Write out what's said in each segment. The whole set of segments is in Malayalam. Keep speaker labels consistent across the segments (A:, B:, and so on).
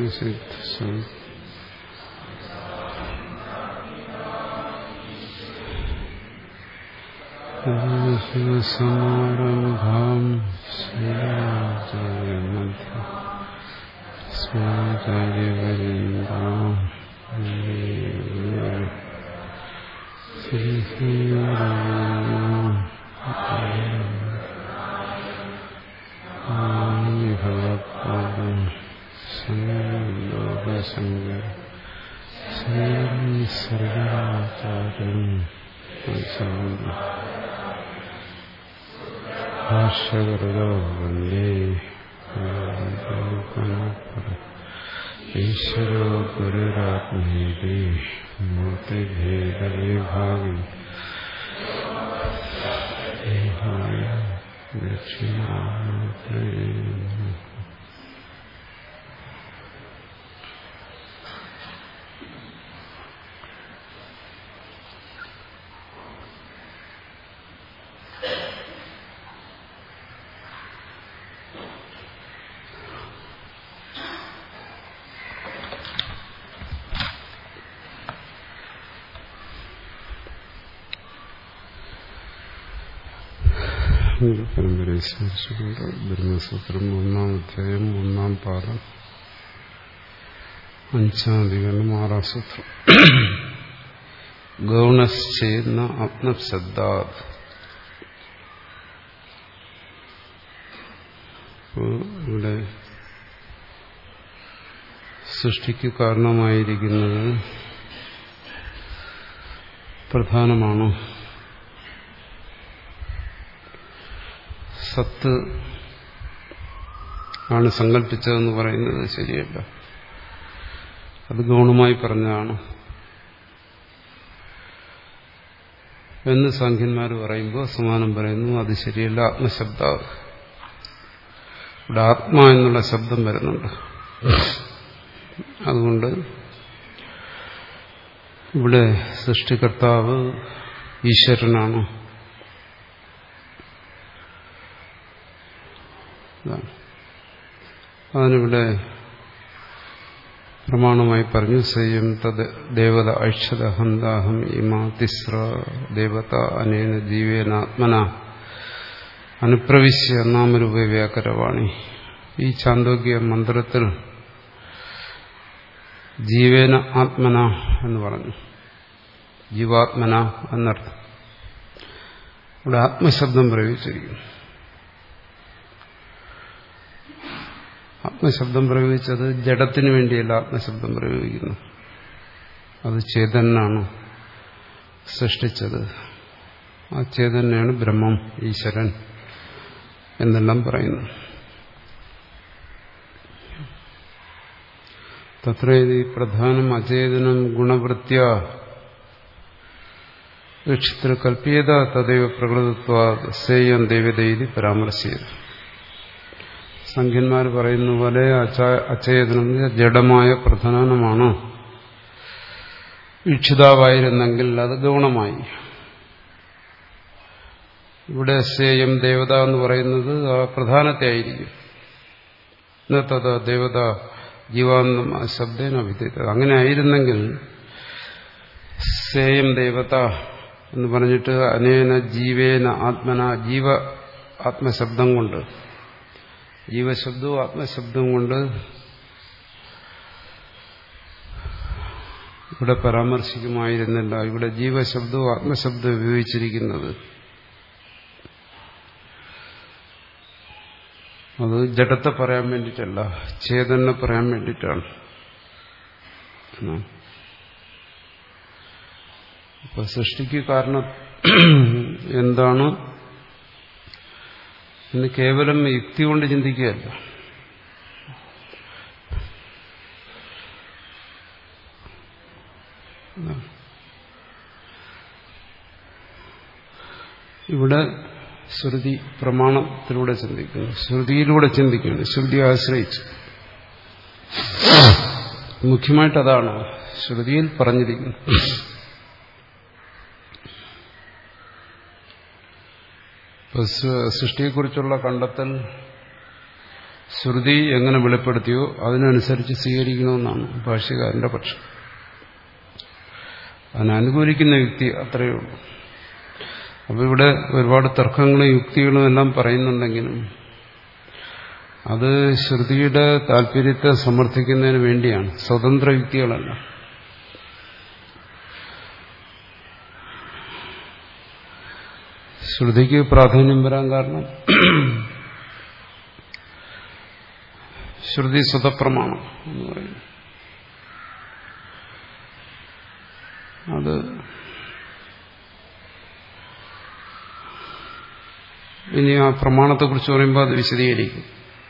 A: സിദ്ധ സമാരംഭാം ശ്രീരാചാര്യമധ്യ സ്വാചാര്യവരിന്ദാം ശ്രീ ഭഗവത്പാദം ലോകശങ്കർ ശ്രീ സർഗാചാര്യം ഭാഷ്യകൃതോ വന്ദേ ഈശ്വരോ ഗുരുരാത്മേതി മൂർത്തിഭേദവിഭാഗം ദക്ഷിണാമൂർത്തേ പരമ്പരയെ സ്മരിച്ചുകൊണ്ട് ബ്രഹ്മസൂത്രം ഒന്നാം അധ്യായം ഒന്നാം പാദം അഞ്ചാം അധികരണം ആറാം സൂത്രം ഗൗണശ്ചേന്ന ആത്മശബ്ദാത് ഇവിടെ സൃഷ്ടിക്ക് കാരണമായിരിക്കുന്നത് പ്രധാനമാണ് സത്ത് ആണ് സങ്കല്പിച്ചതെന്ന് പറയുന്നത് ശരിയല്ല അത് ഗൗണമായി പറഞ്ഞതാണ് എന്ന് സാഖ്യന്മാർ പറയുമ്പോൾ സമാനം പറയുന്നു അത് ശരിയല്ല ആത്മശബ്ദ ഇവിടെ ആത്മാ എന്നുള്ള ശബ്ദം വരുന്നുണ്ട് അതുകൊണ്ട് ഇവിടെ സൃഷ്ടികർത്താവ് ഈശ്വരനാണ് അതിനിവിടെ പ്രമാണമായി പറഞ്ഞു സ്വയം തത് ദേവത ഐക്ഷത ഹന്താഹം ഇമാ തിസ്ര ദേവത അനേന ജീവേനാത്മന അനുപ്രവിശ്യ നാമരൂപ വ്യാകരവാണി ഈ ചാന്തോക്യ മന്ത്രത്തിൽ ജീവേന ആത്മന എന്ന് പറഞ്ഞു ജീവാത്മന എന്നർത്ഥം ഇവിടെ ആത്മശബ്ദം പ്രയോഗിച്ചിരിക്കുന്നു ആത്മശബ്ദം പ്രയോഗിച്ചത് ജഡത്തിന് വേണ്ടിയല്ല ആത്മശബ്ദം പ്രയോഗിക്കുന്നു അത് ചേതനാണ് സൃഷ്ടിച്ചത് ആ ചേതനാണ് ബ്രഹ്മം ഈശ്വരൻ എന്നെല്ലാം പറയുന്നു തത്ര പ്രധാനം അചേതനം ഗുണവൃത്യ ലക്ഷ്യത്തിൽ കൽപ്പിയത തദൈവ പ്രകൃതത്വ സേയം ദേവതയിൽ പരാമർശിച്ചത് സംഖ്യന്മാർ പറയുന്ന പോലെ അചേതനം ജഡമായ പ്രധാനമാണ് വീക്ഷിതാവായിരുന്നെങ്കിൽ അത് ഗൗണമായി ഇവിടെ സേയം ദേവത എന്ന് പറയുന്നത് ആ പ്രധാനത്തെ ആയിരിക്കും തത് ദേവത ജീവാന്തം ആ ശബ്ദേന വിദ്യത അങ്ങനെ ആയിരുന്നെങ്കിൽ സേയം ദേവത എന്ന് പറഞ്ഞിട്ട് അനേന ജീവേന ആത്മന ജീവ ആത്മശബ്ദം കൊണ്ട് ജീവശബ്ദവും ആത്മശബ്ദവും കൊണ്ട് ഇവിടെ പരാമർശിക്കുമായിരുന്നില്ല ഇവിടെ ജീവശബ്ദവും ആത്മശബ്ദവും ഉപയോഗിച്ചിരിക്കുന്നത് അത് ജഡത്തെ പറയാൻ വേണ്ടിയിട്ടല്ല ചേതനെ പറയാൻ വേണ്ടിയിട്ടാണ് അപ്പൊ സൃഷ്ടിക്ക് കാരണം എന്താണ് എന്ന് കേവലം യുക്തി കൊണ്ട് ചിന്തിക്കുകയല്ല ഇവിടെ ശ്രുതി പ്രമാണത്തിലൂടെ ചിന്തിക്കുന്നു ശ്രുതിയിലൂടെ ചിന്തിക്കുന്നു ശ്രുതി ആശ്രയിച്ചു മുഖ്യമായിട്ട് അതാണ് ശ്രുതിയിൽ പറഞ്ഞിരിക്കുന്നു സൃഷ്ടിയെക്കുറിച്ചുള്ള കണ്ടെത്തൽ ശ്രുതി എങ്ങനെ വെളിപ്പെടുത്തിയോ അതിനനുസരിച്ച് സ്വീകരിക്കണമെന്നാണ് ഭാഷ്യകാരന്റെ പക്ഷം അതിനനുകൂലിക്കുന്ന യുക്തി അത്രയേ ഉള്ളൂ അപ്പോൾ ഇവിടെ ഒരുപാട് തർക്കങ്ങളും യുക്തികളും എല്ലാം പറയുന്നുണ്ടെങ്കിലും അത് ശ്രുതിയുടെ താല്പര്യത്തെ സമർത്ഥിക്കുന്നതിന് വേണ്ടിയാണ് സ്വതന്ത്ര യുക്തികളല്ല ശ്രുതിക്ക് പ്രാധാന്യം വരാൻ കാരണം ശ്രുതി സ്വതപ്രമാണം എന്ന് പറയുന്നു അത് ഇനി ആ പ്രമാണത്തെക്കുറിച്ച് പറയുമ്പോൾ അത് വിശദീകരിക്കും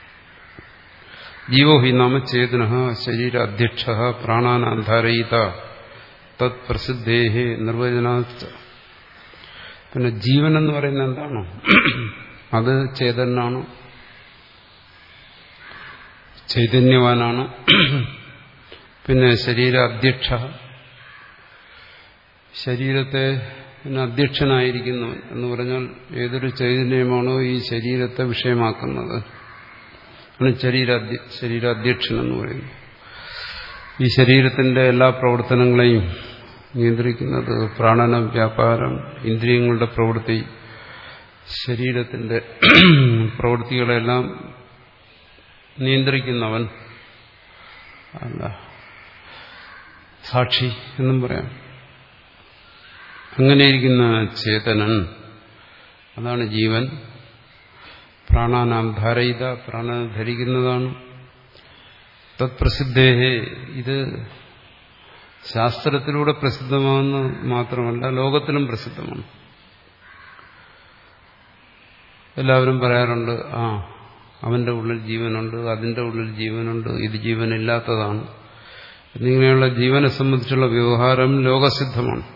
A: ജീവോ ഹി നാമ ചേതന ശരീര അധ്യക്ഷ പ്രാണാനാധാരയിത തത് പ്രസിദ്ധേഹേ നിർവചന പിന്നെ ജീവൻ എന്ന് പറയുന്നത് എന്താണോ അത് ചേതനാണ് ചൈതന്യവാനാണ് പിന്നെ ശരീര അധ്യക്ഷ ശരീരത്തെ അധ്യക്ഷനായിരിക്കുന്നവൻ എന്ന് പറഞ്ഞാൽ ഏതൊരു ചൈതന്യമാണോ ഈ ശരീരത്തെ വിഷയമാക്കുന്നത് ശരീരാധ്യ ശരീരാധ്യക്ഷൻ എന്ന് പറയുന്നു ഈ ശരീരത്തിന്റെ എല്ലാ പ്രവർത്തനങ്ങളെയും നിയന്ത്രിക്കുന്നത് പ്രാണന വ്യാപാരം ഇന്ദ്രിയങ്ങളുടെ പ്രവൃത്തി ശരീരത്തിന്റെ പ്രവൃത്തികളെല്ലാം നിയന്ത്രിക്കുന്നവൻ അല്ല സാക്ഷി എന്നും പറയാം അങ്ങനെയിരിക്കുന്ന ചേതനൻ അതാണ് ജീവൻ പ്രാണാനാം ധാരയിത പ്രാണന ധരിക്കുന്നതാണ് തത്പ്രസിദ്ധേഹേ ഇത് ശാസ്ത്രത്തിലൂടെ പ്രസിദ്ധമാകുന്ന മാത്രമല്ല ലോകത്തിലും പ്രസിദ്ധമാണ് എല്ലാവരും പറയാറുണ്ട് ആ അവന്റെ ഉള്ളിൽ ജീവനുണ്ട് അതിന്റെ ഉള്ളിൽ ജീവനുണ്ട് ഇത് ജീവനില്ലാത്തതാണ് എന്നിങ്ങനെയുള്ള ജീവനെ സംബന്ധിച്ചുള്ള വ്യവഹാരം ലോകസിദ്ധമാണ്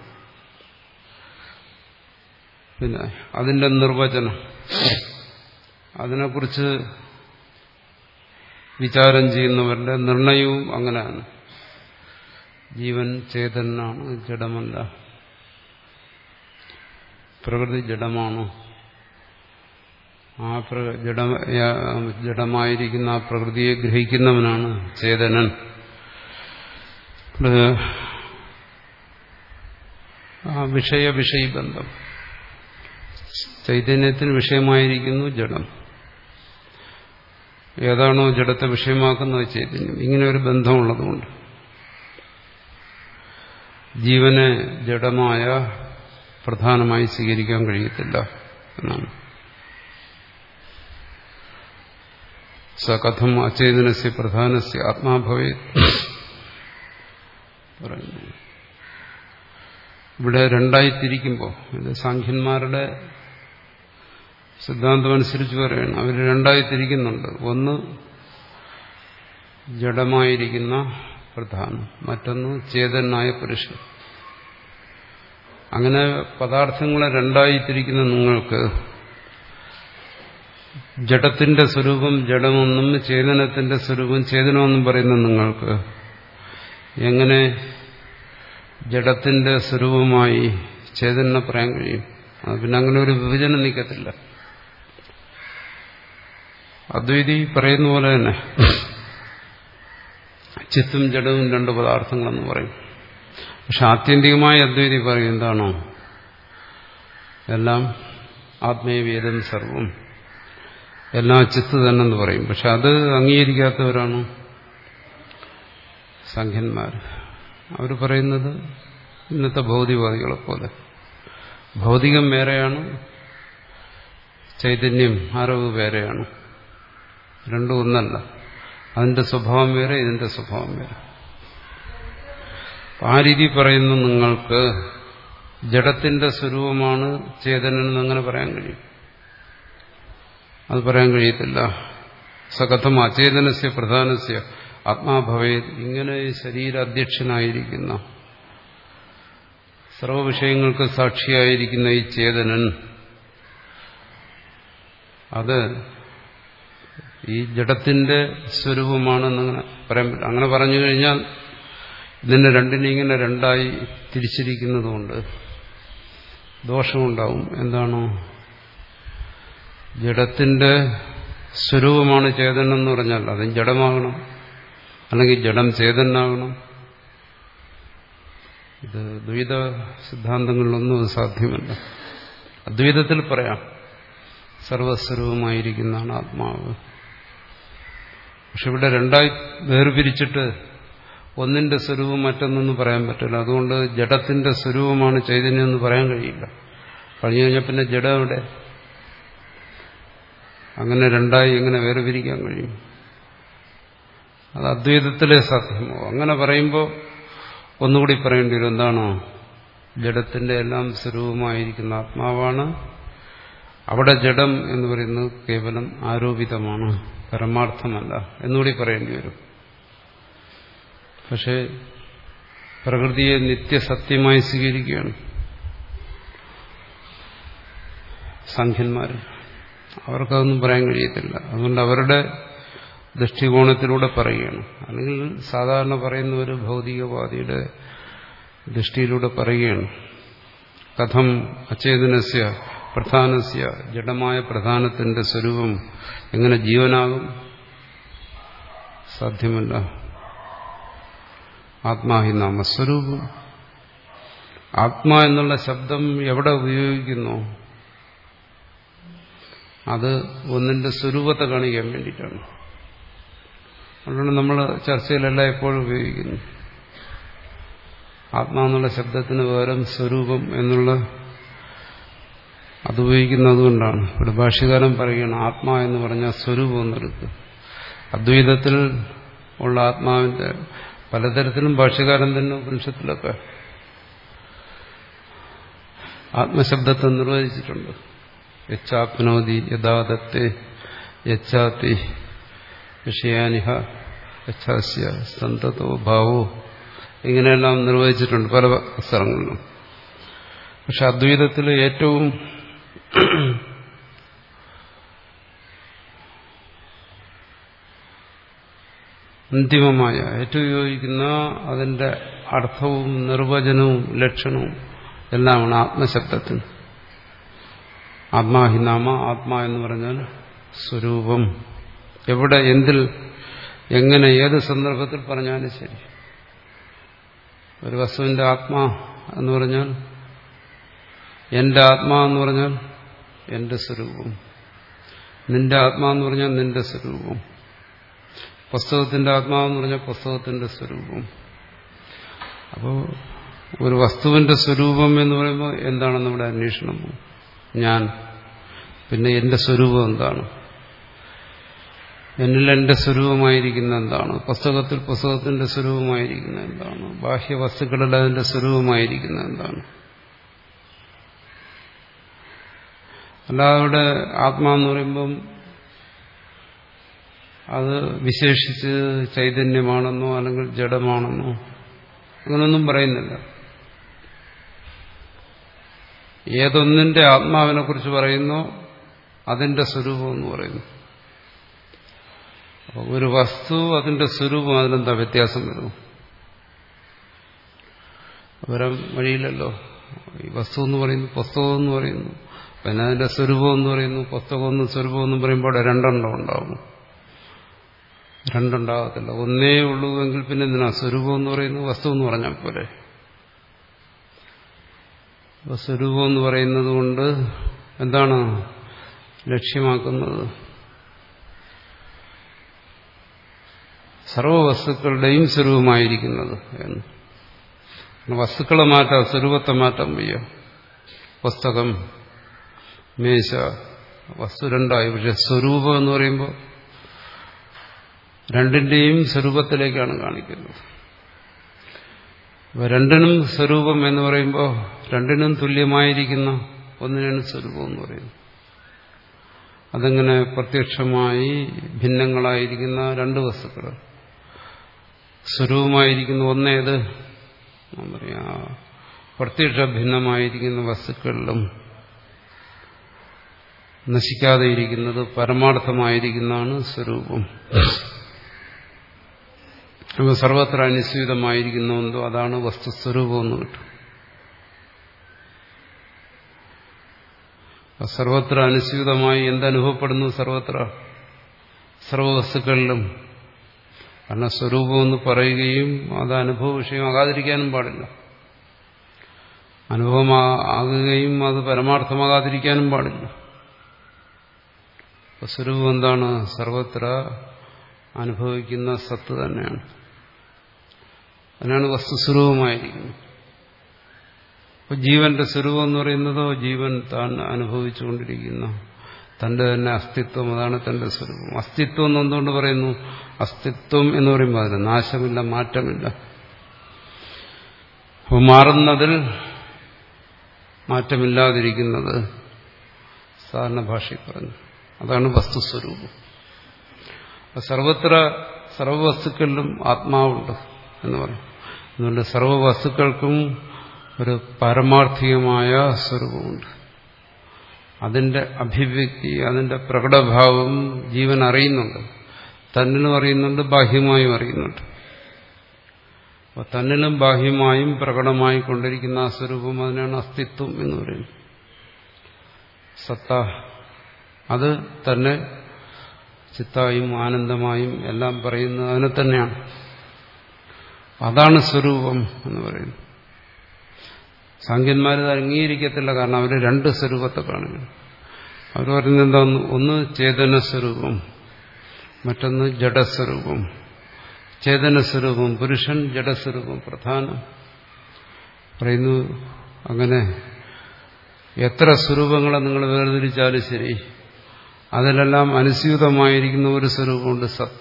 A: പിന്നെ അതിന്റെ നിർവചനം അതിനെക്കുറിച്ച് വിചാരം ചെയ്യുന്നവരുടെ നിർണയവും അങ്ങനെയാണ് ജീവൻ ചേതനാണ് ജഡമല്ല പ്രകൃതി ജഡമാണോ ആ ജഡ ജഡമായിരിക്കുന്ന ആ പ്രകൃതിയെ ഗ്രഹിക്കുന്നവനാണ് ചേതനൻ ആ വിഷയ വിഷയബന്ധം ചൈതന്യത്തിന് വിഷയമായിരിക്കുന്നു ജഡം ഏതാണോ ജഡത്തെ വിഷയമാക്കുന്നത് ചൈതന്യം ഇങ്ങനെ ഒരു ബന്ധമുള്ളതുകൊണ്ട് ജീവനെ ജഡമായ പ്രധാനമായി സ്വീകരിക്കാൻ കഴിയത്തില്ല എന്നാണ് സ കഥം അചേതനസ്യ പ്രധാനസ്യ ആത്മാഭവേ പറയുന്നു ഇവിടെ രണ്ടായി തിരിക്കുമ്പോൾ ഇത് സാഖ്യന്മാരുടെ സിദ്ധാന്തമനുസരിച്ച് പറയണം അവർ രണ്ടായി തിരിക്കുന്നുണ്ട് ഒന്ന് ജഡമായിരിക്കുന്ന പ്രധാനം മറ്റൊന്ന് ചേതനായ പുരുഷൻ അങ്ങനെ പദാർത്ഥങ്ങളെ രണ്ടായി തിരിക്കുന്ന നിങ്ങൾക്ക് ജഡത്തിന്റെ സ്വരൂപം ജഡമെന്നും ചേതനത്തിന്റെ സ്വരൂപം ചേതനമെന്നും പറയുന്ന നിങ്ങൾക്ക് എങ്ങനെ ജഡത്തിന്റെ സ്വരൂപമായി ചേതനെ പറയാൻ കഴിയും അത് പിന്നെ അങ്ങനെ ഒരു വിഭജനം നീക്കത്തില്ല അദ്വൈതി പറയുന്ന പോലെ തന്നെ ചിത്തും ജഡവും രണ്ട് പദാർത്ഥങ്ങളെന്ന് പറയും പക്ഷെ ആത്യന്തികമായി അദ്വൈതി പറയും എന്താണോ എല്ലാം ആത്മീയവേദം സർവം എല്ലാം ചിത്ത് തന്നെന്ന് പറയും പക്ഷെ അത് അംഗീകരിക്കാത്തവരാണ് സംഖ്യന്മാർ അവർ പറയുന്നത് ഇന്നത്തെ ഭൗതികവാദികളെ പോലെ ഭൗതികം വേറെയാണ് ചൈതന്യം അറിവ് വേറെയാണ് രണ്ടും ഒന്നല്ല അതിന്റെ സ്വഭാവം വേറെ ഇതിന്റെ സ്വഭാവം വേറെ ആ രീതി പറയുന്നു നിങ്ങൾക്ക് ജഡത്തിന്റെ സ്വരൂപമാണ് ചേതനെന്ന് അങ്ങനെ പറയാൻ കഴിയും അത് പറയാൻ കഴിയത്തില്ല സകഥം അചേതനസ്യ പ്രധാനസ്യ ആത്മാഭവേ ഇങ്ങനെ ശരീരാധ്യക്ഷനായിരിക്കുന്ന സർവവിഷയങ്ങൾക്ക് സാക്ഷിയായിരിക്കുന്ന ഈ ചേതനൻ അത് ഈ ജഡത്തിന്റെ സ്വരൂപമാണെന്നങ്ങനെ പറയാൻ പറ്റില്ല അങ്ങനെ പറഞ്ഞു കഴിഞ്ഞാൽ ഇതിനെ രണ്ടിനെ ഇങ്ങനെ രണ്ടായി തിരിച്ചിരിക്കുന്നതുകൊണ്ട് ദോഷമുണ്ടാവും എന്താണോ ജഡത്തിന്റെ സ്വരൂപമാണ് ചേതനം എന്ന് പറഞ്ഞാൽ അതും ജഡമാകണം അല്ലെങ്കിൽ ജഡം ചേതനാകണം ഇത് ദ്വൈത സിദ്ധാന്തങ്ങളിലൊന്നും അത് സാധ്യമല്ല അദ്വൈതത്തിൽ പറയാം സർവസ്വരൂപമായിരിക്കുന്നതാണ് ആത്മാവ് പക്ഷെ ഇവിടെ രണ്ടായി വേർപിരിച്ചിട്ട് ഒന്നിന്റെ സ്വരൂപം മറ്റൊന്നൊന്നും പറയാൻ പറ്റില്ല അതുകൊണ്ട് ജഡത്തിന്റെ സ്വരൂപമാണ് ചൈതന്യം എന്ന് പറയാൻ കഴിയില്ല പറഞ്ഞു കഴിഞ്ഞാൽ പിന്നെ ജഡം എവിടെ അങ്ങനെ രണ്ടായി എങ്ങനെ വേർപിരിക്കാൻ കഴിയും അത് അദ്വൈതത്തിലെ സാധ്യമോ അങ്ങനെ പറയുമ്പോൾ ഒന്നുകൂടി പറയേണ്ടി വരും എന്താണോ ജഡത്തിന്റെ എല്ലാം സ്വരൂപമായിരിക്കുന്ന ആത്മാവാണ് അവിടെ ജഡം എന്ന് പറയുന്നത് കേവലം ആരോപിതമാണ് പരമാർത്ഥമല്ല എന്നുകൂടി പറയേണ്ടി വരും പക്ഷേ പ്രകൃതിയെ നിത്യസത്യമായി സ്വീകരിക്കുകയാണ് സംഖ്യന്മാർ അവർക്കതൊന്നും പറയാൻ കഴിയത്തില്ല അതുകൊണ്ട് അവരുടെ ദൃഷ്ടികോണത്തിലൂടെ പറയുകയാണ് അല്ലെങ്കിൽ സാധാരണ പറയുന്ന ഒരു ഭൗതികവാദിയുടെ ദൃഷ്ടിയിലൂടെ പറയുകയാണ് കഥം അചേതനസ്യ പ്രധാനസ്യ ജഡമായ പ്രധാനത്തിന്റെ സ്വരൂപം എങ്ങനെ ജീവനാകും സാധ്യമല്ല ആത്മാഹി നാമസ്വരൂപം ആത്മാ എന്നുള്ള ശബ്ദം എവിടെ ഉപയോഗിക്കുന്നു അത് ഒന്നിന്റെ സ്വരൂപത്തെ കാണിക്കാൻ വേണ്ടിയിട്ടാണ് അതുകൊണ്ട് നമ്മൾ ചർച്ചയിലെല്ലാം എപ്പോഴും ഉപയോഗിക്കുന്നു ആത്മാ എന്നുള്ള ശബ്ദത്തിന് പകരം സ്വരൂപം എന്നുള്ള അതുപയോഗിക്കുന്നത് കൊണ്ടാണ് ഇവിടെ ഭാഷ്യകാരൻ പറയുകയാണ് ആത്മാ എന്ന് പറഞ്ഞാൽ സ്വരൂപം എന്നെടുത്ത് അദ്വൈതത്തിൽ ഉള്ള ആത്മാവിന്റെ പലതരത്തിലും ഭാഷ്യകാരൻ തന്നെ ഉപനിഷത്തിലൊക്കെ ആത്മശബ്ദത്തെ നിർവചിച്ചിട്ടുണ്ട് യച്ചാപ്നോതി യഥാദത്തെ യച്ചാത്തി വിഷയാനിഹ യച്ഛാസ്യ സന്തതോ ഭാവോ ഇങ്ങനെയെല്ലാം നിർവചിച്ചിട്ടുണ്ട് പല സ്ഥലങ്ങളിലും പക്ഷെ അദ്വൈതത്തിൽ ഏറ്റവും അന്തിമമായ ഏറ്റവും യോജിക്കുന്ന അതിന്റെ അർത്ഥവും നിർവചനവും ലക്ഷണവും എല്ലാമാണ് ആത്മശബ്ദത്തിന് ആത്മാഹിനാമ ആത്മാ എന്ന് പറഞ്ഞാൽ സ്വരൂപം എവിടെ എന്തിൽ എങ്ങനെ ഏത് സന്ദർഭത്തിൽ പറഞ്ഞാലും ശരി ഒരു വസ്തുവിന്റെ ആത്മാ എന്ന് പറഞ്ഞാൽ എന്റെ ആത്മാ എന്ന് പറഞ്ഞാൽ എന്റെ സ്വരൂപം നിന്റെ ആത്മാ എന്ന് പറഞ്ഞാൽ നിന്റെ സ്വരൂപം പുസ്തകത്തിന്റെ ആത്മാവെന്ന് പറഞ്ഞാൽ പുസ്തകത്തിന്റെ സ്വരൂപം അപ്പോൾ ഒരു വസ്തുവിന്റെ സ്വരൂപം എന്ന് പറയുമ്പോൾ എന്താണ് നമ്മുടെ അന്വേഷണം ഞാൻ പിന്നെ എന്റെ സ്വരൂപം എന്താണ് എന്നിൽ എന്റെ സ്വരൂപമായിരിക്കുന്ന എന്താണ് പുസ്തകത്തിൽ പുസ്തകത്തിന്റെ സ്വരൂപമായിരിക്കുന്ന എന്താണ് ബാഹ്യ വസ്തുക്കളിൽ അതിന്റെ സ്വരൂപമായിരിക്കുന്ന എന്താണ് അല്ലാതെ അവിടെ ആത്മാന്ന് പറയുമ്പം അത് വിശേഷിച്ച് ചൈതന്യമാണെന്നോ അല്ലെങ്കിൽ ജഡമാണെന്നോ അങ്ങനൊന്നും പറയുന്നില്ല ഏതൊന്നിന്റെ ആത്മാവിനെ കുറിച്ച് പറയുന്നോ അതിന്റെ സ്വരൂപം എന്ന് പറയുന്നു ഒരു വസ്തു അതിന്റെ സ്വരൂപം അതിലെന്താ വ്യത്യാസം വരുന്നു വരാൻ വഴിയില്ലല്ലോ ഈ വസ്തു എന്ന് പറയുന്നു പുസ്തകം എന്ന് പറയുന്നു പിന്നെ അതിന്റെ സ്വരൂപം എന്ന് പറയുന്നു പുസ്തകമെന്നും സ്വരൂപം എന്നും പറയുമ്പോൾ അവിടെ രണ്ടെണ്ണം ഉണ്ടാവും രണ്ടുണ്ടാകത്തില്ല ഒന്നേ ഉള്ളൂ എങ്കിൽ പിന്നെ എന്തിനാ സ്വരൂപം എന്ന് പറയുന്നു വസ്തു എന്ന് പറഞ്ഞാൽ പോലെ സ്വരൂപം എന്ന് പറയുന്നത് കൊണ്ട് എന്താണ് ലക്ഷ്യമാക്കുന്നത് സർവവസ്തുക്കളുടെയും സ്വരൂപമായിരിക്കുന്നത് എന്ന് വസ്തുക്കളെ മാറ്റാം സ്വരൂപത്തെ മാറ്റാൻ വയ്യ പുസ്തകം മേശ വസ്തു രണ്ടായി പക്ഷെ സ്വരൂപം എന്ന് പറയുമ്പോൾ രണ്ടിന്റെയും സ്വരൂപത്തിലേക്കാണ് കാണിക്കുന്നത് രണ്ടിനും സ്വരൂപം എന്ന് പറയുമ്പോൾ രണ്ടിനും തുല്യമായിരിക്കുന്ന ഒന്നിനാണ് സ്വരൂപം എന്ന് പറയുന്നത് അതങ്ങനെ പ്രത്യക്ഷമായി ഭിന്നങ്ങളായിരിക്കുന്ന രണ്ട് വസ്തുക്കൾ സ്വരൂപമായിരിക്കുന്ന ഒന്നേത് പറയാ പ്രത്യക്ഷ ഭിന്നമായിരിക്കുന്ന വസ്തുക്കളിലും നശിക്കാതെ ഇരിക്കുന്നത് പരമാർത്ഥമായിരിക്കുന്നതാണ് സ്വരൂപം അപ്പോൾ സർവത്ര അനുസ്യൂതമായിരിക്കുന്നുവെന്തോ അതാണ് വസ്തുസ്വരൂപം എന്ന് കിട്ടും സർവത്ര അനുസ്യൂതമായി എന്തനുഭവപ്പെടുന്നു സർവത്ര സർവവസ്തുക്കളിലും കാരണം സ്വരൂപമെന്ന് പറയുകയും അത് അനുഭവ വിഷയമാകാതിരിക്കാനും പാടില്ല അനുഭവമാകുകയും അത് പരമാർത്ഥമാകാതിരിക്കാനും പാടില്ല സ്വരൂപം എന്താണ് സർവത്ര അനുഭവിക്കുന്ന സത്ത് തന്നെയാണ് അതിനാണ് വസ്തുസ്വരൂപമായിരിക്കുന്നത് അപ്പൊ ജീവന്റെ സ്വരൂപം എന്ന് പറയുന്നതോ ജീവൻ താൻ അനുഭവിച്ചുകൊണ്ടിരിക്കുന്ന തന്റെ തന്നെ അസ്തിത്വം അതാണ് തന്റെ സ്വരൂപം അസ്തിത്വം എന്ന് എന്തുകൊണ്ട് പറയുന്നു അസ്തിത്വം എന്ന് പറയുമ്പോൾ അതിന് നാശമില്ല മാറ്റമില്ല അപ്പോൾ മാറുന്നതിൽ മാറ്റമില്ലാതിരിക്കുന്നത് സാധാരണ ഭാഷയിൽ പറഞ്ഞു അതാണ് വസ്തുസ്വരൂപം സർവത്ര സർവവസ്തുക്കളിലും ആത്മാവുണ്ട് എന്ന് പറയും അതുകൊണ്ട് സർവവസ്തുക്കൾക്കും ഒരു പാരമാർത്ഥികമായ സ്വരൂപമുണ്ട് അതിന്റെ അഭിവ്യക്തി അതിന്റെ പ്രകടഭാവം ജീവൻ അറിയുന്നുണ്ട് തന്നിലും അറിയുന്നുണ്ട് ബാഹ്യമായും അറിയുന്നുണ്ട് അപ്പോൾ തന്നിലും ബാഹ്യമായും പ്രകടമായി കൊണ്ടിരിക്കുന്ന ആ സ്വരൂപം അതിനാണ് അസ്തിത്വം എന്ന് പറയുന്നത് സത്ത അത് തന്നെ ചിത്തായും ആനന്ദമായും എല്ലാം പറയുന്നത് അതിനെ തന്നെയാണ് അതാണ് സ്വരൂപം എന്ന് പറയുന്നത് സാങ്കന്മാരത് അംഗീകരിക്കത്തില്ല കാരണം അവർ രണ്ട് സ്വരൂപത്തെ കാണുന്നു അവർ പറയുന്നത് എന്താന്ന് ഒന്ന് ചേതന സ്വരൂപം മറ്റൊന്ന് ജഡസ്വരൂപം ചേതന സ്വരൂപം പുരുഷൻ ജഡസ്വരൂപം പ്രധാനം പറയുന്നു അങ്ങനെ എത്ര സ്വരൂപങ്ങളെ നിങ്ങൾ വേർതിരിച്ചാലും ശരി അതിലെല്ലാം അനുസ്യൂതമായിരിക്കുന്ന ഒരു സ്വരൂപമുണ്ട് സത്ത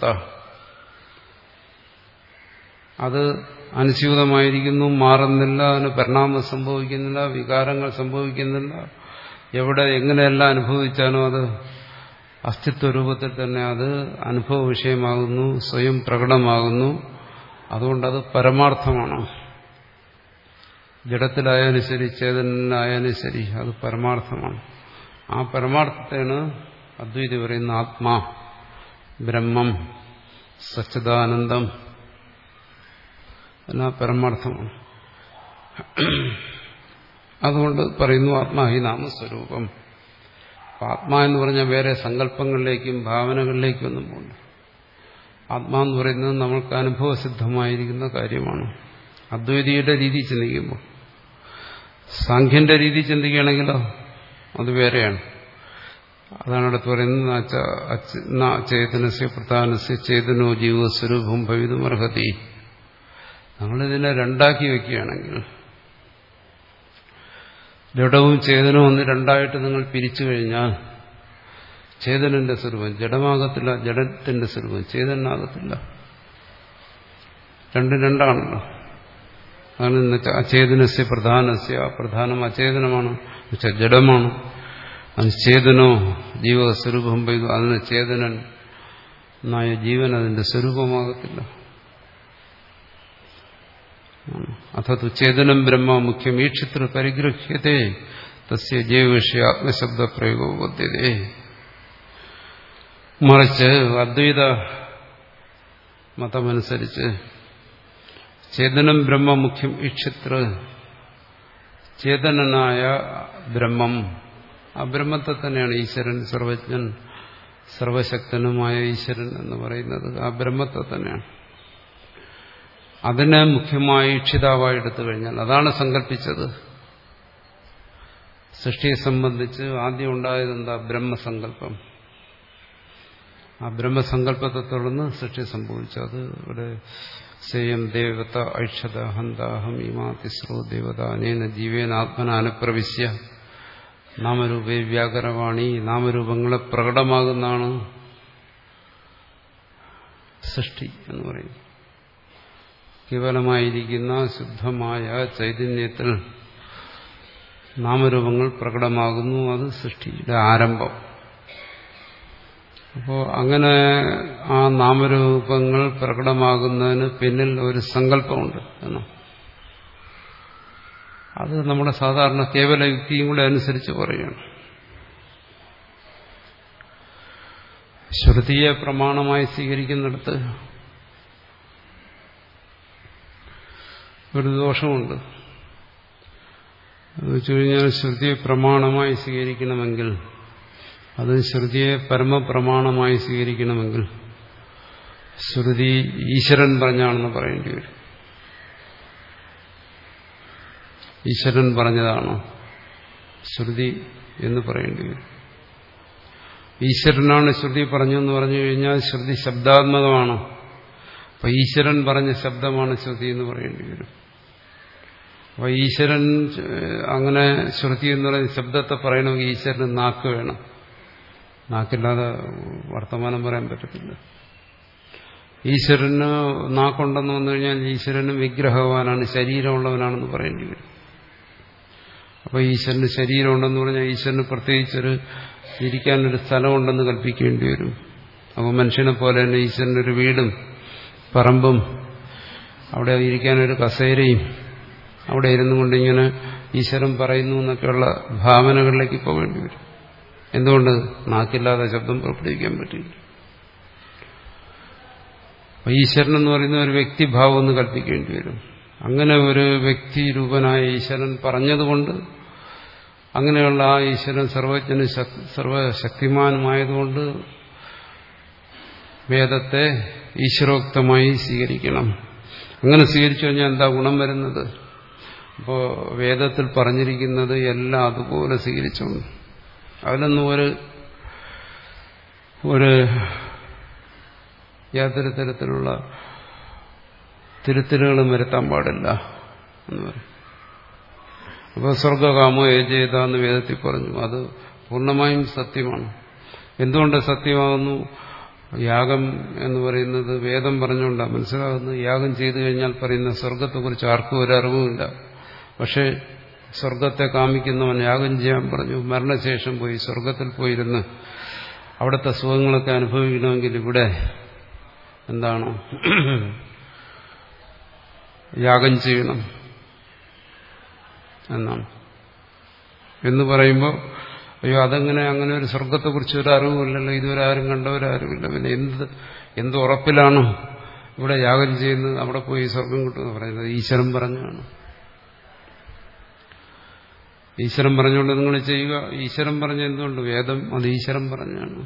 A: അത് അനുസ്യൂതമായിരിക്കുന്നു മാറുന്നില്ല അതിന് പരിണാമം സംഭവിക്കുന്നില്ല വികാരങ്ങൾ സംഭവിക്കുന്നില്ല എവിടെ എങ്ങനെയെല്ലാം അനുഭവിച്ചാലും അത് അസ്തിത്വ രൂപത്തിൽ തന്നെ അത് അനുഭവ വിഷയമാകുന്നു സ്വയം പ്രകടമാകുന്നു അതുകൊണ്ടത് പരമാർത്ഥമാണ് ജഡത്തിലായാലും ശരി ചേതനായാലും ശരി അത് പരമാർത്ഥമാണ് ആ പരമാർത്ഥത്തെയാണ് അദ്വൈതി പറയുന്ന ആത്മാ ബ്രഹ്മം സച്ചിദാനന്ദം എന്നാ പരമാർത്ഥമാണ് അതുകൊണ്ട് പറയുന്നു ആത്മാഹി നാമസ്വരൂപം ആത്മാ എന്ന് പറഞ്ഞാൽ വേറെ സങ്കല്പങ്ങളിലേക്കും ഭാവനകളിലേക്കും ഒന്നും പോകണ്ട ആത്മാ എന്ന് പറയുന്നത് നമ്മൾക്ക് അനുഭവസിദ്ധമായിരിക്കുന്ന കാര്യമാണ് അദ്വൈതിയുടെ രീതി ചിന്തിക്കുമ്പോൾ സാഖ്യന്റെ രീതി ചിന്തിക്കുകയാണെങ്കിലോ അത് വേറെയാണ് അതാണ് അടുത്ത് പറയുന്നത് ചേതനസ്യ പ്രധാനസ്യ ചേതനോ ജീവസ്വരൂപം ഭവിതുമർഹതി നമ്മളിതിനെ രണ്ടാക്കി വെക്കുകയാണെങ്കിൽ ജഡവും ചേതനവും ഒന്ന് രണ്ടായിട്ട് നിങ്ങൾ പിരിച്ചു കഴിഞ്ഞാൽ ചേതനന്റെ സ്വരൂപം ജഡമാകത്തില്ല ജഡത്തിന്റെ സ്വരൂപം ചേതനാകത്തില്ല രണ്ടും രണ്ടാണല്ലോ അതാണ് അചേതനസ്യ പ്രധാനസ്യ പ്രധാനം അചേതനമാണ് എന്നുവെച്ചാൽ ജഡമാണ് അത് ചേതനോ ജീവസ്വരൂപം പെയ്തു അതിന് ചേതനൻ നായ ജീവൻ അതിന്റെ സ്വരൂപമാകത്തില്ല അഥതു ചേതനം ബ്രഹ്മ മുഖ്യം ഈക്ഷിത്ര പരിഗ്രഹ്യത്തെ തസ്യ ജീവവിഷയ ആത്മശബ്ദ പ്രയോഗോദ്യതേ മറിച്ച് അദ്വൈത മതമനുസരിച്ച് ചേതനം ബ്രഹ്മ മുഖ്യം ഈക്ഷിത്ര ചേതനനായ ബ്രഹ്മം ആ ബ്രഹ്മത്തെ തന്നെയാണ് ഈശ്വരൻ സർവജ്ഞൻ സർവശക്തനുമായ ഈശ്വരൻ എന്ന് പറയുന്നത് ആ ബ്രഹ്മത്തെ തന്നെയാണ് അതിനെ മുഖ്യമായി ഇക്ഷിതാവായി എടുത്തു കഴിഞ്ഞാൽ അതാണ് സങ്കല്പിച്ചത് സൃഷ്ടിയെ സംബന്ധിച്ച് ആദ്യം ഉണ്ടായത് എന്താ ബ്രഹ്മസങ്കല്പം ആ ബ്രഹ്മസങ്കല്പത്തെ തുടർന്ന് സൃഷ്ടി സംഭവിച്ചു അത് ഇവിടെ സേയം ദേവത ഐക്ഷത ഹന്താഹം ഇമാ തിസ്രോ ദേവത അനേന ജീവേന ആത്മന അനുപ്രവിശ്യ നാമരൂപേ വ്യാകരവാണി നാമരൂപങ്ങളെ പ്രകടമാകുന്നതാണ് സൃഷ്ടി എന്ന് പറയുന്നത് കേവലമായിരിക്കുന്ന ശുദ്ധമായ ചൈതന്യത്തിൽ നാമരൂപങ്ങൾ പ്രകടമാകുന്നു അത് സൃഷ്ടിയുടെ ആരംഭം അപ്പോൾ അങ്ങനെ ആ നാമരൂപങ്ങൾ പ്രകടമാകുന്നതിന് പിന്നിൽ ഒരു സങ്കല്പമുണ്ട് എന്ന് അത് നമ്മുടെ സാധാരണ കേവല യുക്തിയും കൂടെ അനുസരിച്ച് പറയുകയാണ് ശ്രുതിയെ പ്രമാണമായി സ്വീകരിക്കുന്നിടത്ത് ഒരു ദോഷമുണ്ട് എന്ന് വെച്ചു കഴിഞ്ഞാൽ ശ്രുതിയെ പ്രമാണമായി സ്വീകരിക്കണമെങ്കിൽ അത് ശ്രുതിയെ പരമപ്രമാണമായി സ്വീകരിക്കണമെങ്കിൽ ശ്രുതി ഈശ്വരൻ പറഞ്ഞാണെന്ന് പറയേണ്ടി വരും ഈശ്വരൻ പറഞ്ഞതാണ് ശ്രുതി എന്ന് പറയേണ്ടി വരും ഈശ്വരനാണ് ശ്രുതി പറഞ്ഞെന്ന് പറഞ്ഞു കഴിഞ്ഞാൽ ശ്രുതി ശബ്ദാത്മകമാണ് അപ്പൊ ഈശ്വരൻ പറഞ്ഞ ശബ്ദമാണ് ശ്രുതി എന്ന് പറയേണ്ടി വരും അപ്പൊ ഈശ്വരൻ അങ്ങനെ ശ്രുതി എന്ന് പറയുന്ന ശബ്ദത്തെ പറയണമെങ്കിൽ ഈശ്വരന് നാക്ക് വേണം നാക്കില്ലാതെ വർത്തമാനം പറയാൻ പറ്റത്തില്ല ഈശ്വരന് നാക്കുണ്ടെന്ന് വന്നു കഴിഞ്ഞാൽ ഈശ്വരന് വിഗ്രഹവാനാണ് ശരീരമുള്ളവനാണെന്ന് പറയേണ്ടി വരും അപ്പൊ ഈശ്വരന് ശരീരമുണ്ടെന്ന് പറഞ്ഞാൽ ഈശ്വരന് പ്രത്യേകിച്ചൊരു ഇരിക്കാനൊരു സ്ഥലമുണ്ടെന്ന് കൽപ്പിക്കേണ്ടി വരും അപ്പോൾ മനുഷ്യനെ പോലെ തന്നെ ഈശ്വരനൊരു വീടും പറമ്പും അവിടെ ഇരിക്കാനൊരു കസേരയും അവിടെ ഇരുന്നു കൊണ്ടിങ്ങനെ ഈശ്വരൻ പറയുന്നു എന്നൊക്കെയുള്ള ഭാവനകളിലേക്ക് പോകേണ്ടി വരും എന്തുകൊണ്ട് നാക്കില്ലാതെ ശബ്ദം പുറപ്പെടുവിക്കാൻ പറ്റില്ല അപ്പൊ ഈശ്വരൻ എന്ന് പറയുന്ന ഒരു വ്യക്തിഭാവം എന്ന് കൽപ്പിക്കേണ്ടി വരും അങ്ങനെ ഒരു വ്യക്തി രൂപനായ ഈശ്വരൻ പറഞ്ഞതുകൊണ്ട് അങ്ങനെയുള്ള ആ ഈശ്വരൻ സർവജ്ഞനും സർവശക്തിമാനുമായതുകൊണ്ട് വേദത്തെ ഈശ്വരോക്തമായി സ്വീകരിക്കണം അങ്ങനെ സ്വീകരിച്ചു കഴിഞ്ഞാൽ എന്താ ഗുണം വരുന്നത് അപ്പോൾ വേദത്തിൽ പറഞ്ഞിരിക്കുന്നത് എല്ലാം അതുപോലെ സ്വീകരിച്ചോണ്ട് അതിലൊന്നും ഒരു ഒരു യാതൊരു തരത്തിലുള്ള തിരുത്തലുകളും വരുത്താൻ പാടില്ല എന്ന് പറയും അപ്പോൾ സ്വർഗകാമോ ഏജേത എന്ന് വേദത്തിൽ പറഞ്ഞു അത് പൂർണ്ണമായും സത്യമാണ് എന്തുകൊണ്ട് സത്യമാകുന്നു യാഗം എന്ന് പറയുന്നത് വേദം പറഞ്ഞുകൊണ്ടാണ് മനസ്സിലാകുന്നത് യാഗം ചെയ്തു കഴിഞ്ഞാൽ പറയുന്ന സ്വർഗത്തെക്കുറിച്ച് ആർക്കും ഒരു അറിവുമില്ല പക്ഷേ സ്വർഗത്തെ കാമിക്കുന്നവൻ യാഗം ചെയ്യാൻ പറഞ്ഞു മരണശേഷം പോയി സ്വർഗത്തിൽ പോയിരുന്ന് അവിടുത്തെ സുഖങ്ങളൊക്കെ അനുഭവിക്കണമെങ്കിൽ ഇവിടെ എന്താണ് യാഗം ചെയ്യണം എന്നാണ് എന്ന് പറയുമ്പോൾ അയ്യോ അതെങ്ങനെ അങ്ങനെ ഒരു സ്വർഗത്തെക്കുറിച്ച് ഒരു അറിവുമില്ലല്ലോ ഇതുവരെ ആരും കണ്ടവരാരുമില്ല പിന്നെ എന്ത് എന്ത് ഉറപ്പിലാണ് ഇവിടെ യാഗം ചെയ്യുന്നത് അവിടെ പോയി സ്വർഗം കിട്ടുമെന്ന് പറയുന്നത് ഈശ്വരൻ പറഞ്ഞാണ് ഈശ്വരൻ പറഞ്ഞുകൊണ്ട് നിങ്ങൾ ചെയ്യുക ഈശ്വരൻ പറഞ്ഞ എന്തുകൊണ്ട് വേദം അത് ഈശ്വരൻ പറഞ്ഞാണ്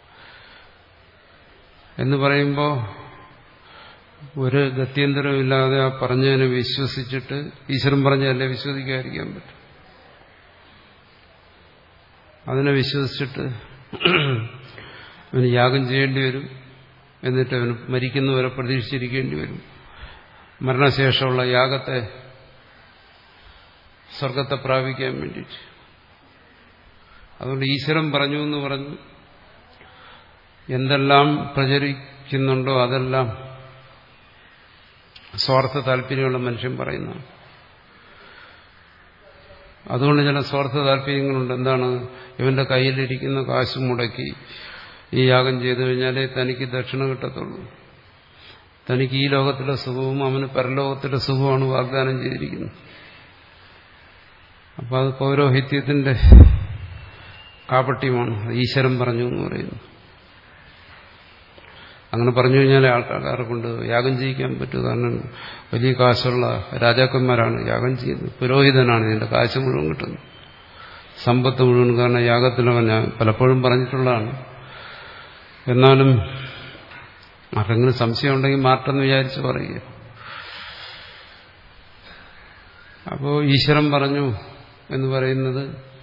A: എന്ന് പറയുമ്പോൾ ഒരു ഗത്യന്തരമില്ലാതെ ആ പറഞ്ഞതിനെ വിശ്വസിച്ചിട്ട് ഈശ്വരൻ പറഞ്ഞതല്ലേ വിശ്വസിക്കാതിരിക്കാൻ പറ്റും അതിനെ വിശ്വസിച്ചിട്ട് അവന് യാഗം ചെയ്യേണ്ടി വരും എന്നിട്ട് അവന് മരിക്കുന്നവരെ പ്രതീക്ഷിച്ചിരിക്കേണ്ടി വരും മരണശേഷമുള്ള യാഗത്തെ സ്വർഗത്തെ പ്രാപിക്കാൻ വേണ്ടിയിട്ട് അതുകൊണ്ട് ഈശ്വരൻ പറഞ്ഞു എന്ന് പറഞ്ഞു എന്തെല്ലാം പ്രചരിക്കുന്നുണ്ടോ അതെല്ലാം സ്വാർത്ഥ താല്പര്യമുള്ള മനുഷ്യൻ പറയുന്നതാണ് അതുകൊണ്ട് ചില സ്വാർത്ഥ താല്പര്യങ്ങളുണ്ട് എന്താണ് ഇവന്റെ കയ്യിലിരിക്കുന്ന കാശ് മുടക്കി ഈ യാഗം ചെയ്തു കഴിഞ്ഞാലേ തനിക്ക് ദക്ഷിണ കിട്ടത്തുള്ളൂ തനിക്ക് ഈ ലോകത്തിലെ സുഖവും അവന് പരലോകത്തിലെ സുഖമാണ് വാഗ്ദാനം ചെയ്തിരിക്കുന്നത് അപ്പൊ അത് പൗരോഹിത്യത്തിന്റെ കാപട്യമാണ് ഈശ്വരൻ പറഞ്ഞു എന്ന് പറയുന്നു അങ്ങനെ പറഞ്ഞു കഴിഞ്ഞാൽ ആൾക്കാരെ കൊണ്ട് യാഗം ചെയ്യിക്കാൻ പറ്റും കാരണം വലിയ കാശുള്ള രാജാക്കന്മാരാണ് യാഗം ചെയ്യുന്നത് പുരോഹിതനാണ് ഇതിന്റെ കാശ് മുഴുവൻ കിട്ടുന്നത് സമ്പത്ത് മുഴുവൻ കാരണം യാഗത്തിലവൻ ഞാൻ പലപ്പോഴും പറഞ്ഞിട്ടുള്ളതാണ് എന്നാലും ആർക്കെങ്കിലും സംശയം ഉണ്ടെങ്കിൽ മാറ്റെന്ന് വിചാരിച്ച് പറയുക അപ്പോൾ ഈശ്വരൻ പറഞ്ഞു എന്ന് പറയുന്നത്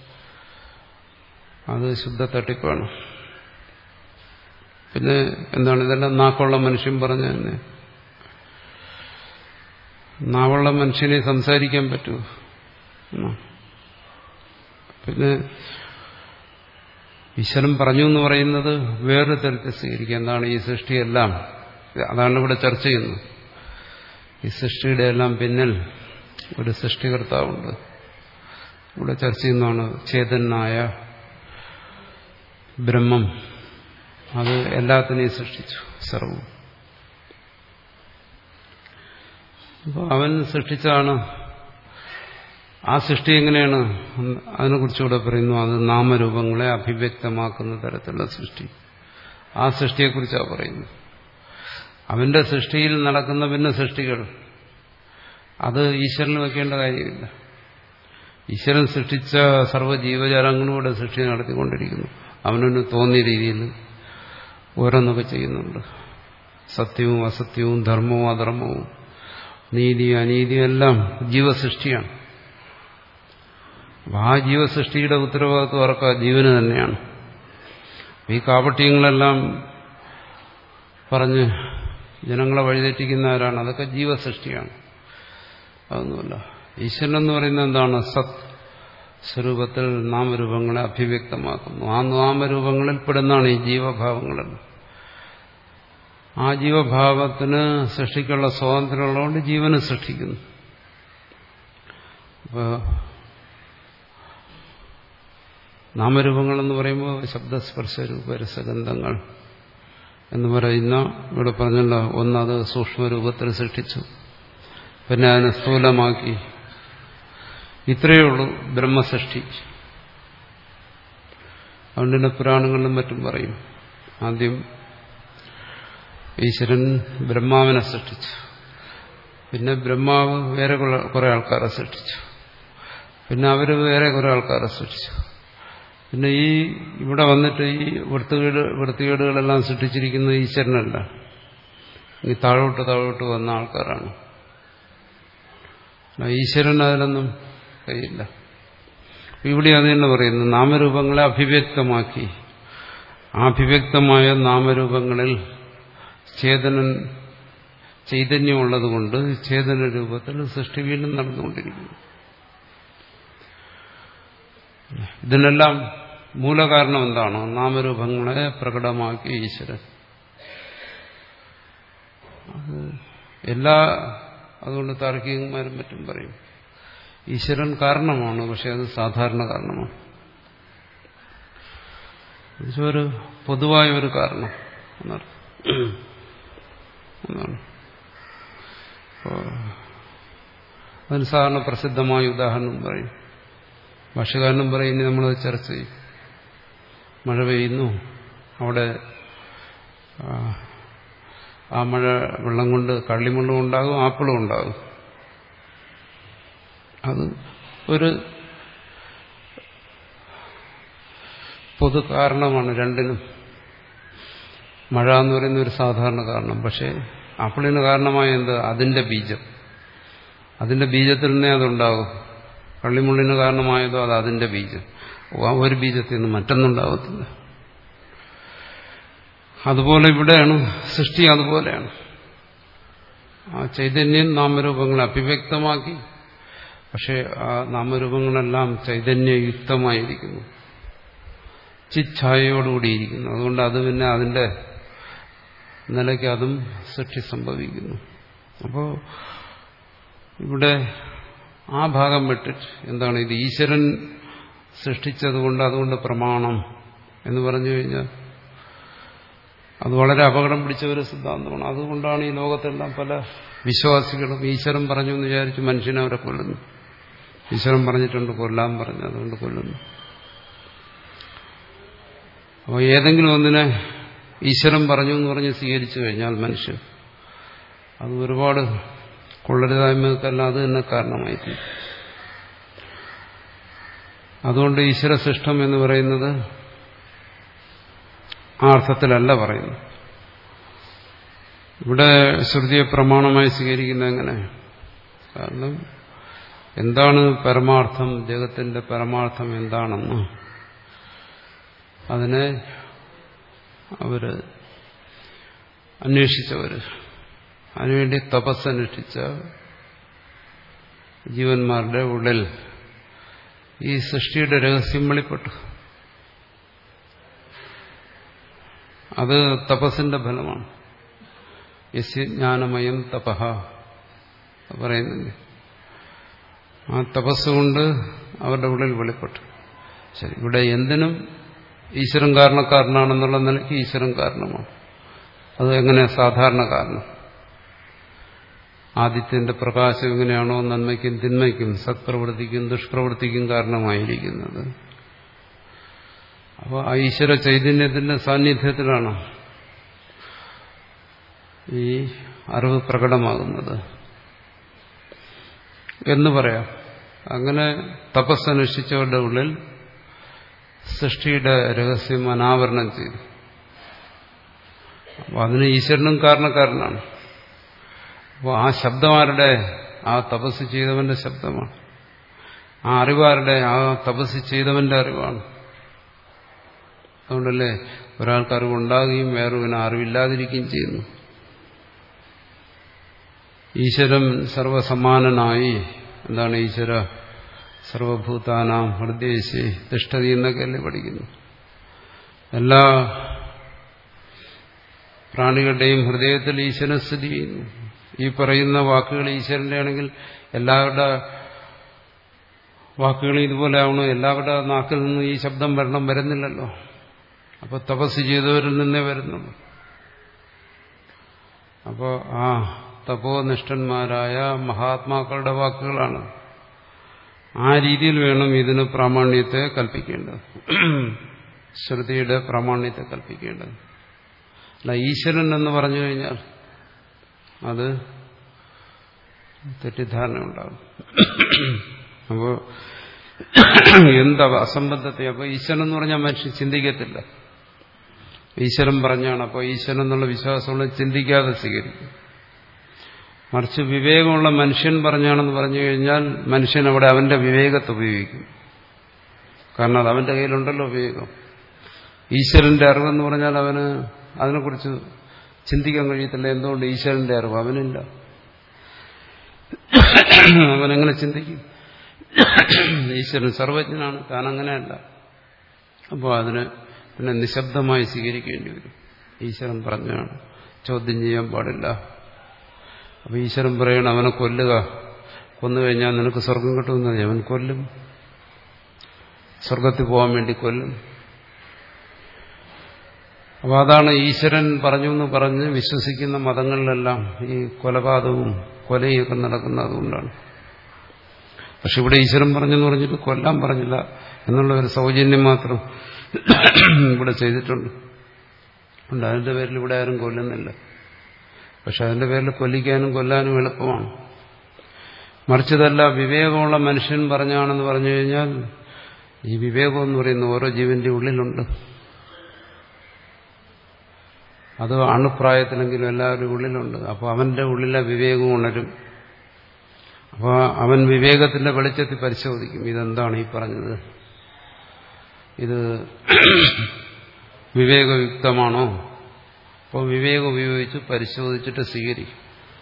A: അത് ശുദ്ധ തട്ടിപ്പാണ് പിന്നെ എന്താണ് ഇതെല്ലാം നാക്കുള്ള മനുഷ്യൻ പറഞ്ഞ തന്നെ നാവുള്ള മനുഷ്യനെ സംസാരിക്കാൻ പറ്റുമോ പിന്നെ ഈശ്വരൻ പറഞ്ഞു എന്ന് പറയുന്നത് വേറൊരു തരത്തിൽ സ്വീകരിക്കുക എന്താണ് ഈ സൃഷ്ടിയെല്ലാം അതാണ് ഇവിടെ ചർച്ച ചെയ്യുന്നത് ഈ സൃഷ്ടിയുടെ എല്ലാം പിന്നിൽ ഒരു സൃഷ്ടികർത്താവുണ്ട് ഇവിടെ ചർച്ച ചെയ്യുന്നതാണ് ചേതനായ ബ്രഹ്മം അത് എല്ലാത്തിനെയും സൃഷ്ടിച്ചു സർവം അപ്പോൾ അവൻ സൃഷ്ടിച്ചാണ് ആ സൃഷ്ടി എങ്ങനെയാണ് അതിനെക്കുറിച്ചുകൂടെ പറയുന്നു അത് നാമരൂപങ്ങളെ അഭിവ്യക്തമാക്കുന്ന തരത്തിലുള്ള സൃഷ്ടി ആ സൃഷ്ടിയെക്കുറിച്ചാണ് പറയുന്നത് അവന്റെ സൃഷ്ടിയിൽ നടക്കുന്ന പിന്നെ സൃഷ്ടികൾ അത് ഈശ്വരന് വെക്കേണ്ട കാര്യമില്ല ഈശ്വരൻ സൃഷ്ടിച്ച സർവ്വ ജീവജാലങ്ങളൂടെ സൃഷ്ടി നടത്തിക്കൊണ്ടിരിക്കുന്നു അവനവന് തോന്നിയ രീതിയിൽ ഓരോന്നൊക്കെ ചെയ്യുന്നുണ്ട് സത്യവും അസത്യവും ധർമ്മവും അധർമ്മവും നീതിയും അനീതിയും എല്ലാം ജീവസൃഷ്ടിയാണ് അപ്പം ആ ജീവസൃഷ്ടിയുടെ ഉത്തരവാദിത്വം അവർക്ക് ജീവന് തന്നെയാണ് ഈ കാപട്യങ്ങളെല്ലാം പറഞ്ഞ് ജനങ്ങളെ വഴിതെറ്റിക്കുന്ന ആരാണ് അതൊക്കെ ജീവസൃഷ്ടിയാണ് അതൊന്നുമല്ല ഈശ്വരൻ എന്ന് പറയുന്നത് എന്താണ് സത് സ്വരൂപത്തിൽ നാമരൂപങ്ങളെ അഭിവ്യക്തമാക്കുന്നു ആ നാമരൂപങ്ങളിൽ പെടുന്നതാണ് ഈ ജീവഭാവങ്ങളെല്ലാം ആ ജീവഭാവത്തിന് സൃഷ്ടിക്കുള്ള സ്വാതന്ത്ര്യമുള്ളതുകൊണ്ട് ജീവനെ സൃഷ്ടിക്കുന്നു അപ്പോൾ നാമരൂപങ്ങൾ എന്ന് പറയുമ്പോൾ ശബ്ദസ്പർശരൂപ രസഗന്ധങ്ങൾ എന്ന് പറയുന്ന ഇവിടെ പറഞ്ഞല്ലോ ഒന്നത് സൂക്ഷ്മരൂപത്തിൽ സൃഷ്ടിച്ചു പിന്നെ അതിനെ സ്ഥൂലമാക്കി ഇത്രയേ ഉള്ളൂ ബ്രഹ്മസൃഷ്ടി അതുകൊണ്ട് തന്നെ പുരാണങ്ങളിലും മറ്റും പറയും ആദ്യം ഈശ്വരൻ ബ്രഹ്മാവിനെ സൃഷ്ടിച്ചു പിന്നെ ബ്രഹ്മാവ് വേറെ കുറെ ആൾക്കാരെ സൃഷ്ടിച്ചു പിന്നെ അവർ വേറെ കുറെ ആൾക്കാരെ സൃഷ്ടിച്ചു പിന്നെ ഈ ഇവിടെ വന്നിട്ട് ഈ വൃത്തികേട് വൃത്തികേടുകളെല്ലാം സൃഷ്ടിച്ചിരിക്കുന്നത് ഈശ്വരനല്ല ഈ താഴോട്ട് താഴോട്ട് വന്ന ആൾക്കാരാണ് ഈശ്വരൻ അതിലൊന്നും കഴിയില്ല ഇവിടെ അത് തന്നെ പറയുന്നു നാമരൂപങ്ങളെ അഭിവ്യക്തമാക്കി ആ അഭിവ്യക്തമായ നാമരൂപങ്ങളിൽ ചേതനൻ ചൈതന്യമുള്ളതുകൊണ്ട് ചേതന രൂപത്തിൽ സൃഷ്ടി വീണ്ടും നടന്നുകൊണ്ടിരിക്കുന്നു ഇതിനെല്ലാം മൂലകാരണം എന്താണ് നാമരൂപങ്ങളെ പ്രകടമാക്കി ഈശ്വരൻ അത് എല്ലാ അതുകൊണ്ട് താർക്കികന്മാരും മറ്റും പറയും ഈശ്വരൻ കാരണമാണ് പക്ഷെ അത് സാധാരണ കാരണമാണ് ഒരു പൊതുവായ ഒരു കാരണം എന്നർത്ഥം എന്നാണ് അതിന് സാധാരണ പ്രസിദ്ധമായ ഉദാഹരണം പറയും ഭാഷകാരനും പറയും ഇനി നമ്മളത് ചർച്ച ചെയ്യും മഴ പെയ്യുന്നു അവിടെ ആ മഴ വെള്ളം കൊണ്ട് കള്ളിമുള്ളും ഉണ്ടാകും ആപ്പിളും ഉണ്ടാകും അത് ഒരു പൊതു കാരണമാണ് രണ്ടിനും മഴ എന്ന് പറയുന്ന ഒരു സാധാരണ കാരണം പക്ഷേ ആപ്പിളിന് കാരണമായ എന്ത് അതിന്റെ ബീജം അതിന്റെ ബീജത്തിൽ നിന്നേ അതുണ്ടാകും കള്ളിമുള്ളിന് കാരണമായതോ അത് അതിന്റെ ബീജം ആ ഒരു ബീജത്തിൽ നിന്ന് മറ്റൊന്നുണ്ടാകത്തില്ല അതുപോലെ ഇവിടെയാണ് സൃഷ്ടി അതുപോലെയാണ് ആ ചൈതന്യം നാമരൂപങ്ങളെ അഭിവ്യക്തമാക്കി പക്ഷെ ആ നാമരൂപങ്ങളെല്ലാം ചൈതന്യയുക്തമായിരിക്കുന്നു ചിച്ഛായയോടുകൂടിയിരിക്കുന്നു അതുകൊണ്ട് അത് പിന്നെ അതിന്റെ നിലയ്ക്ക് അതും സൃഷ്ടി സംഭവിക്കുന്നു അപ്പോൾ ഇവിടെ ആ ഭാഗം വിട്ടിട്ട് എന്താണ് ഇത് ഈശ്വരൻ സൃഷ്ടിച്ചതുകൊണ്ട് അതുകൊണ്ട് പ്രമാണം എന്ന് പറഞ്ഞു കഴിഞ്ഞാൽ അത് വളരെ അപകടം പിടിച്ച ഒരു സിദ്ധാന്തമാണ് അതുകൊണ്ടാണ് ഈ ലോകത്തെല്ലാം പല വിശ്വാസികളും ഈശ്വരൻ പറഞ്ഞു എന്ന് വിചാരിച്ച് മനുഷ്യനെ അവരെ കൊല്ലുന്നു ഈശ്വരൻ പറഞ്ഞിട്ടുണ്ട് കൊല്ലാൻ പറഞ്ഞു അതുകൊണ്ട് കൊല്ലുന്നു അപ്പോൾ ഏതെങ്കിലും ഒന്നിനെ ഈശ്വരൻ പറഞ്ഞു എന്ന് പറഞ്ഞ് സ്വീകരിച്ചു കഴിഞ്ഞാൽ മനുഷ്യൻ അത് ഒരുപാട് കൊള്ളരുതായ്മക്കെല്ലാം അത് തന്നെ കാരണമായി അതുകൊണ്ട് ഈശ്വര സൃഷ്ടം എന്ന് പറയുന്നത് ആ അർത്ഥത്തിലല്ല പറയുന്നു ഇവിടെ ശ്രുതിയെ പ്രമാണമായി സ്വീകരിക്കുന്നത് എങ്ങനെ കാരണം എന്താണ് പരമാർത്ഥം ജഗത്തിന്റെ പരമാർത്ഥം എന്താണെന്ന് അതിനെ അവര് അന്വേഷിച്ചവര് അതിനുവേണ്ടി തപസ്സനുഷ്ഠിച്ച ജീവന്മാരുടെ ഉള്ളിൽ ഈ സൃഷ്ടിയുടെ രഹസ്യം വെളിപ്പെട്ടു അത് തപസ്സിന്റെ ഫലമാണ് യസ്യജ്ഞാനമയം തപഹ പറയുന്നില്ലേ ആ തപസ്സുകൊണ്ട് അവരുടെ ഉള്ളിൽ വെളിപ്പെട്ടു ശരി ഇവിടെ എന്തിനും ഈശ്വരൻ കാരണക്കാരനാണെന്നുള്ള നിലയ്ക്ക് ഈശ്വരൻ കാരണമാണ് അത് എങ്ങനെ സാധാരണ കാരണം ആദിത്യന്റെ പ്രകാശം എങ്ങനെയാണോ നന്മയ്ക്കും തിന്മയ്ക്കും സത്പ്രവൃത്തിക്കും ദുഷ്പ്രവൃത്തിക്കും കാരണമായിരിക്കുന്നത് അപ്പോൾ ആ ഈശ്വര ചൈതന്യത്തിന്റെ സാന്നിധ്യത്തിലാണ് ഈ അറിവ് പ്രകടമാകുന്നത് എന്ന് പറയാം അങ്ങനെ തപസ്സനുഷ്ഠിച്ചവരുടെ ഉള്ളിൽ സൃഷ്ടിയുടെ രഹസ്യം അനാവരണം ചെയ്തു അപ്പോൾ അതിന് ഈശ്വരനും കാരണക്കാരനാണ് അപ്പോൾ ആ ശബ്ദമാരുടെ ആ തപസ് ചെയ്തവന്റെ ശബ്ദമാണ് ആ അറിവാരുടെ ആ തപസ് ചെയ്തവന്റെ അറിവാണ് അതുകൊണ്ടല്ലേ ഒരാൾക്ക് അറിവുണ്ടാകുകയും വേറൊരുവിന് അറിവില്ലാതിരിക്കുകയും ചെയ്യുന്നു ഈശ്വരൻ സർവസമാനനായി എന്താണ് ഈശ്വര സർവഭൂതാനാം ഹൃദയശി തിഷ്ഠതി എന്നൊക്കെയല്ലേ പഠിക്കുന്നു എല്ലാ പ്രാണികളുടെയും ഹൃദയത്തിൽ ഈശ്വരൻ സ്ഥിതി ചെയ്യുന്നു ഈ പറയുന്ന വാക്കുകൾ ഈശ്വരന്റെ ആണെങ്കിൽ എല്ലാവരുടെ വാക്കുകൾ ഇതുപോലെ ആവണോ എല്ലാവരുടെ നാക്കിൽ നിന്നും ഈ ശബ്ദം വരണം വരുന്നില്ലല്ലോ അപ്പോൾ തപസ് ചെയ്തവരിൽ നിന്നേ വരുന്നുള്ളൂ അപ്പോൾ ആ തപോനിഷ്ഠന്മാരായ മഹാത്മാക്കളുടെ വാക്കുകളാണ് ആ രീതിയിൽ വേണം ഇതിന് പ്രാമാണ്യത്തെ കൽപ്പിക്കേണ്ടത് ശ്രുതിയുടെ പ്രാമാണ്യത്തെ കൽപ്പിക്കേണ്ടത് അല്ല ഈശ്വരൻ എന്ന് പറഞ്ഞു കഴിഞ്ഞാൽ അത് തെറ്റിദ്ധാരണ ഉണ്ടാകും അപ്പോൾ എന്താ അസംബന്ധത്തെ അപ്പോൾ ഈശ്വരൻ എന്ന് പറഞ്ഞാൽ മനുഷ്യൻ ചിന്തിക്കത്തില്ല ഈശ്വരൻ പറഞ്ഞാണ് അപ്പോൾ ഈശ്വരൻ എന്നുള്ള വിശ്വാസമുള്ള ചിന്തിക്കാതെ സ്വീകരിക്കും മറിച്ച് വിവേകമുള്ള മനുഷ്യൻ പറഞ്ഞാണെന്ന് പറഞ്ഞു കഴിഞ്ഞാൽ മനുഷ്യൻ അവിടെ അവന്റെ വിവേകത്തെ ഉപയോഗിക്കും കാരണം അത് അവന്റെ കയ്യിലുണ്ടല്ലോ വിവേകം ഈശ്വരന്റെ അറിവെന്ന് പറഞ്ഞാൽ അവന് അതിനെക്കുറിച്ച് ചിന്തിക്കാൻ കഴിയത്തില്ല എന്തുകൊണ്ട് ഈശ്വരന്റെ അറിവ് അവനില്ല അവനെങ്ങനെ ചിന്തിക്കും ഈശ്വരൻ സർവജ്ഞനാണ് താൻ അങ്ങനെയല്ല അപ്പോൾ അതിന് പിന്നെ നിശബ്ദമായി സ്വീകരിക്കേണ്ടി വരും ഈശ്വരൻ പറഞ്ഞാണ് ചോദ്യം ചെയ്യാൻ പാടില്ല അപ്പൊ ഈശ്വരൻ പറയണം അവനെ കൊല്ലുക കൊന്നു കഴിഞ്ഞാൽ നിനക്ക് സ്വർഗം കിട്ടുമെന്ന് അവൻ കൊല്ലും സ്വർഗത്തിൽ പോകാൻ വേണ്ടി കൊല്ലും അപ്പോൾ അതാണ് ഈശ്വരൻ പറഞ്ഞു എന്ന് പറഞ്ഞ് വിശ്വസിക്കുന്ന മതങ്ങളിലെല്ലാം ഈ കൊലപാതകവും കൊലയൊക്കെ നടക്കുന്നത് അതുകൊണ്ടാണ് പക്ഷെ ഇവിടെ ഈശ്വരൻ പറഞ്ഞെന്ന് പറഞ്ഞിട്ട് കൊല്ലാൻ പറഞ്ഞില്ല എന്നുള്ള ഒരു സൗജന്യം മാത്രം ഇവിടെ ചെയ്തിട്ടുണ്ട് ഉണ്ട് അതിന്റെ പേരിൽ ഇവിടെ ആരും കൊല്ലുന്നില്ല പക്ഷെ അതിന്റെ പേരിൽ കൊല്ലിക്കാനും കൊല്ലാനും എളുപ്പമാണ് മറിച്ചതല്ല വിവേകമുള്ള മനുഷ്യൻ പറഞ്ഞാണെന്ന് പറഞ്ഞു കഴിഞ്ഞാൽ ഈ വിവേകം എന്ന് പറയുന്ന ഓരോ ജീവന്റെ ഉള്ളിലുണ്ട് അത് അണുപ്രായത്തിലെങ്കിലും എല്ലാവരും ഉള്ളിലുണ്ട് അപ്പോൾ അവന്റെ ഉള്ളിലെ വിവേകം ഉണരും അപ്പോൾ അവൻ വിവേകത്തിന്റെ വെളിച്ചത്തിൽ പരിശോധിക്കും ഇതെന്താണ് ഈ പറഞ്ഞത് ഇത് വിവേകയുക്തമാണോ അപ്പോൾ വിവേകം ഉപയോഗിച്ച് പരിശോധിച്ചിട്ട് സ്വീകരിക്കും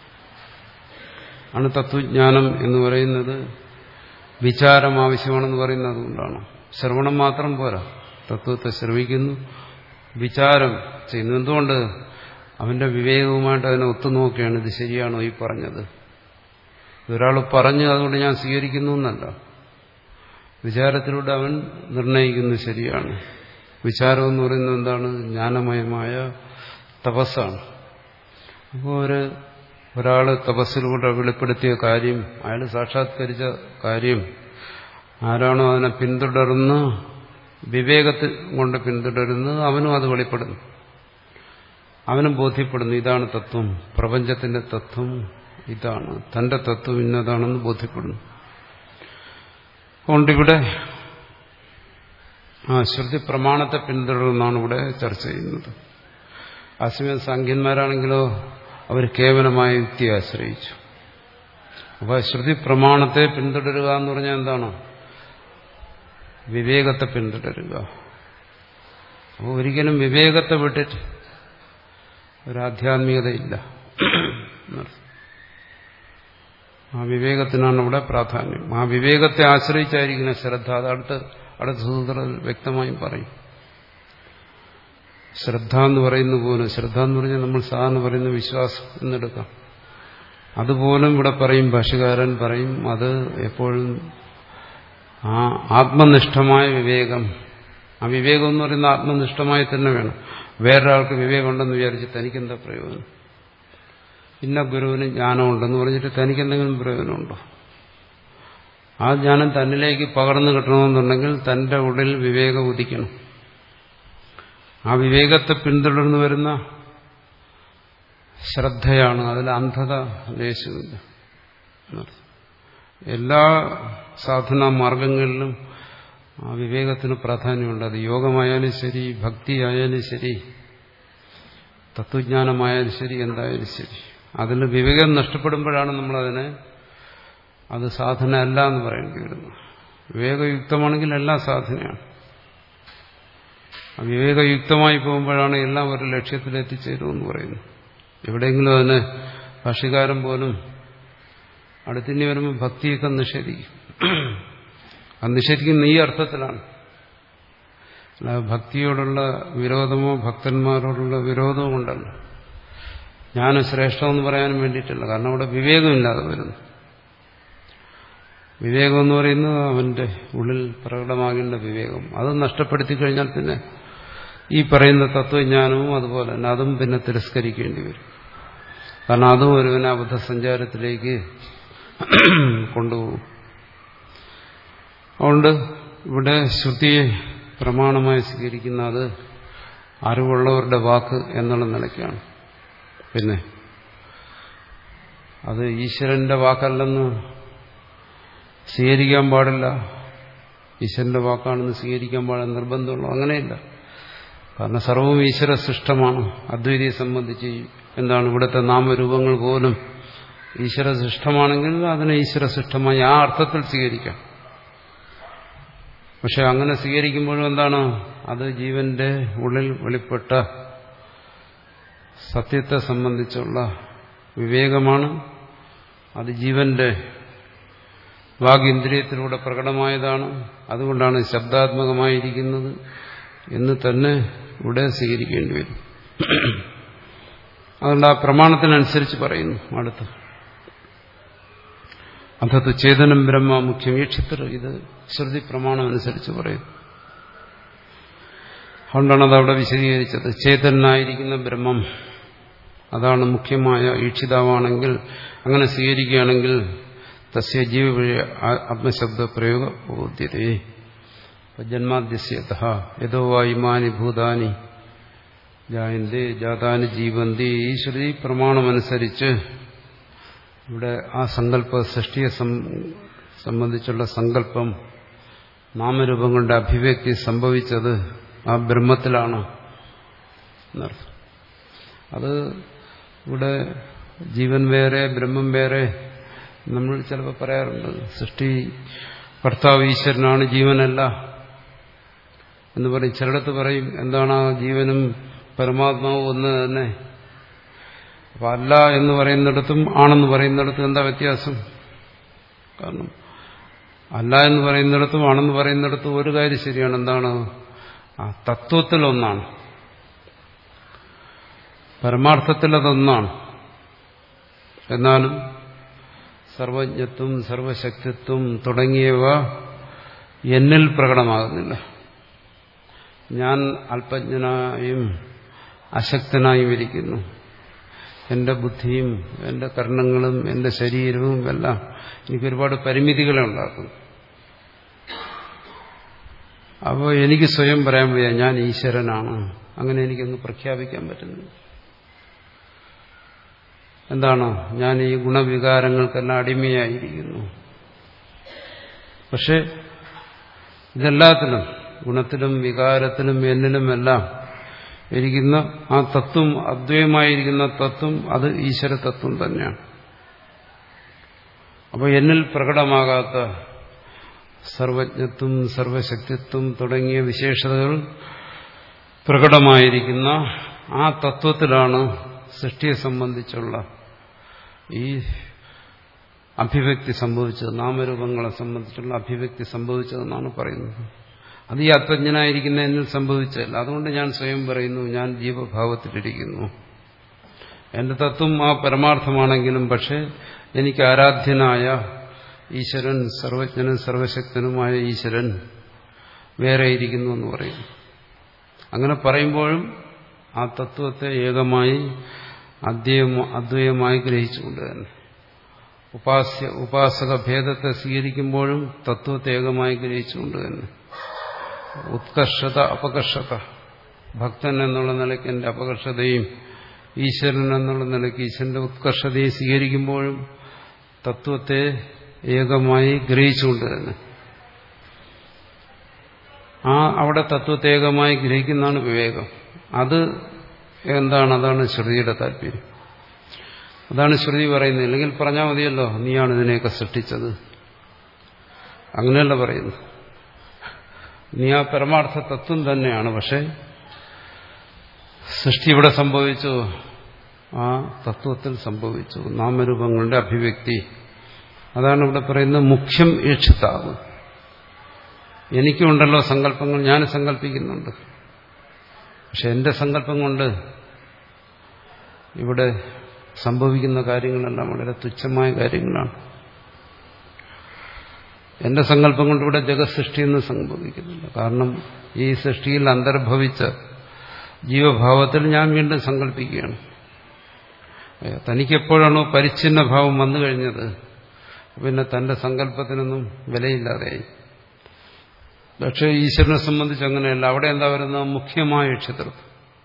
A: ആണ് തത്വജ്ഞാനം എന്ന് പറയുന്നത് വിചാരം ആവശ്യമാണെന്ന് പറയുന്നത് അതുകൊണ്ടാണ് ശ്രവണം മാത്രം പോരാ തത്വത്തെ ശ്രമിക്കുന്നു വിചാരം ചെയ്യുന്നു എന്തുകൊണ്ട് അവന്റെ വിവേകവുമായിട്ട് അതിനെ ഒത്തുനോക്കുകയാണ് ഇത് ശരിയാണോ ഈ പറഞ്ഞത് ഇതൊരാൾ പറഞ്ഞു അതുകൊണ്ട് ഞാൻ സ്വീകരിക്കുന്നു എന്നല്ല വിചാരത്തിലൂടെ അവൻ നിർണയിക്കുന്നു ശരിയാണ് വിചാരം എന്ന് പറയുന്നത് എന്താണ് ജ്ഞാനമയമായ തപസ്സാണ് അപ്പോൾ ഒരു ഒരാൾ തപസ്സിലൂടെ വെളിപ്പെടുത്തിയ കാര്യം അയാൾ സാക്ഷാത്കരിച്ച കാര്യം ആരാണോ അതിനെ പിന്തുടർന്ന് വിവേകത്തിൽ കൊണ്ട് പിന്തുടരുന്നത് അവനും അത് വെളിപ്പെടുന്നു അവനും ബോധ്യപ്പെടുന്നു ഇതാണ് തത്വം പ്രപഞ്ചത്തിന്റെ തത്വം ഇതാണ് തന്റെ തത്വം ഇന്നതാണെന്ന് ബോധ്യപ്പെടുന്നു അതുകൊണ്ടിവിടെ ആ ശ്രുതി പ്രമാണത്തെ പിന്തുടർന്നാണ് ഇവിടെ ചർച്ച ചെയ്യുന്നത് അസമയം സാഖ്യന്മാരാണെങ്കിലോ അവർ കേവലമായ യുക്തിയെ ആശ്രയിച്ചു അപ്പോൾ ശ്രുതി പ്രമാണത്തെ പിന്തുടരുക എന്ന് പറഞ്ഞാൽ എന്താണ് വിവേകത്തെ പിന്തുടരുക അപ്പോൾ ഒരിക്കലും വിവേകത്തെ വിട്ടിട്ട് ഒരു ആധ്യാത്മികതയില്ല ആ വിവേകത്തിനാണ് ഇവിടെ പ്രാധാന്യം ആ വിവേകത്തെ ആശ്രയിച്ചായിരിക്കുന്ന ശ്രദ്ധ അത് അടുത്ത അടുത്ത സൂത്രത്തിൽ വ്യക്തമായും പറയും ശ്രദ്ധ എന്ന് പറയുന്ന പോലും ശ്രദ്ധ എന്ന് പറഞ്ഞാൽ നമ്മൾ സാധാരണ പറയുന്ന വിശ്വാസം എന്നെടുക്കാം അതുപോലും ഇവിടെ പറയും ഭാഷകാരൻ പറയും അത് എപ്പോഴും ആ ആത്മനിഷ്ഠമായ വിവേകം ആ വിവേകം എന്ന് പറയുന്ന ആത്മനിഷ്ഠമായി തന്നെ വേണം വേറൊരാൾക്ക് വിവേകമുണ്ടെന്ന് വിചാരിച്ച് തനിക്കെന്താ പ്രയോജനം ഇന്ന ഗുരുവിന് ജ്ഞാനമുണ്ടെന്ന് പറഞ്ഞിട്ട് തനിക്കെന്തെങ്കിലും പ്രയോജനമുണ്ടോ ആ ജ്ഞാനം തന്നിലേക്ക് പകർന്നു കിട്ടണമെന്നുണ്ടെങ്കിൽ തന്റെ ഉള്ളിൽ വിവേകം ഉദിക്കണം ആ വിവേകത്തെ പിന്തുടർന്നു വരുന്ന ശ്രദ്ധയാണ് അതിൽ അന്ധത ലേശമില്ല എല്ലാ സാധനാ മാർഗങ്ങളിലും ആ വിവേകത്തിന് പ്രാധാന്യമുണ്ട് അത് യോഗമായാലും ശരി ഭക്തിയായാലും ശരി തത്വജ്ഞാനമായാലും ശരി എന്തായാലും ശരി അതിൽ വിവേകം നഷ്ടപ്പെടുമ്പോഴാണ് നമ്മളതിനെ അത് സാധന അല്ല എന്ന് പറയേണ്ടി വരുന്നത് വിവേകയുക്തമാണെങ്കിൽ എല്ലാം സാധനയാണ് വിവേകയുക്തമായി പോകുമ്പോഴാണ് എല്ലാം ഒരു ലക്ഷ്യത്തിലെത്തിച്ചേരുമെന്ന് പറയുന്നു എവിടെയെങ്കിലും അതിന് ഭാഷ്യകാരൻ പോലും അടുത്തിനി വരുമ്പോൾ ഭക്തിയൊക്കെ നിഷേധിക്കും അത് നിഷേധിക്കുന്ന ഈ അർത്ഥത്തിലാണ് അല്ല ഭക്തിയോടുള്ള വിരോധമോ ഭക്തന്മാരോടുള്ള വിരോധമോ കൊണ്ടല്ല ജ്ഞാനം ശ്രേഷ്ഠമെന്ന് പറയാനും വേണ്ടിയിട്ടില്ല കാരണം അവിടെ വിവേകമില്ലാതെ വരുന്നു വിവേകം എന്ന് പറയുന്നത് അവന്റെ ഉള്ളിൽ പ്രകടമാകേണ്ട വിവേകം അത് നഷ്ടപ്പെടുത്തി കഴിഞ്ഞാൽ പിന്നെ ഈ പറയുന്ന തത്വജ്ഞാനവും അതുപോലെ തന്നെ അതും പിന്നെ തിരസ്കരിക്കേണ്ടി വരും കാരണം അതും ഒരുവനെ അബദ്ധസഞ്ചാരത്തിലേക്ക് കൊണ്ടുപോകും അതുകൊണ്ട് ഇവിടെ ശ്രുതിയെ പ്രമാണമായി സ്വീകരിക്കുന്ന അത് അറിവുള്ളവരുടെ വാക്ക് എന്നുള്ള നിലയ്ക്കാണ് പിന്നെ അത് ഈശ്വരന്റെ വാക്കല്ലെന്ന് സ്വീകരിക്കാൻ പാടില്ല ഈശ്വരന്റെ വാക്കാണെന്ന് സ്വീകരിക്കാൻ പാടില്ല നിർബന്ധമുള്ളൂ അങ്ങനെയില്ല കാരണം സർവവും ഈശ്വര സൃഷ്ടമാണ് അദ്വൈതിയെ സംബന്ധിച്ച് എന്താണ് ഇവിടുത്തെ നാമരൂപങ്ങൾ പോലും ഈശ്വര സൃഷ്ടമാണെങ്കിൽ അതിനെ ഈശ്വര സൃഷ്ടമായി ആ അർത്ഥത്തിൽ സ്വീകരിക്കാം പക്ഷെ അങ്ങനെ സ്വീകരിക്കുമ്പോഴും എന്താണ് അത് ജീവന്റെ ഉള്ളിൽ വെളിപ്പെട്ട സത്യത്തെ സംബന്ധിച്ചുള്ള വിവേകമാണ് അത് ജീവന്റെ വാഗിന്ദ്രിയത്തിലൂടെ പ്രകടമായതാണ് അതുകൊണ്ടാണ് ശബ്ദാത്മകമായിരിക്കുന്നത് എന്ന് തന്നെ ഇവിടെ സ്വീകരിക്കേണ്ടി വരും അതുകൊണ്ട് ആ പ്രമാണത്തിനനുസരിച്ച് പറയുന്നു അടുത്ത് അഥത്ത് ചേതനം ബ്രഹ്മ മുഖ്യം ഈ ക്ഷത്ര ഇത് ശ്രുതി പ്രമാണം അനുസരിച്ച് പറയുന്നു അതുകൊണ്ടാണ് അതവിടെ വിശദീകരിച്ചത് ചേതനായിരിക്കുന്ന ബ്രഹ്മം അതാണ് മുഖ്യമായ ഈക്ഷിതാവാണെങ്കിൽ അങ്ങനെ സ്വീകരിക്കുകയാണെങ്കിൽ തസ്യ ജീവവഴി ആത്മശബ്ദ പ്രയോഗ ബോധ്യതേ ജന്മാദ്യസ്യത യഥോ വായുമാനി ഭൂതാനി ജായന്തി ജാതാനി ജീവന്തി ഈ ശ്രുതി പ്രമാണമനുസരിച്ച് ഇവിടെ ആ സങ്കല്പ സൃഷ്ടിയെ സംബന്ധിച്ചുള്ള സങ്കല്പം നാമരൂപങ്ങളുടെ അഭിവ്യക്തി സംഭവിച്ചത് ആ ബ്രഹ്മത്തിലാണ് എന്നർത്ഥം അത് ഇവിടെ ജീവൻ വേറെ ബ്രഹ്മം വേറെ നമ്മൾ ചിലപ്പോൾ പറയാറുണ്ട് സൃഷ്ടി കർത്താവ് ഈശ്വരനാണ് ജീവനല്ല എന്ന് പറയും ചിലടത്ത് പറയും എന്താണ് ആ ജീവനും പരമാത്മാവും ഒന്ന് തന്നെ അപ്പൊ അല്ല എന്ന് പറയുന്നിടത്തും ആണെന്ന് പറയുന്നിടത്തും എന്താ വ്യത്യാസം കാരണം അല്ല എന്ന് പറയുന്നിടത്തും ആണെന്ന് പറയുന്നിടത്തും ഒരു കാര്യം ശരിയാണ് എന്താണ് ആ തത്വത്തിൽ ഒന്നാണ് പരമാർത്ഥത്തിൽ അതൊന്നാണ് എന്നാലും സർവജ്ഞത്വം സർവശക്തിത്വം തുടങ്ങിയവ എന്നിൽ പ്രകടമാകുന്നില്ല ഞാൻ അല്പജ്ഞനായും അശക്തനായും ഇരിക്കുന്നു എന്റെ ബുദ്ധിയും എന്റെ കർണങ്ങളും എന്റെ ശരീരവും എല്ലാം എനിക്ക് ഒരുപാട് പരിമിതികളെ ഉണ്ടാക്കുന്നു അപ്പോൾ എനിക്ക് സ്വയം പറയാൻ വയ്യ ഞാൻ ഈശ്വരനാണ് അങ്ങനെ എനിക്കൊന്ന് പ്രഖ്യാപിക്കാൻ പറ്റുന്നു എന്താണ് ഞാൻ ഈ ഗുണവികാരങ്ങൾക്കെല്ലാം അടിമയായിരിക്കുന്നു പക്ഷെ ഇതെല്ലാത്തിലും ഗുണത്തിലും വികാരത്തിലും എന്നിലുമെല്ലാം ഇരിക്കുന്ന ആ തത്വം അദ്വൈതമായിരിക്കുന്ന തത്വം അത് ഈശ്വര തത്വം തന്നെയാണ് അപ്പോൾ എന്നിൽ പ്രകടമാകാത്ത സർവജ്ഞത്വം സർവശക്തിത്വം തുടങ്ങിയ വിശേഷതകൾ പ്രകടമായിരിക്കുന്ന ആ തത്വത്തിലാണ് സൃഷ്ടിയെ സംബന്ധിച്ചുള്ള ഈ അഭിവ്യക്തി സംഭവിച്ചത് നാമരൂപങ്ങളെ സംബന്ധിച്ചുള്ള അഭിവ്യക്തി സംഭവിച്ചതെന്നാണ് പറയുന്നത് അത് ഈ ആത്മജ്ഞനായിരിക്കുന്ന എന്നിൽ സംഭവിച്ചതല്ല അതുകൊണ്ട് ഞാൻ സ്വയം പറയുന്നു ഞാൻ ജീവഭാവത്തിലിരിക്കുന്നു എന്റെ തത്വം ആ പരമാർത്ഥമാണെങ്കിലും പക്ഷെ എനിക്ക് ആരാധ്യനായ ഈശ്വരൻ സർവജ്ഞനും സർവശക്തനുമായ ഈശ്വരൻ വേറെ ഇരിക്കുന്നു എന്ന് പറയും അങ്ങനെ പറയുമ്പോഴും ആ തത്വത്തെ ഏകമായി അദ്വൈതമായി ഗ്രഹിച്ചുകൊണ്ട് തന്നെ ഉപാസ്യ ഉപാസക ഭേദത്തെ സ്വീകരിക്കുമ്പോഴും തത്വത്തെ ഏകമായി ഗ്രഹിച്ചുകൊണ്ട് തന്നെ ഉത്കർഷത അപകർഷത ഭക്തൻ എന്നുള്ള നിലയ്ക്ക് എന്റെ അപകർഷതയും ഈശ്വരൻ എന്നുള്ള നിലയ്ക്ക് ഈശ്വരന്റെ ഉത്കർഷതയും സ്വീകരിക്കുമ്പോഴും തത്വത്തെ ഏകമായി ഗ്രഹിച്ചുകൊണ്ട് തന്നെ ആ അവിടെ തത്വത്തേകമായി ഗ്രഹിക്കുന്നതാണ് വിവേകം അത് എന്താണ് അതാണ് ശ്രുതിയുടെ താല്പര്യം അതാണ് ശ്രുതി പറയുന്നത് അല്ലെങ്കിൽ പറഞ്ഞാൽ മതിയല്ലോ നീയാണ് ഇതിനെയൊക്കെ സൃഷ്ടിച്ചത് അങ്ങനെയല്ല പറയുന്നു നീ ആ പരമാർത്ഥ തത്വം തന്നെയാണ് പക്ഷെ സൃഷ്ടി ഇവിടെ സംഭവിച്ചു ആ തത്വത്തിൽ സംഭവിച്ചു നാമരൂപങ്ങളുടെ അഭിവ്യക്തി അതാണ് ഇവിടെ പറയുന്നത് മുഖ്യം ഈക്ഷിതാവ് എനിക്കുണ്ടല്ലോ സങ്കല്പങ്ങൾ ഞാൻ സങ്കല്പിക്കുന്നുണ്ട് പക്ഷെ എന്റെ സങ്കല്പം കൊണ്ട് ഇവിടെ സംഭവിക്കുന്ന കാര്യങ്ങളെല്ലാം വളരെ തുച്ഛമായ കാര്യങ്ങളാണ് എന്റെ സങ്കല്പം കൊണ്ട് ഇവിടെ ജഗസൃഷ്ടിയൊന്നും സംഭവിക്കുന്നില്ല കാരണം ഈ സൃഷ്ടിയിൽ അന്തർഭവിച്ച ജീവഭാവത്തിൽ ഞാൻ വീണ്ടും സങ്കല്പിക്കുകയാണ് തനിക്കെപ്പോഴാണോ പരിച്ഛിന്ന ഭാവം വന്നു കഴിഞ്ഞത് പിന്നെ തന്റെ സങ്കല്പത്തിനൊന്നും വിലയില്ലാതെയായി പക്ഷേ ഈശ്വരനെ സംബന്ധിച്ച് അങ്ങനെയല്ല അവിടെ എന്താ വരുന്നത് മുഖ്യമായ ക്ഷതൃത്വം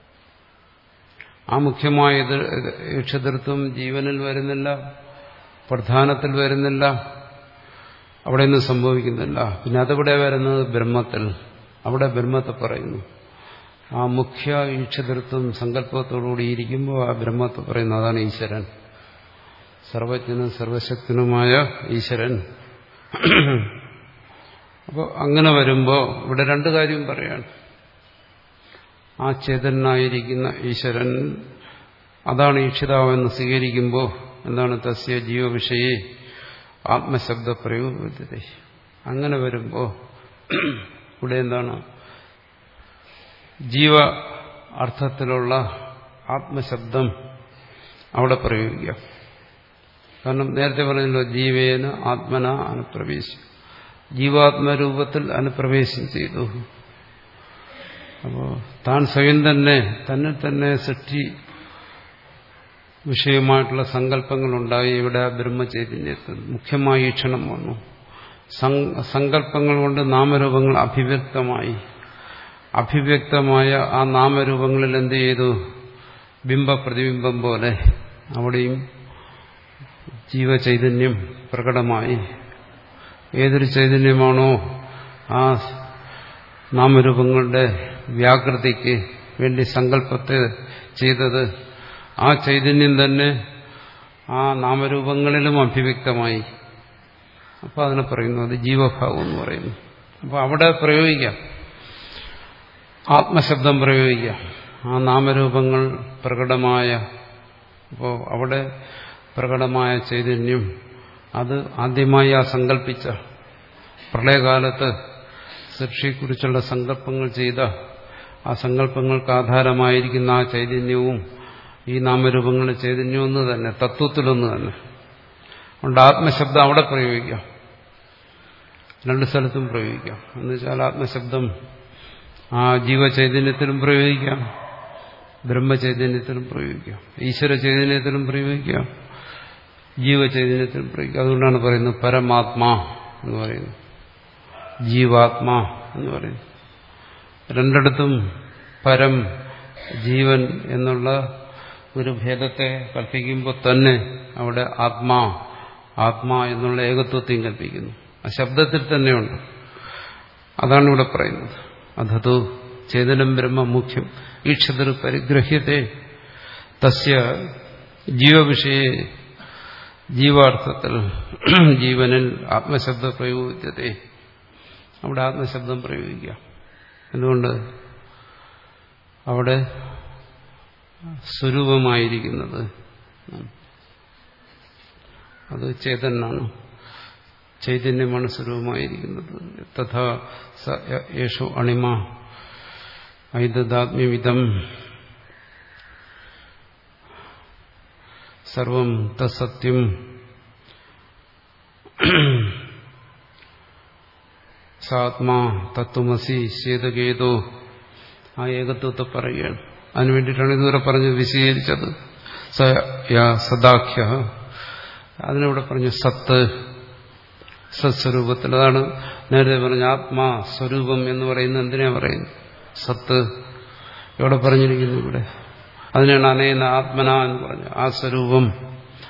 A: ആ മുഖ്യമായ ക്ഷതൃത്വം ജീവനിൽ വരുന്നില്ല പ്രധാനത്തിൽ വരുന്നില്ല അവിടെ ഒന്നും സംഭവിക്കുന്നില്ല പിന്നെ അതെവിടെ വരുന്നത് ബ്രഹ്മത്തിൽ അവിടെ ബ്രഹ്മത്തെ പറയുന്നു ആ മുഖ്യ ഈക്ഷതൃത്വം സങ്കല്പത്തോടുകൂടി ഇരിക്കുമ്പോൾ ആ ബ്രഹ്മത്തെ പറയുന്നു അതാണ് ഈശ്വരൻ സർവജ്ഞനും സർവശക്തനുമായ ഈശ്വരൻ അപ്പോൾ അങ്ങനെ വരുമ്പോൾ ഇവിടെ രണ്ട് കാര്യം പറയാണ് ആ ചേതനായിരിക്കുന്ന ഈശ്വരൻ അതാണ് ഈക്ഷിതാവെന്ന് സ്വീകരിക്കുമ്പോൾ എന്താണ് തസ്യ ജീവവിഷയെ ആത്മശബ്ദ പ്രയോഗ അങ്ങനെ വരുമ്പോൾ ഇവിടെ എന്താണ് ജീവ അർത്ഥത്തിലുള്ള ആത്മശബ്ദം അവിടെ പ്രയോഗിക്കാം കാരണം നേരത്തെ പറഞ്ഞല്ലോ ജീവേന ആത്മന അനുപ്രവേശം ജീവാത്മരൂപത്തിൽ അനുപ്രവേശം ചെയ്തു അപ്പോൾ താൻ സ്വയം തന്നെ തന്നെ തന്നെ സൃഷ്ടി വിഷയമായിട്ടുള്ള സങ്കല്പങ്ങളുണ്ടായി ഇവിടെ ബ്രഹ്മചൈതന്യത്തിൽ മുഖ്യമായി ഈക്ഷണം വന്നു സങ്കല്പങ്ങൾ കൊണ്ട് നാമരൂപങ്ങൾ അഭിവ്യക്തമായി അഭിവ്യക്തമായ ആ നാമരൂപങ്ങളിൽ എന്ത് ചെയ്തു ബിംബ പ്രതിബിംബം പോലെ അവിടെയും ജീവചൈതന്യം പ്രകടമായി ഏതൊരു ചൈതന്യമാണോ ആ നാമരൂപങ്ങളുടെ വ്യാകൃതിക്ക് വേണ്ടി സങ്കല്പത്തെ ചെയ്തത് ആ ചൈതന്യം തന്നെ ആ നാമരൂപങ്ങളിലും അഭിവ്യക്തമായി അപ്പോൾ അതിനെ പറയുന്നു അത് ജീവഭാവം എന്ന് പറയുന്നു അപ്പോൾ അവിടെ പ്രയോഗിക്കാം ആത്മശബ്ദം പ്രയോഗിക്കാം ആ നാമരൂപങ്ങൾ പ്രകടമായ അപ്പോൾ അവിടെ പ്രകടമായ ചൈതന്യം അത് ആദ്യമായി ആ സങ്കല്പിച്ച പ്രളയകാലത്ത് സൃഷ്ടിയെക്കുറിച്ചുള്ള സങ്കല്പങ്ങൾ ചെയ്ത ആ സങ്കല്പങ്ങൾക്ക് ആധാരമായിരിക്കുന്ന ആ ചൈതന്യവും ഈ നാമരൂപങ്ങളുടെ ചൈതന്യം ഒന്ന് തന്നെ തത്വത്തിലൊന്ന് തന്നെ അതുകൊണ്ട് ആത്മശബ്ദം അവിടെ പ്രയോഗിക്കാം രണ്ട് സ്ഥലത്തും പ്രയോഗിക്കാം എന്ന് വെച്ചാൽ ആത്മശബ്ദം ആ ജീവചൈതന്യത്തിലും പ്രയോഗിക്കാം ബ്രഹ്മചൈതന്യത്തിലും പ്രയോഗിക്കാം ഈശ്വര ചൈതന്യത്തിലും പ്രയോഗിക്കാം ജീവചൈതന്യത്തിലും പ്രയോഗിക്കാം അതുകൊണ്ടാണ് പറയുന്നത് പരമാത്മാ എന്ന് പറയുന്നത് ജീവാത്മാ എന്ന് പറയുന്നു രണ്ടിടത്തും പരം ജീവൻ എന്നുള്ള ഒരു ഭേദത്തെ കൽപ്പിക്കുമ്പോൾ തന്നെ അവിടെ ആത്മാ ആത്മാ എന്നുള്ള ഏകത്വത്തെയും കൽപ്പിക്കുന്നു ആ ശബ്ദത്തിൽ തന്നെയുണ്ട് അതാണ് ഇവിടെ പറയുന്നത് അധതു ചേതനം ബ്രഹ്മ മുഖ്യം ഈക്ഷതർ പരിഗ്രഹ്യത്തെ തസ്യ ജീവവിഷയെ ജീവാർത്ഥത്തിൽ ജീവനിൽ ആത്മശബ്ദ പ്രയോഗിക്കത്തെ അവിടെ ആത്മശബ്ദം പ്രയോഗിക്കാം എന്തുകൊണ്ട് അവിടെ സ്വരൂപമായിരിക്കുന്നത് അത് ചേതനാണ് ചൈതന്യമാണ് സ്വരൂപമായിരിക്കുന്നത് തഥാ യേശു അണിമ ഐദാത്മ്യവിധം സർവം തത്സത്യം സാത്മാ തത്വമസി ശേതകേതോ ആ ഏകത്വത്തെ പറയുകയാണ് അതിനു വേണ്ടിയിട്ടാണ് ഇതുവരെ പറഞ്ഞ് വിശദീകരിച്ചത് സദാഖ്യ അതിനിവിടെ പറഞ്ഞു സത്ത് സത്സ്വരൂപത്തിൽ അതാണ് നേരത്തെ പറഞ്ഞ ആത്മാ സ്വരൂപം എന്ന് പറയുന്നത് എന്തിനാ പറയുന്നത് സത്ത് എവിടെ പറഞ്ഞിരിക്കുന്നു ഇവിടെ അതിനാണ് അനേന ആത്മന എന്ന് പറഞ്ഞു ആ സ്വരൂപം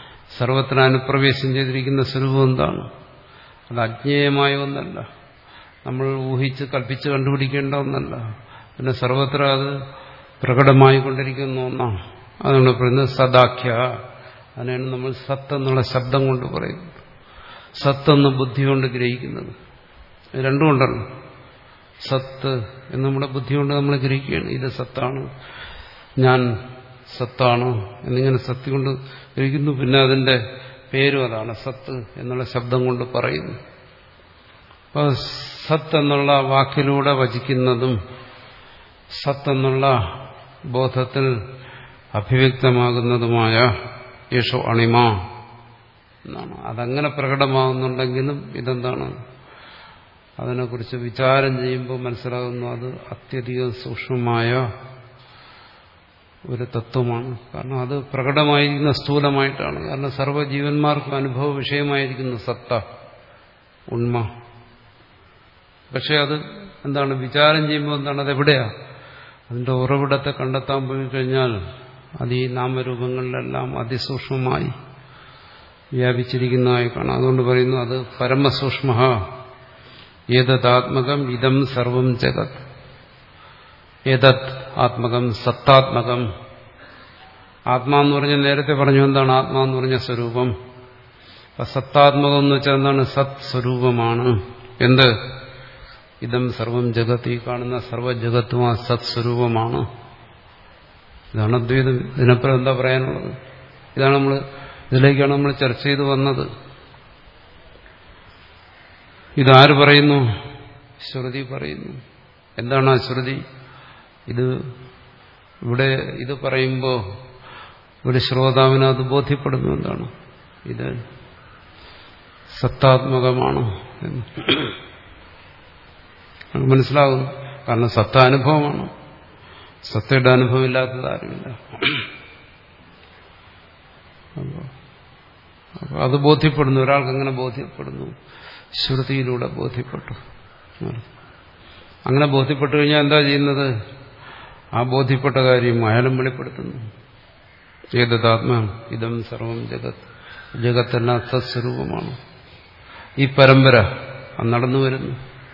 A: സർവത്തിന് അനുപ്രവേശം ചെയ്തിരിക്കുന്ന സ്വരൂപം എന്താണ് അത് അജ്ഞേയമായ ഒന്നല്ല നമ്മൾ ഊഹിച്ച് കൽപ്പിച്ച് കണ്ടുപിടിക്കേണ്ട ഒന്നല്ല പിന്നെ സർവത്ര അത് പ്രകടമായി കൊണ്ടിരിക്കുന്ന ഒന്നാണ് അതുകൊണ്ട് പറയുന്നത് സദാഖ്യ അതിനാണ് നമ്മൾ സത്ത് എന്നുള്ള ശബ്ദം കൊണ്ട് പറയുന്നത് സത്തെന്ന് ബുദ്ധി കൊണ്ട് ഗ്രഹിക്കുന്നത് രണ്ടും ഉണ്ടല്ലോ സത്ത് എന്ന് നമ്മുടെ ബുദ്ധി കൊണ്ട് നമ്മൾ ഗ്രഹിക്കുകയാണ് ഇത് സത്താണ് ഞാൻ സത്താണ് എന്നിങ്ങനെ സത്ത് കൊണ്ട് ഗ്രഹിക്കുന്നു പിന്നെ അതിന്റെ പേരും അതാണ് സത്ത് എന്നുള്ള ശബ്ദം കൊണ്ട് പറയുന്നു അപ്പോൾ സത്ത് എന്നുള്ള വാക്കിലൂടെ വചിക്കുന്നതും സത്ത് എന്നുള്ള ബോധത്തിൽ അഭിവ്യക്തമാകുന്നതുമായ യേശോ അണിമ എന്നാണ് അതങ്ങനെ പ്രകടമാകുന്നുണ്ടെങ്കിലും ഇതെന്താണ് അതിനെക്കുറിച്ച് വിചാരം ചെയ്യുമ്പോൾ മനസ്സിലാകുന്നു അത് അത്യധികം സൂക്ഷ്മമായ ഒരു തത്വമാണ് കാരണം അത് പ്രകടമായിരിക്കുന്ന സ്ഥൂലമായിട്ടാണ് കാരണം സർവ്വജീവന്മാർക്കും അനുഭവ വിഷയമായിരിക്കുന്ന സത്ത ഉണ്മ പക്ഷെ അത് എന്താണ് വിചാരം ചെയ്യുമ്പോൾ എന്താണ് അതെവിടെയാ അതിന്റെ ഉറവിടത്തെ കണ്ടെത്താൻ പോയി കഴിഞ്ഞാൽ അത് ഈ നാമരൂപങ്ങളിലെല്ലാം അതിസൂക്ഷ്മമായി വ്യാപിച്ചിരിക്കുന്നതായി കാണാം അതുകൊണ്ട് പറയുന്നു അത് പരമസൂക്ഷ്മ ഏതദാത്മകം ഇതം സർവം ജഗത് ഏതത് ആത്മകം സത്താത്മകം ആത്മാന്ന് പറഞ്ഞ നേരത്തെ പറഞ്ഞു എന്താണ് ആത്മാന്ന് പറഞ്ഞ സ്വരൂപം അപ്പൊ സത്താത്മകം എന്ന് വെച്ചാൽ എന്താണ് സത് സ്വരൂപമാണ് എന്ത് ഇതം സർവം ജഗത്ത് ഈ കാണുന്ന സർവ്വജഗത്തും ആ സത് സ്വരൂപമാണ് ഇതാണ് അദ്വൈതം ഇതിനപ്പുറം എന്താ പറയാനുള്ളത് ഇതാണ് നമ്മൾ ഇതിലേക്കാണ് നമ്മൾ ചർച്ച ചെയ്ത് വന്നത് ഇതാര് പറയുന്നു ശ്രുതി പറയുന്നു എന്താണ് ആ ശ്രുതി ഇത് ഇവിടെ ഇത് പറയുമ്പോൾ ഇവിടെ ശ്രോതാവിന് അത് ബോധ്യപ്പെടുന്നു എന്താണ് ഇത് സത്താത്മകമാണ് എന്ന് മനസ്സിലാകുന്നു കാരണം സത്ത അനുഭവമാണ് സത്തയുടെ അനുഭവം ഇല്ലാത്തത് ആരുമില്ല അപ്പോൾ അത് ബോധ്യപ്പെടുന്നു ഒരാൾക്ക് അങ്ങനെ ബോധ്യപ്പെടുന്നു ശ്രുതിയിലൂടെ ബോധ്യപ്പെട്ടു അങ്ങനെ ബോധ്യപ്പെട്ടു കഴിഞ്ഞാൽ എന്താ ചെയ്യുന്നത് ആ ബോധ്യപ്പെട്ട കാര്യം അയാളും വെളിപ്പെടുത്തുന്നു ഏതതാത്മ ഇതം സർവം ജഗത് ജഗത്തെല്ലാം സത്സ്വരൂപമാണ് ഈ പരമ്പര നടന്നു വരുന്നു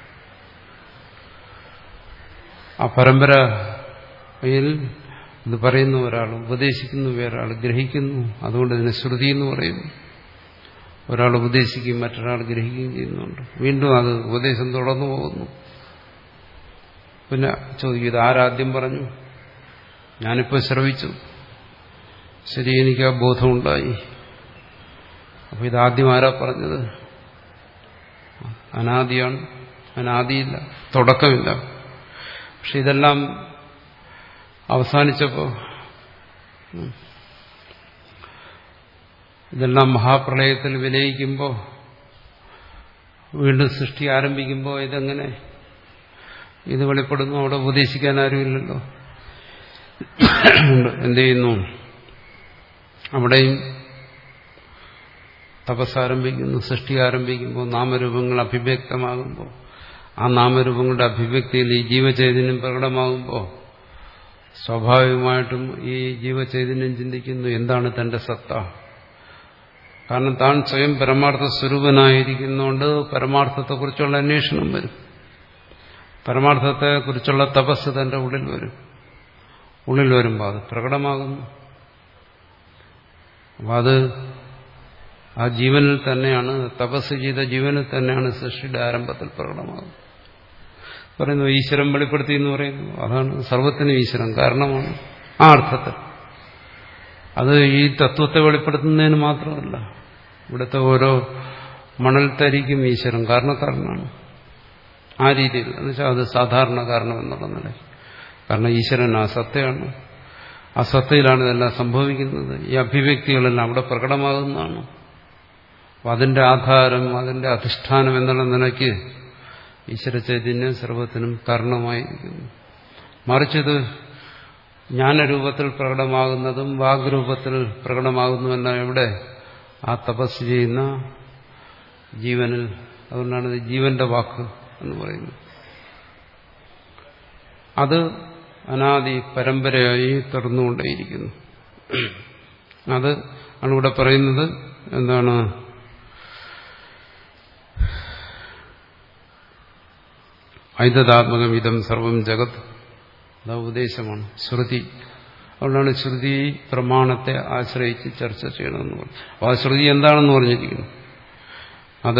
A: ആ പരമ്പരയിൽ ഇത് പറയുന്നു ഒരാൾ ഉപദേശിക്കുന്നു വേറൊരാൾ ഗ്രഹിക്കുന്നു അതുകൊണ്ട് ഇതിനെ ശ്രുതി എന്ന് പറയുന്നു ഒരാൾ ഉപദേശിക്കുകയും മറ്റൊരാൾ ഗ്രഹിക്കുകയും ചെയ്യുന്നുണ്ട് വീണ്ടും അത് ഉപദേശം തുടർന്നു പോകുന്നു പിന്നെ ചോദിക്കും ഇത് ആരാദ്യം പറഞ്ഞു ഞാനിപ്പോൾ ശ്രവിച്ചു ശരി എനിക്ക് ആ ബോധമുണ്ടായി അപ്പൊ ഇതാദ്യം ആരാ പറഞ്ഞത് അനാദിയാണ് അനാദിയില്ല തുടക്കമില്ല പക്ഷെ ഇതെല്ലാം അവസാനിച്ചപ്പോ ഇതെല്ലാം മഹാപ്രളയത്തിൽ വിലയിക്കുമ്പോൾ വീണ്ടും സൃഷ്ടി ആരംഭിക്കുമ്പോൾ ഇതെങ്ങനെ ഇത് വെളിപ്പെടുന്നു അവിടെ ഉപദേശിക്കാൻ ആരുമില്ലല്ലോ എന്ത് ചെയ്യുന്നു അവിടെയും തപസ്സാരംഭിക്കുന്നു സൃഷ്ടി ആരംഭിക്കുമ്പോൾ നാമരൂപങ്ങൾ അഭിവ്യക്തമാകുമ്പോൾ ആ നാമരൂപങ്ങളുടെ അഭിവ്യക്തിയിൽ ഈ ജീവചൈതന്യം പ്രകടമാകുമ്പോൾ സ്വാഭാവികമായിട്ടും ഈ ജീവചൈതന്യം ചിന്തിക്കുന്നു എന്താണ് തന്റെ സത്ത കാരണം താൻ സ്വയം പരമാർത്ഥ സ്വരൂപനായിരിക്കുന്നതുകൊണ്ട് പരമാർത്ഥത്തെക്കുറിച്ചുള്ള അന്വേഷണം വരും പരമാർത്ഥത്തെക്കുറിച്ചുള്ള തപസ് തന്റെ ഉള്ളിൽ വരും ഉള്ളിൽ വരുമ്പോൾ അത് പ്രകടമാകുന്നു അപ്പം അത് ആ ജീവനിൽ തന്നെയാണ് തപസ് ചെയ്ത ജീവനിൽ തന്നെയാണ് സൃഷ്ടിയുടെ ആരംഭത്തിൽ പ്രകടമാകുന്നത് പറയുന്നു ഈശ്വരൻ വെളിപ്പെടുത്തി എന്ന് പറയുന്നു അതാണ് സർവത്തിനും ഈശ്വരൻ കാരണമാണ് ആ അർത്ഥത്തിൽ അത് ഈ തത്വത്തെ വെളിപ്പെടുത്തുന്നതിന് മാത്രമല്ല ഇവിടുത്തെ ഓരോ മണൽത്തരിക്കും ഈശ്വരൻ കാരണക്കാരനാണ് ആ രീതിയിൽ എന്നുവെച്ചാൽ അത് സാധാരണ കാരണം എന്നുള്ള നില കാരണം ഈശ്വരൻ ആ സത്തയാണ് ആ സത്തയിലാണ് ഇതെല്ലാം സംഭവിക്കുന്നത് ഈ അഭിവ്യക്തികളെല്ലാം അവിടെ പ്രകടമാകുന്നതാണ് അപ്പം അതിന്റെ ആധാരം അതിന്റെ അധിഷ്ഠാനം എന്നുള്ള നിലയ്ക്ക് ഈശ്വര ചൈതന്യം സർവത്തിനും കാരണമായിരിക്കുന്നു മറിച്ചത് ജ്ഞാനരൂപത്തിൽ പ്രകടമാകുന്നതും വാഗ്രൂപത്തിൽ പ്രകടമാകുന്നുവെല്ലാം എവിടെ ആ തപസ് ചെയ്യുന്ന ജീവനിൽ അതുകൊണ്ടാണ് ഇത് ജീവന്റെ വാക്ക് എന്ന് പറയുന്നത് അത് അനാദി പരമ്പരയായി തുടർന്നുകൊണ്ടേയിരിക്കുന്നു അത് ആണ് ഇവിടെ പറയുന്നത് എന്താണ് ഐതദാത്മകം ഇതം സർവം ജഗത് അതാ ഉപദേശമാണ് ശ്രുതി അതുകൊണ്ടാണ് ശ്രുതി പ്രമാണത്തെ ആശ്രയിച്ച് ചർച്ച ചെയ്യണമെന്ന് പറഞ്ഞു അപ്പോൾ ആ ശ്രുതി എന്താണെന്ന് പറഞ്ഞിരിക്കുന്നു അത്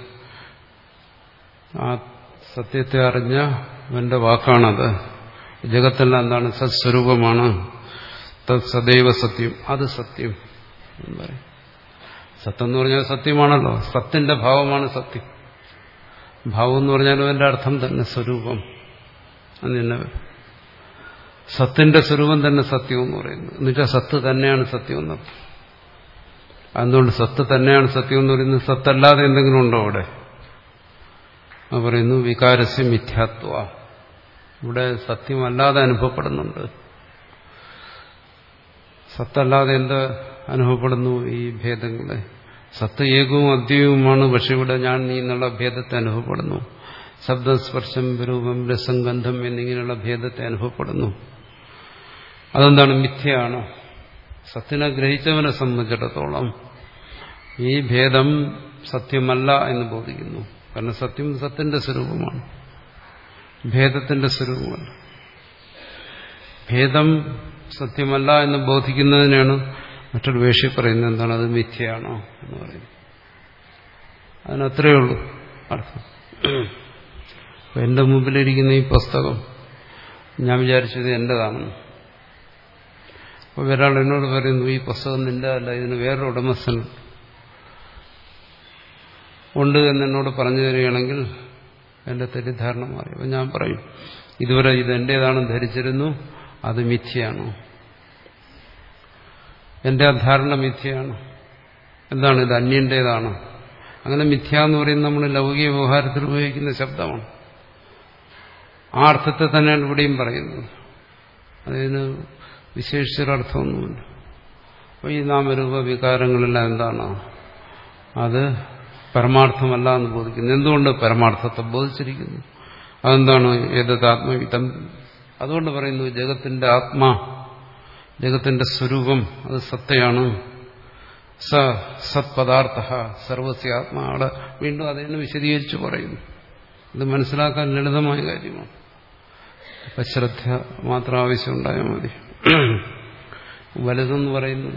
A: ആ സത്യത്തെ അറിഞ്ഞ അവന്റെ വാക്കാണത് ജഗത്തെല്ലാം എന്താണ് സത്സ്വരൂപമാണ് തത് സദൈവ സത്യം അത് സത്യം എന്ന് പറയും സത്യം എന്ന് പറഞ്ഞാൽ സത്യമാണല്ലോ സത്തിന്റെ ഭാവമാണ് സത്യം ഭാവം എന്ന് പറഞ്ഞാൽ അതിന്റെ അർത്ഥം തന്നെ സ്വരൂപം അങ്ങനെ സത്തിന്റെ സ്വരൂപം തന്നെ സത്യം എന്ന് പറയുന്നത് എന്നുവെച്ചാൽ സത്ത് തന്നെയാണ് സത്യം എന്ന് അതുകൊണ്ട് സത്ത് തന്നെയാണ് സത്യം എന്ന് പറയുന്നത് സത്തല്ലാതെ എന്തെങ്കിലും ഉണ്ടോ അവിടെ അത് പറയുന്നു വികാരസ്യ മിഥ്യാത്വ ഇവിടെ സത്യമല്ലാതെ അനുഭവപ്പെടുന്നുണ്ട് സത്തല്ലാതെ എന്ത് അനുഭവപ്പെടുന്നു ഈ ഭേദങ്ങളെ സത്ത് ഏകവും അദ്വൈതവുമാണ് പക്ഷെ ഇവിടെ ഞാൻ നീ എന്നുള്ള ഭേദത്തെ അനുഭവപ്പെടുന്നു ശബ്ദസ്പർശം രൂപം രസംഗന്ധം എന്നിങ്ങനെയുള്ള ഭേദത്തെ അനുഭവപ്പെടുന്നു അതെന്താണ് മിഥ്യയാണ് സത്തിനെ ഗ്രഹിച്ചവനെ സംബന്ധിച്ചിടത്തോളം ഈ ഭേദം സത്യമല്ല എന്ന് ബോധിക്കുന്നു കാരണം സത്യം സത്തിന്റെ സ്വരൂപമാണ് ഭേദത്തിന്റെ സ്വരൂപമല്ല ഭേദം സത്യമല്ല എന്ന് ബോധിക്കുന്നതിനാണ് മറ്റൊരു വേഷി പറയുന്നത് എന്താണ് അത് മിഥ്യയാണോ എന്ന് പറയുന്നത് അതിനത്രയേ ഉള്ളൂ അർത്ഥം അപ്പൊ എന്റെ മുമ്പിലിരിക്കുന്ന ഈ പുസ്തകം ഞാൻ വിചാരിച്ചത് എന്റേതാണെന്ന് അപ്പോൾ ഒരാൾ എന്നോട് പറയുന്നു ഈ പുസ്തകം നിന്റെ അല്ല ഇതിന് വേറൊരു ഉടമസ്ഥൻ ഉണ്ട് എന്ന് എന്നോട് പറഞ്ഞു തരികയാണെങ്കിൽ എന്റെ തെറ്റിദ്ധാരണ മാറി അപ്പം ഞാൻ പറയും ഇതുവരെ ഇത് എന്റേതാണെന്ന് ധരിച്ചിരുന്നു അത് മിഥ്യയാണ് എന്റെ അധാരണ മിഥ്യയാണ് എന്താണ് ഇത് അന്യന്റേതാണ് അങ്ങനെ മിഥ്യ എന്ന് പറയുന്നത് നമ്മൾ ലൗകിക വ്യവഹാരത്തിൽ ഉപയോഗിക്കുന്ന ശബ്ദമാണ് ആ അർത്ഥത്തെ തന്നെയാണ് ഇവിടെയും പറയുന്നത് അതിന് വിശേഷിച്ചൊരർത്ഥമൊന്നുമില്ല അപ്പോൾ ഈ നാമരൂപ വികാരങ്ങളെല്ലാം എന്താണ് അത് പരമാർത്ഥമല്ല എന്ന് ബോധിക്കുന്നു എന്തുകൊണ്ട് പരമാർത്ഥത്തെ ബോധിച്ചിരിക്കുന്നു അതെന്താണ് ഏതത് ആത്മവിധം അതുകൊണ്ട് പറയുന്നു ജഗത്തിന്റെ ആത്മാ ജഗത്തിന്റെ സ്വരൂപം അത് സത്തയാണ് സ സത്പദാർത്ഥ സർവസ്യ ആത്മാ അവിടെ വീണ്ടും അതിനെ വിശദീകരിച്ച് പറയുന്നു ഇത് മനസ്സിലാക്കാൻ ലളിതമായ കാര്യമാണ് അപ്പം ശ്രദ്ധ മാത്രം ആവശ്യമുണ്ടായാൽ മതി വലുതെന്ന് പറയുന്നത്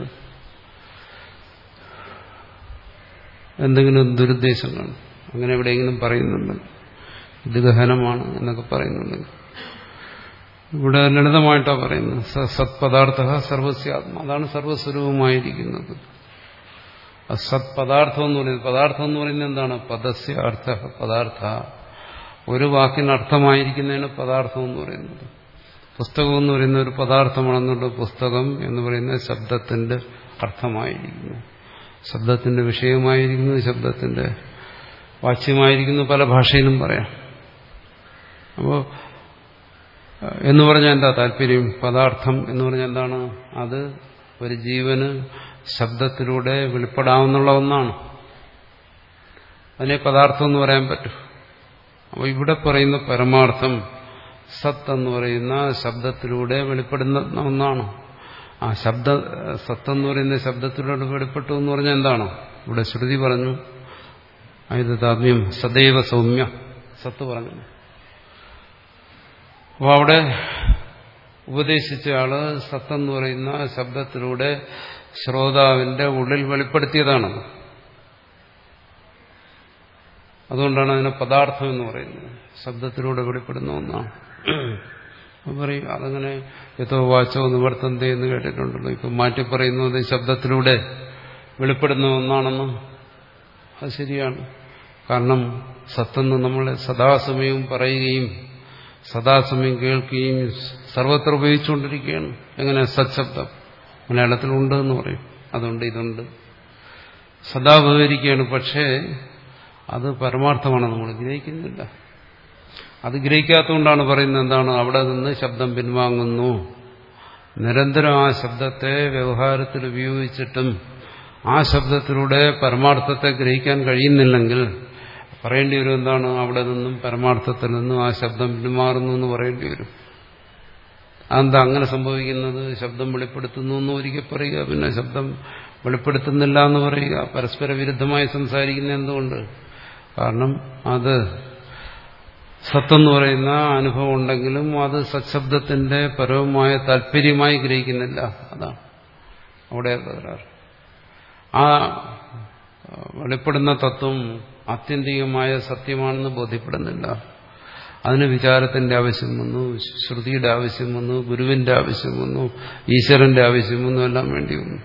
A: എന്തെങ്കിലും ദുരുദ്ദേശം കാണും അങ്ങനെ എവിടെയെങ്കിലും പറയുന്നുണ്ട് ഇത് ഗഹനമാണ് എന്നൊക്കെ പറയുന്നുണ്ടെങ്കിൽ ഇവിടെ ലളിതമായിട്ടാണ് പറയുന്നത് സത്പദാർത്ഥ സർവസ്യാത്മ അതാണ് സർവസ്വരൂപമായിരിക്കുന്നത് സത്പദാർത്ഥം എന്ന് പറയുന്നത് പദാർത്ഥം എന്ന് പറയുന്നത് എന്താണ് പദസ്യ അർത്ഥ പദാർത്ഥ ഒരു വാക്കിന് അർത്ഥമായിരിക്കുന്നതിന് പദാർത്ഥം എന്ന് പറയുന്നത് പുസ്തകം എന്ന് പറയുന്ന ഒരു പദാർത്ഥമാണെന്നുള്ള പുസ്തകം എന്ന് പറയുന്ന ശബ്ദത്തിന്റെ അർത്ഥമായിരിക്കുന്നു ശബ്ദത്തിന്റെ വിഷയമായിരിക്കുന്നു ശബ്ദത്തിന്റെ വാച്യമായിരിക്കുന്നു പല ഭാഷയിലും പറയാം അപ്പോൾ എന്ന് പറഞ്ഞാൽ എന്താ താല്പര്യം പദാർത്ഥം എന്ന് പറഞ്ഞാൽ എന്താണ് അത് ഒരു ജീവന് ശബ്ദത്തിലൂടെ വെളിപ്പെടാവുന്നുള്ള ഒന്നാണ് അതിനെ പദാർത്ഥം എന്ന് പറയാൻ പറ്റും അപ്പോൾ ഇവിടെ പറയുന്ന പരമാർത്ഥം സത്ത് എന്ന് പറയുന്ന ശബ്ദത്തിലൂടെ വെളിപ്പെടുന്ന ഒന്നാണ് ആ ശബ്ദ സത്തെന്ന് പറയുന്ന ശബ്ദത്തിലൂടെ വെളിപ്പെട്ടു എന്ന് പറഞ്ഞാൽ എന്താണ് ഇവിടെ ശ്രുതി പറഞ്ഞു ഐതാത്മ്യം സദൈവ സൗമ്യ സത്ത് പറഞ്ഞു അപ്പോൾ അവിടെ ഉപദേശിച്ച ആള് സത്തെന്ന് പറയുന്ന ശബ്ദത്തിലൂടെ ശ്രോതാവിന്റെ ഉള്ളിൽ വെളിപ്പെടുത്തിയതാണ് അതുകൊണ്ടാണ് അതിനെ പദാർത്ഥം എന്ന് പറയുന്നത് ശബ്ദത്തിലൂടെ വെളിപ്പെടുന്ന ഒന്നാണ് പറയും അതങ്ങനെ യഥോ വാച്ചോ നിവർത്തന്തി എന്ന് കേട്ടിട്ടുണ്ടല്ലോ ഇപ്പം മാറ്റി പറയുന്നത് ശബ്ദത്തിലൂടെ വെളിപ്പെടുന്ന ഒന്നാണെന്നും അത് ശരിയാണ് കാരണം സത്തെന്ന് നമ്മൾ സദാസമയവും പറയുകയും സദാസമയം കേൾക്കുകയും സർവത്ര ഉപയോഗിച്ചുകൊണ്ടിരിക്കുകയാണ് എങ്ങനെ സത്ശബ്ദം മലയാളത്തിലുണ്ട് എന്ന് പറയും അതുണ്ട് ഇതുണ്ട് സദാ ഉപകരിക്കുകയാണ് പക്ഷേ അത് പരമാർത്ഥമാണ് നമ്മൾ ഗ്രഹിക്കുന്നില്ല അത് ഗ്രഹിക്കാത്തതുകൊണ്ടാണ് പറയുന്നത് എന്താണ് അവിടെ നിന്ന് ശബ്ദം പിൻവാങ്ങുന്നു നിരന്തരം ആ ശബ്ദത്തെ വ്യവഹാരത്തിൽ ഉപയോഗിച്ചിട്ടും ആ ശബ്ദത്തിലൂടെ പരമാർത്ഥത്തെ ഗ്രഹിക്കാൻ കഴിയുന്നില്ലെങ്കിൽ പറയേണ്ടി വരും എന്താണ് അവിടെ നിന്നും പരമാർത്ഥത്തിൽ നിന്നും ആ ശബ്ദം പിന്മാറുന്നു എന്ന് പറയേണ്ടി വരും അതെന്താ അങ്ങനെ സംഭവിക്കുന്നത് ശബ്ദം വെളിപ്പെടുത്തുന്നു എന്ന് ഒരിക്കൽ പറയുക പിന്നെ ശബ്ദം വെളിപ്പെടുത്തുന്നില്ല എന്ന് പറയുക പരസ്പര വിരുദ്ധമായി സംസാരിക്കുന്ന എന്തുകൊണ്ട് കാരണം അത് സത്തെന്ന് പറയുന്ന അനുഭവം ഉണ്ടെങ്കിലും അത് സത്ശബ്ദത്തിന്റെ പരവുമായ താല്പര്യമായി ഗ്രഹിക്കുന്നില്ല അതാണ് അവിടെ തകരാറ് ആ വെളിപ്പെടുന്ന തത്വം ആത്യന്തികമായ സത്യമാണെന്ന് ബോധ്യപ്പെടുന്നില്ല അതിന് വിചാരത്തിന്റെ ആവശ്യം വന്നു ശ്രുതിയുടെ ആവശ്യം വന്നു ഗുരുവിന്റെ ആവശ്യം വന്നു ഈശ്വരന്റെ ആവശ്യം വന്നു എല്ലാം വേണ്ടി വന്നു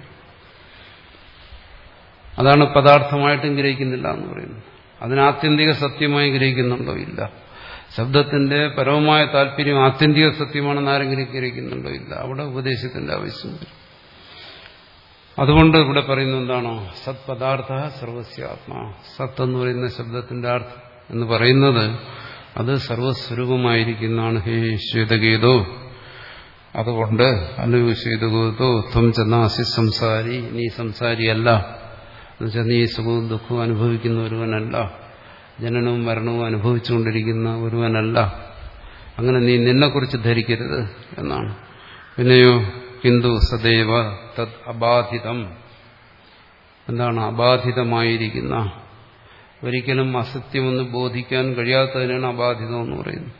A: അതാണ് പദാർത്ഥമായിട്ടും ഗ്രഹിക്കുന്നില്ല എന്ന് പറയുന്നത് അതിന് ആത്യന്തിക സത്യമായി ഗ്രഹിക്കുന്നുണ്ടോ ഇല്ല ശബ്ദത്തിന്റെ പരമമായ താല്പര്യം ആത്യന്തിക സത്യമാണെന്ന് ആരെങ്കിലും ഗ്രഹിക്കുന്നുണ്ടോ ഇല്ല അവിടെ ഉപദേശത്തിന്റെ ആവശ്യം വരും അതുകൊണ്ട് ഇവിടെ പറയുന്നത് എന്താണോ സത് പദാർത്ഥ സർവസ്യാത്മാ സത്ത് എന്ന് പറയുന്ന ശബ്ദത്തിന്റെ അർത്ഥം എന്ന് പറയുന്നത് അത് സർവസ്വരൂപമായിരിക്കുന്നതാണ് ഹേ ശ്വേതഗീതോ അതുകൊണ്ട് അല്ലയോ ശ്വേതഗീതോ ത്വം ചെന്നാസി സംസാരി നീ സംസാരിയല്ല എന്നുവെച്ചാൽ നീ സുഖവും ദുഃഖവും അനുഭവിക്കുന്ന ഒരുവനല്ല ജനനവും മരണവും അനുഭവിച്ചുകൊണ്ടിരിക്കുന്ന ഒരുവനല്ല അങ്ങനെ നീ നിന്നെക്കുറിച്ച് ധരിക്കരുത് എന്നാണ് പിന്നെയോ ഹിന്ദു സദൈവ തത് അബാധിതം എന്താണ് അബാധിതമായിരിക്കുന്ന ഒരിക്കലും അസത്യമെന്ന് ബോധിക്കാൻ കഴിയാത്തതിനാണ് അബാധിതം എന്ന് പറയുന്നത്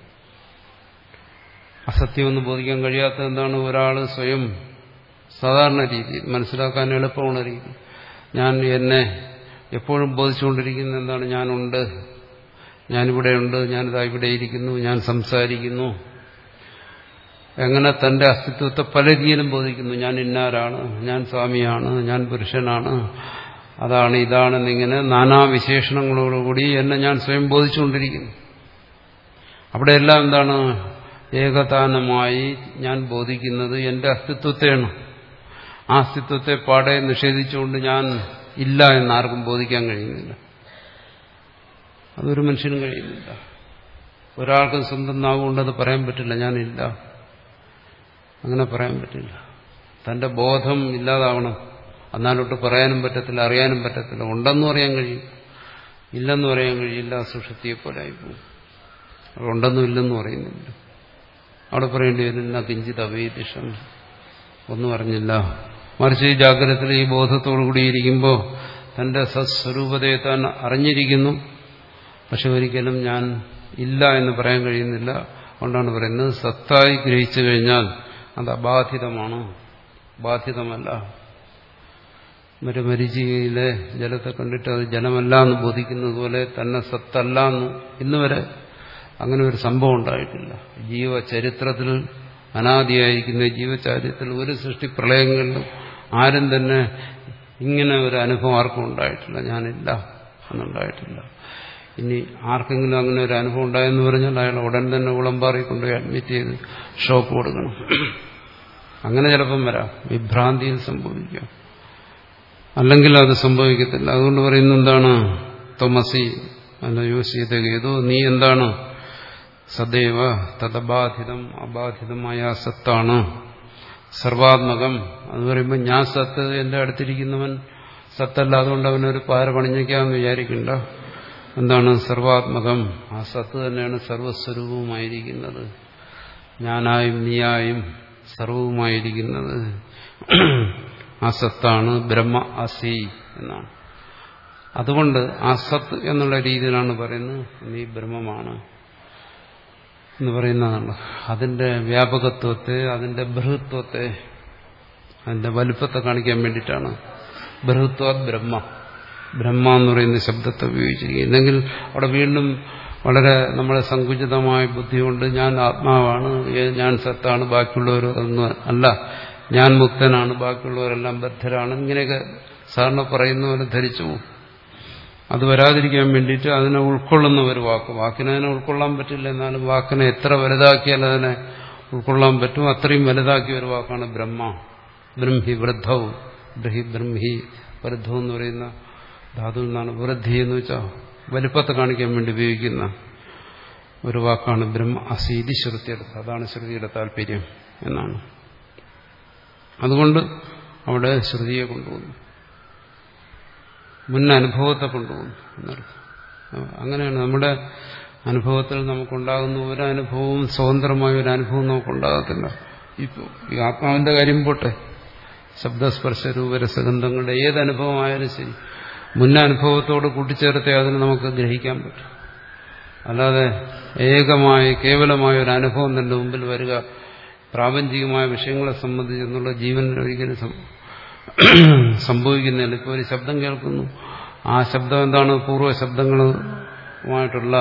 A: അസത്യമെന്ന് ബോധിക്കാൻ കഴിയാത്തത് എന്താണ് ഒരാൾ സ്വയം സാധാരണ രീതിയിൽ മനസ്സിലാക്കാൻ എളുപ്പമുള്ള രീതി ഞാൻ എന്നെ എപ്പോഴും ബോധിച്ചുകൊണ്ടിരിക്കുന്ന എന്താണ് ഞാനുണ്ട് ഞാനിവിടെയുണ്ട് ഞാനിതാ ഇവിടെ ഇരിക്കുന്നു ഞാൻ സംസാരിക്കുന്നു എങ്ങനെ തന്റെ അസ്തിത്വത്തെ പല രീതിയിലും ബോധിക്കുന്നു ഞാൻ ഇന്നാരാണ് ഞാൻ സ്വാമിയാണ് ഞാൻ പുരുഷനാണ് അതാണ് ഇതാണെന്നിങ്ങനെ നാനാവിശേഷണങ്ങളോടുകൂടി എന്നെ ഞാൻ സ്വയം ബോധിച്ചുകൊണ്ടിരിക്കുന്നു അവിടെയെല്ലാം എന്താണ് ഏകതാനമായി ഞാൻ ബോധിക്കുന്നത് എന്റെ അസ്തിത്വത്തെയാണ് ആ അസ്തിത്വത്തെ പാടെ നിഷേധിച്ചുകൊണ്ട് ഞാൻ ഇല്ല എന്നാർക്കും ബോധിക്കാൻ കഴിയുന്നില്ല അതൊരു മനുഷ്യനും കഴിയുന്നില്ല ഒരാൾക്കും സ്വന്തം നാവുകൊണ്ടത് പറയാൻ പറ്റില്ല ഞാനില്ല അങ്ങനെ പറയാൻ പറ്റില്ല തന്റെ ബോധം ഇല്ലാതാവണം എന്നാലൊട്ട് പറയാനും പറ്റത്തില്ല അറിയാനും പറ്റത്തില്ല ഉണ്ടെന്ന് പറയാൻ കഴിയും ഇല്ലെന്ന് പറയാൻ കഴിയില്ല സുഷൃത്തിയെ പോലെ ആയിപ്പോകും ഉണ്ടെന്നും ഇല്ലെന്നും പറയുന്നില്ല അവിടെ പറയേണ്ടി വരുന്ന കിഞ്ചിത് അവേദിഷം ഒന്നും അറിഞ്ഞില്ല മറിച്ച് ഈ ജാഗ്രതത്തിൽ ഈ ബോധത്തോടു കൂടിയിരിക്കുമ്പോൾ തന്റെ സത്സ്വരൂപതയെ താൻ അറിഞ്ഞിരിക്കുന്നു പക്ഷെ ഒരിക്കലും ഞാൻ ഇല്ല എന്ന് പറയാൻ കഴിയുന്നില്ല അതുകൊണ്ടാണ് പറയുന്നത് സത്തായി ഗ്രഹിച്ചു കഴിഞ്ഞാൽ അത് അബാധിതമാണ് ബാധിതമല്ല മറ്റു മരിച്ചിയിലെ ജലത്തെ കണ്ടിട്ട് അത് ജലമല്ല എന്ന് ബോധിക്കുന്നത് പോലെ തന്നെ സത്തല്ല എന്ന് ഇന്നുവരെ അങ്ങനെ ഒരു സംഭവം ഉണ്ടായിട്ടില്ല ജീവചരിത്രത്തിൽ അനാദിയായിരിക്കുന്ന ജീവചരിത്രത്തിൽ ഒരു സൃഷ്ടി പ്രളയങ്ങളിലും ആരും തന്നെ ഇങ്ങനെ ഒരു അനുഭവം ആർക്കും ഉണ്ടായിട്ടില്ല ഞാനില്ല എന്നുണ്ടായിട്ടില്ല ഇനി ആർക്കെങ്കിലും അങ്ങനെ ഒരു അനുഭവം ഉണ്ടായെന്ന് പറഞ്ഞാൽ അയാൾ ഉടൻ തന്നെ ഉളമ്പാറി കൊണ്ടുപോയി അഡ്മിറ്റ് ചെയ്ത് ഷോക്ക് കൊടുക്കണം അങ്ങനെ ചിലപ്പം വരാം വിഭ്രാന്തിയിൽ സംഭവിക്കാം അല്ലെങ്കിൽ അത് സംഭവിക്കത്തില്ല അതുകൊണ്ട് പറയുന്നത് എന്താണ് തൊമസി അല്ലയോ സീതകേതോ നീ എന്താണ് സദൈവ തദബാധിതം അബാധിതമായ സത്താണ് സർവാത്മകം എന്ന് പറയുമ്പോൾ ഞാൻ സത്ത് എന്റെ അടുത്തിരിക്കുന്നവൻ സത്തല്ല അതുകൊണ്ട് അവനൊരു പാര പണിഞ്ഞേക്കാമെന്ന് വിചാരിക്കണ്ട എന്താണ് സർവാത്മകം ആ സത്ത് തന്നെയാണ് സർവസ്വരൂപമായിരിക്കുന്നത് ഞാനായും നീയായും സർവവുമായിരിക്കുന്നത് ആ സത്താണ് ബ്രഹ്മ അസി എന്നാണ് അതുകൊണ്ട് ആ സത്ത് എന്നുള്ള രീതിയിലാണ് പറയുന്നത് നീ ബ്രഹ്മമാണ് എന്ന് പറയുന്നതാണ് അതിന്റെ വ്യാപകത്വത്തെ അതിന്റെ ബൃഹത്വത്തെ അതിന്റെ വലുപ്പത്തെ കാണിക്കാൻ വേണ്ടിയിട്ടാണ് ബൃഹത്വ ബ്രഹ്മ ബ്രഹ്മ എന്ന് പറയുന്ന ശബ്ദത്തെ ഉപയോഗിച്ചിരിക്കുക ഇല്ലെങ്കിൽ അവിടെ വീണ്ടും വളരെ നമ്മളെ സങ്കുചിതമായ ബുദ്ധി കൊണ്ട് ഞാൻ ആത്മാവാണ് ഞാൻ സത്താണ് ബാക്കിയുള്ളവരൊന്നും അല്ല ഞാൻ മുക്തനാണ് ബാക്കിയുള്ളവരെല്ലാം ബദ്ധരാണ് ഇങ്ങനെയൊക്കെ സാറിന് പറയുന്ന പോലെ ധരിച്ചു അത് വരാതിരിക്കാൻ വേണ്ടിയിട്ട് അതിനെ ഉൾക്കൊള്ളുന്ന ഒരു വാക്ക് വാക്കിനെ അതിനെ ഉൾക്കൊള്ളാൻ പറ്റില്ല എന്നാലും വാക്കിനെ എത്ര വലുതാക്കിയാൽ അതിനെ ഉൾക്കൊള്ളാൻ പറ്റും അത്രയും വലുതാക്കിയ ഒരു വാക്കാണ് ബ്രഹ്മ ബ്രഹ്മി വൃദ്ധവും ബ്രഹി ബ്രഹ്മി വൃദ്ധം എന്ന് പറയുന്ന ധാതു എന്നാണ് വൃദ്ധി എന്ന് വെച്ചാൽ വലിപ്പത്തെ കാണിക്കാൻ വേണ്ടി ഉപയോഗിക്കുന്ന ഒരു വാക്കാണ് ബ്രഹ്മ അസീതി ശ്രുതിയെടുത്ത് അതാണ് ശ്രുതിയുടെ താല്പര്യം എന്നാണ് അതുകൊണ്ട് അവിടെ ശ്രുതിയെ കൊണ്ടുപോകുന്നു മുൻ അനുഭവത്തെ കൊണ്ടുപോകുന്നു എന്നർത്ഥം അങ്ങനെയാണ് നമ്മുടെ അനുഭവത്തിൽ നമുക്കുണ്ടാകുന്ന ഒരു അനുഭവവും സ്വതന്ത്രമായ ഒരു അനുഭവം നമുക്കുണ്ടാകത്തില്ല ഇപ്പോൾ ഈ ആത്മാവിന്റെ കാര്യം പോട്ടെ ശബ്ദസ്പർശ രൂപരസഗന്ധങ്ങളുടെ ഏത് അനുഭവമായാലും ശരി മുൻ അനുഭവത്തോട് കൂട്ടിച്ചേർത്തേ അതിന് നമുക്ക് ഗ്രഹിക്കാൻ പറ്റും അല്ലാതെ ഏകമായ കേവലമായ ഒരു അനുഭവം തന്റെ മുമ്പിൽ വരിക പ്രാപഞ്ചികമായ വിഷയങ്ങളെ സംബന്ധിച്ചെന്നുള്ള ജീവനിൽ ഒരിക്കലും സംഭവിക്കുന്നില്ല ഇപ്പോൾ ഒരു ശബ്ദം കേൾക്കുന്നു ആ ശബ്ദം എന്താണ് പൂർവ്വ ശബ്ദങ്ങളുമായിട്ടുള്ള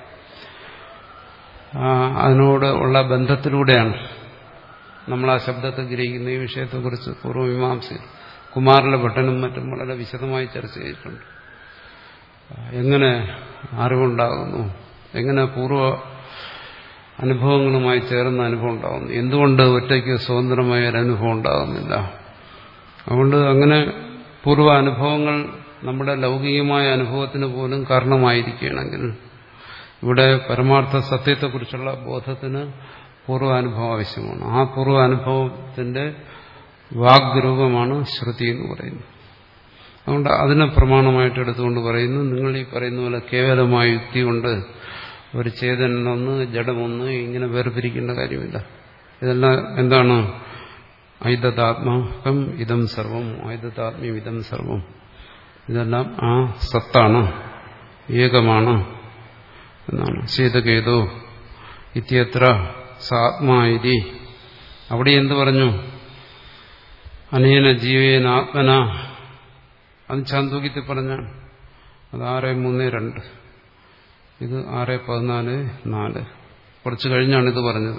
A: അതിനോട് ഉള്ള ബന്ധത്തിലൂടെയാണ് നമ്മൾ ആ ശബ്ദത്തെ ഗ്രഹിക്കുന്ന ഈ വിഷയത്തെക്കുറിച്ച് പൂർവ്വമീമാംസയിൽ കുമാറിലെ ഭട്ടനും മറ്റും വളരെ വിശദമായി ചർച്ച ചെയ്തിട്ടുണ്ട് എങ്ങനെ അറിവുണ്ടാകുന്നു എങ്ങനെ പൂർവ്വ അനുഭവങ്ങളുമായി ചേർന്ന അനുഭവം ഉണ്ടാകുന്നു എന്തുകൊണ്ട് ഒറ്റയ്ക്ക് സ്വതന്ത്രമായ ഒരു അനുഭവം ഉണ്ടാകുന്നില്ല അതുകൊണ്ട് അങ്ങനെ പൂർവ്വ അനുഭവങ്ങൾ നമ്മുടെ ലൗകികമായ അനുഭവത്തിന് പോലും കാരണമായിരിക്കുകയാണെങ്കിൽ ഇവിടെ പരമാർത്ഥ സത്യത്തെക്കുറിച്ചുള്ള ബോധത്തിന് പൂർവാനുഭവം ആവശ്യമാണ് ആ പൂർവാനുഭവത്തിന്റെ വാഗ്രൂപമാണ് ശ്രുതി എന്ന് പറയുന്നത് അതുകൊണ്ട് അതിനെ പ്രമാണമായിട്ട് എടുത്തുകൊണ്ട് പറയുന്നു നിങ്ങൾ ഈ പറയുന്ന പോലെ കേവലമായ യുക്തി കൊണ്ട് ഒരു ചേതനൊന്ന് ജഡമൊന്ന് ഇങ്ങനെ വേർപിരിക്കേണ്ട കാര്യമില്ല ഇതെല്ലാം എന്താണ് ഐതതാത്മകം ഇതം സർവം ഐതതാത്മ്യം ഇതം സർവം ഇതെല്ലാം ആ സത്താണ് ഏകമാണ് എന്നാണ് ശീതകേതോ ഇത്യത്ര സാത്മായിരി അവിടെ എന്ത് പറഞ്ഞു അനേന ജീവേന ആത്മന അത് ചാന്തൂക്യത്തിൽ പറഞ്ഞാണ് അത് ആറ് മൂന്ന് രണ്ട് ഇത് ആറ് പതിനാല് നാല് കുറച്ച് കഴിഞ്ഞാണ് ഇത് പറഞ്ഞത്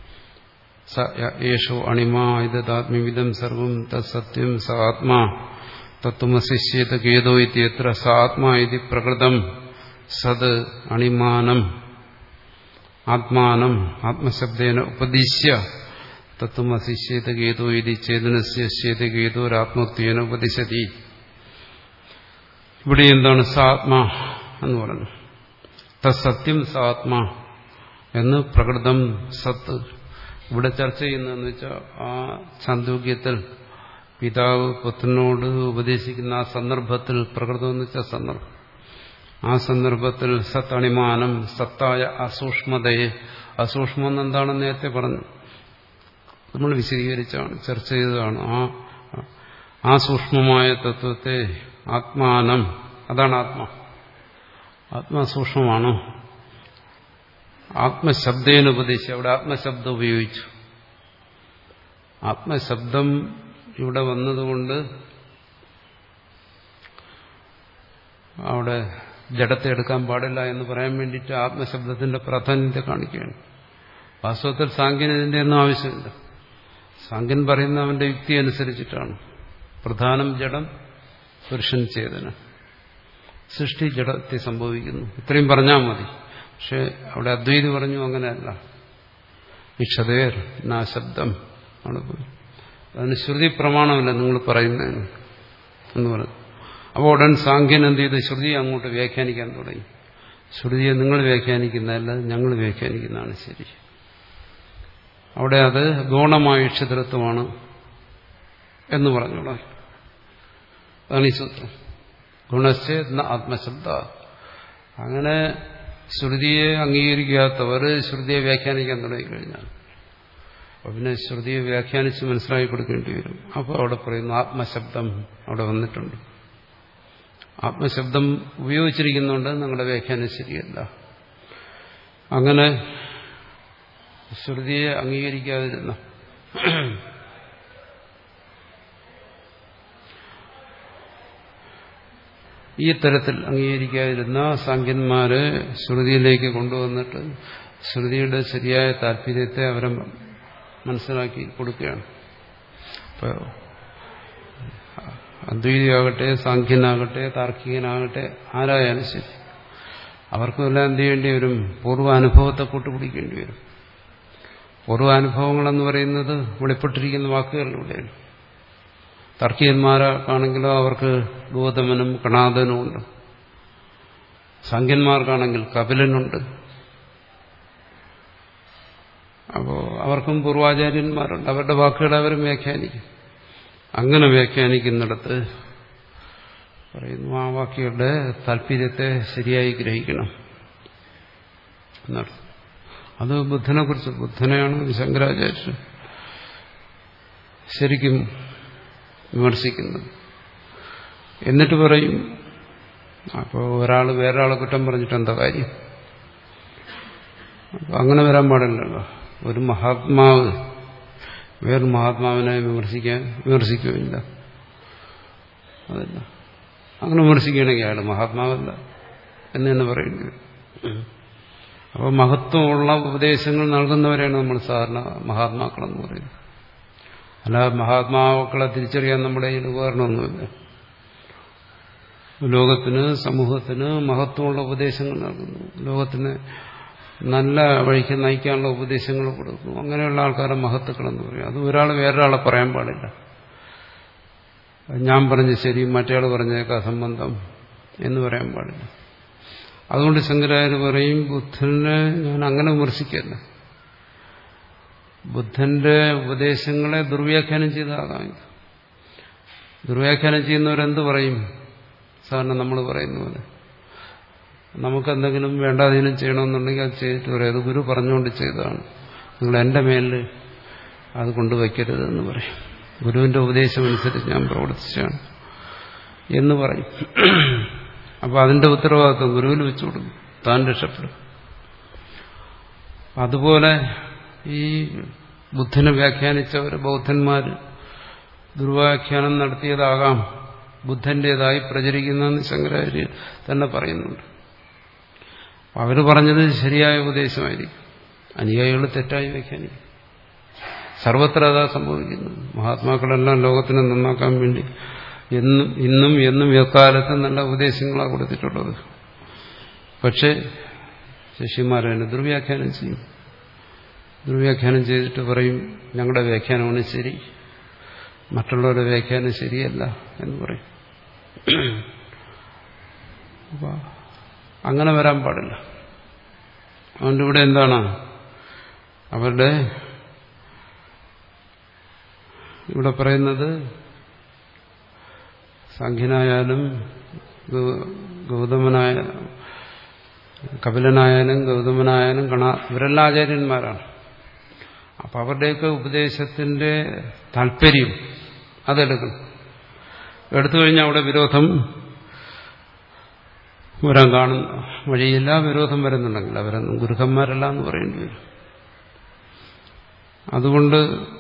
A: യേശോ അണിമാ ഇതാത്മ്യവിധം സർവം തത്സത്യം സ ആത്മാ തത്വമശിഷ്യേത ഗേതോ ഇത്യത്ര സ ആത്മാ ഇതി പ്രകൃതം സത് അണിമാനം ആത്മാനം ആത്മശബ്ദേന ഉപദിശ്യ തത്വമശിഷ്യേത ഗേതോ ഇതി ചേതനശ്യേത ഗേതോരാത്മത്വേന ഉപദിശതി ഇവിടെ എന്താണ് സാത്മാ എന്ന് പറഞ്ഞു തത്സത്യം സാത്മാ എന്ന് പ്രകൃതം സത്ത് ഇവിടെ ചർച്ച ചെയ്യുന്നതെന്ന് വെച്ചാൽ ആ ചാന്തോക്യത്തിൽ പിതാവ് പുത്രനോട് ഉപദേശിക്കുന്ന ആ സന്ദർഭത്തിൽ പ്രകൃതം എന്ന് വെച്ചാൽ സന്ദർഭം ആ സന്ദർഭത്തിൽ സത്തണിമാനം സത്തായ അസൂക്ഷ്മതയെ അസൂക്ഷ്മം എന്താണെന്ന് നേരത്തെ പറഞ്ഞു നമ്മൾ വിശദീകരിച്ചാണ് ചർച്ച ചെയ്തതാണ് ആ ആ സൂക്ഷ്മമായ തത്വത്തെ ആത്മാനം അതാണ് ആത്മ ആത്മസൂക്ഷ്മമാണ് ആത്മശബ്ദേന ഉപദേശിച്ചു അവിടെ ആത്മശബ്ദം ഉപയോഗിച്ചു ആത്മശബ്ദം ഇവിടെ വന്നതുകൊണ്ട് അവിടെ ജഡത്തെ എടുക്കാൻ പാടില്ല എന്ന് പറയാൻ വേണ്ടിയിട്ട് ആത്മശബ്ദത്തിന്റെ പ്രാധാന്യത്തെ കാണിക്കുകയാണ് വാസ്തവത്തിൽ സാങ്കേതിക ഇതിന്റെ ഒന്നും ആവശ്യമില്ല സാങ്കൻ പറയുന്ന അവന്റെ യുക്തി അനുസരിച്ചിട്ടാണ് പ്രധാനം ജഡം പുരുഷൻ ചേതന സൃഷ്ടി ജഡത്തെ സംഭവിക്കുന്നു ഇത്രയും പറഞ്ഞാൽ മതി പക്ഷെ അവിടെ അദ്വൈതി പറഞ്ഞു അങ്ങനെയല്ല ഇക്ഷതേർ നാ ശബ്ദം അവിടെ പോയി അതിന് ശ്രുതി പ്രമാണമല്ല നിങ്ങൾ പറയുന്നതിന് എന്ന് പറഞ്ഞു അപ്പോൾ ഉടൻ സാഖ്യൻ എന്ത് ചെയ്ത് ശ്രുതി അങ്ങോട്ട് വ്യാഖ്യാനിക്കാൻ തുടങ്ങി ശ്രുതിയെ നിങ്ങൾ വ്യാഖ്യാനിക്കുന്നതല്ല ഞങ്ങൾ വ്യാഖ്യാനിക്കുന്നതാണ് ശരി അവിടെ അത് ഗൗണമായ ക്ഷതൃത്വമാണ് എന്ന് പറഞ്ഞോളാം അതാണ് ഈ സൂത്രം ഗുണശ്ചേത് ആത്മശബ്ദ അങ്ങനെ ശ്രുതിയെ അംഗീകരിക്കാത്തവർ ശ്രുതിയെ വ്യാഖ്യാനിക്കാൻ തുടങ്ങിക്കഴിഞ്ഞാൽ അപ്പോൾ പിന്നെ ശ്രുതിയെ വ്യാഖ്യാനിച്ച് മനസ്സിലാക്കി കൊടുക്കേണ്ടി വരും അപ്പോൾ അവിടെ പറയുന്നു ആത്മശബ്ദം അവിടെ വന്നിട്ടുണ്ട് ആത്മശബ്ദം ഉപയോഗിച്ചിരിക്കുന്നുണ്ട് നിങ്ങളുടെ വ്യാഖ്യാനം ശരിയല്ല അങ്ങനെ ശ്രുതിയെ അംഗീകരിക്കാതിരുന്ന ഈ തരത്തിൽ അംഗീകരിക്കാതിരുന്ന സാഖ്യന്മാരെ ശ്രുതിയിലേക്ക് കൊണ്ടുവന്നിട്ട് ശ്രുതിയുടെ ശരിയായ താല്പര്യത്തെ അവരെ മനസ്സിലാക്കി കൊടുക്കുകയാണ് ഇപ്പോൾ അദ്വൈതിയാകട്ടെ സാഖ്യനാകട്ടെ താർക്കികനാകട്ടെ ആരായാലും ശരി അവർക്കുമെല്ലാം എന്ത് ചെയ്യേണ്ടി വരും പൂർവ്വാനുഭവത്തെ കൂട്ടുപിടിക്കേണ്ടി വരും പൂർവ്വാനുഭവങ്ങളെന്ന് പറയുന്നത് വെളിപ്പെട്ടിരിക്കുന്ന വാക്കുകളിലൂടെയാണ് തർക്കിയന്മാരാണെങ്കിലോ അവർക്ക് ഗോതമനും കണാദനും ഉണ്ട് സംഖ്യന്മാർക്കാണെങ്കിൽ കപിലനുണ്ട് അപ്പോൾ അവർക്കും പൂർവാചാര്യന്മാരുണ്ട് അവരുടെ വാക്കുകൾ അവരും വ്യാഖ്യാനിക്കും അങ്ങനെ വ്യാഖ്യാനിക്കുന്നിടത്ത് പറയുന്നു ആ വാക്കുകളുടെ താല്പര്യത്തെ ശരിയായി ഗ്രഹിക്കണം എന്നർത്ഥം അത് ബുദ്ധനെ കുറിച്ച് ബുദ്ധനെയാണ് ശങ്കരാചാര്യൻ ശരിക്കും വിമർശിക്കുന്നത് എന്നിട്ട് പറയും അപ്പോൾ ഒരാൾ വേറൊരാളെ കുറ്റം പറഞ്ഞിട്ട് എന്താ കാര്യം അപ്പൊ അങ്ങനെ വരാൻ പാടില്ലല്ലോ ഒരു മഹാത്മാവ് വേറൊരു മഹാത്മാവിനെ വിമർശിക്കാൻ വിമർശിക്കുകയില്ല അതല്ല അങ്ങനെ വിമർശിക്കുകയാണെങ്കിൽ അയാൾ മഹാത്മാവല്ല എന്ന് തന്നെ പറയേണ്ടി വരും അപ്പോൾ മഹത്വമുള്ള ഉപദേശങ്ങൾ നൽകുന്നവരെയാണ് നമ്മൾ സാധാരണ മഹാത്മാക്കളെന്ന് പറയുന്നത് അല്ല മഹാത്മാക്കളെ തിരിച്ചറിയാൻ നമ്മുടെ കയ്യിൽ ഉപകരണമൊന്നുമില്ല ലോകത്തിന് സമൂഹത്തിന് മഹത്വമുള്ള ഉപദേശങ്ങൾ നൽകുന്നു ലോകത്തിന് നല്ല വഴിക്ക് നയിക്കാനുള്ള ഉപദേശങ്ങൾ കൊടുക്കുന്നു അങ്ങനെയുള്ള ആൾക്കാരെ മഹത്തുക്കളെന്ന് പറയും അത് ഒരാൾ വേറൊരാളെ പറയാൻ പാടില്ല ഞാൻ പറഞ്ഞ ശരി മറ്റേയാൾ പറഞ്ഞേക്കാ സംബന്ധം എന്ന് പറയാൻ പാടില്ല അതുകൊണ്ട് ശങ്കരാചാര്യ പറയും ബുദ്ധനെ ഞാൻ അങ്ങനെ വിമർശിക്കല്ല ബുദ്ധന്റെ ഉപദേശങ്ങളെ ദുർവ്യാഖ്യാനം ചെയ്താകാം ഇത് ദുർവ്യാഖ്യാനം ചെയ്യുന്നവരെന്ത് പറയും സാധാരണ നമ്മൾ പറയുന്ന പോലെ നമുക്കെന്തെങ്കിലും വേണ്ടാതീനം ചെയ്യണമെന്നുണ്ടെങ്കിൽ അത് ചെയ്തിട്ട് പറയും അത് ഗുരു പറഞ്ഞുകൊണ്ട് ചെയ്തതാണ് നിങ്ങൾ എൻ്റെ മേലിൽ അത് കൊണ്ടുവയ്ക്കരുത് എന്ന് പറയും ഗുരുവിന്റെ ഉപദേശം അനുസരിച്ച് ഞാൻ പ്രവർത്തിച്ചാണ് എന്ന് പറയും അപ്പോൾ അതിന്റെ ഉത്തരവാദിത്വം ഗുരുവിൽ വെച്ചു കൊടുക്കും താൻ രക്ഷപ്പെടും അതുപോലെ ഈ ബുദ്ധനെ വ്യാഖ്യാനിച്ചവർ ബൗദ്ധന്മാർ ദുർവ്യാഖ്യാനം നടത്തിയതാകാം ബുദ്ധന്റേതായി പ്രചരിക്കുന്നതെന്ന് ശങ്കരാചാര്യ തന്നെ പറയുന്നുണ്ട് അവർ പറഞ്ഞത് ശരിയായ ഉപദേശമായിരിക്കും അനുയായികൾ തെറ്റായി വ്യാഖ്യാനിക്കും സർവത്ര അതാ സംഭവിക്കുന്നു മഹാത്മാക്കളെല്ലാം ലോകത്തിനെ നന്നാക്കാൻ വേണ്ടി എന്നും ഇന്നും എന്നും എക്കാലത്തും നല്ല ഉപദേശങ്ങളാണ് കൊടുത്തിട്ടുള്ളത് പക്ഷേ ശിഷ്യന്മാരതിനെ ദുർവ്യാഖ്യാനം ചെയ്യും ദുർവ്യാഖ്യാനം ചെയ്തിട്ട് പറയും ഞങ്ങളുടെ വ്യാഖ്യാനമാണ് ശരി മറ്റുള്ളവരുടെ വ്യാഖ്യാനം ശരിയല്ല എന്ന് പറയും അപ്പോൾ അങ്ങനെ വരാൻ പാടില്ല അതുകൊണ്ട് ഇവിടെ എന്താണ് അവരുടെ ഇവിടെ പറയുന്നത് സംഖ്യനായാലും ഗൗതമനായ കപിലനായാലും ഗൗതമനായാലും കണ ഇവരെല്ലാം ആചാര്യന്മാരാണ് അപ്പൊ അവരുടെയൊക്കെ ഉപദേശത്തിന്റെ താല്പര്യം അതെടുക്കണം എടുത്തു കഴിഞ്ഞാൽ അവിടെ വിരോധം വരാൻ കാണുന്ന വഴിയില്ല വിരോധം വരുന്നുണ്ടെങ്കിൽ അവരൊന്നും ഗുരുക്കന്മാരല്ല എന്ന് പറയേണ്ടി വരും അതുകൊണ്ട്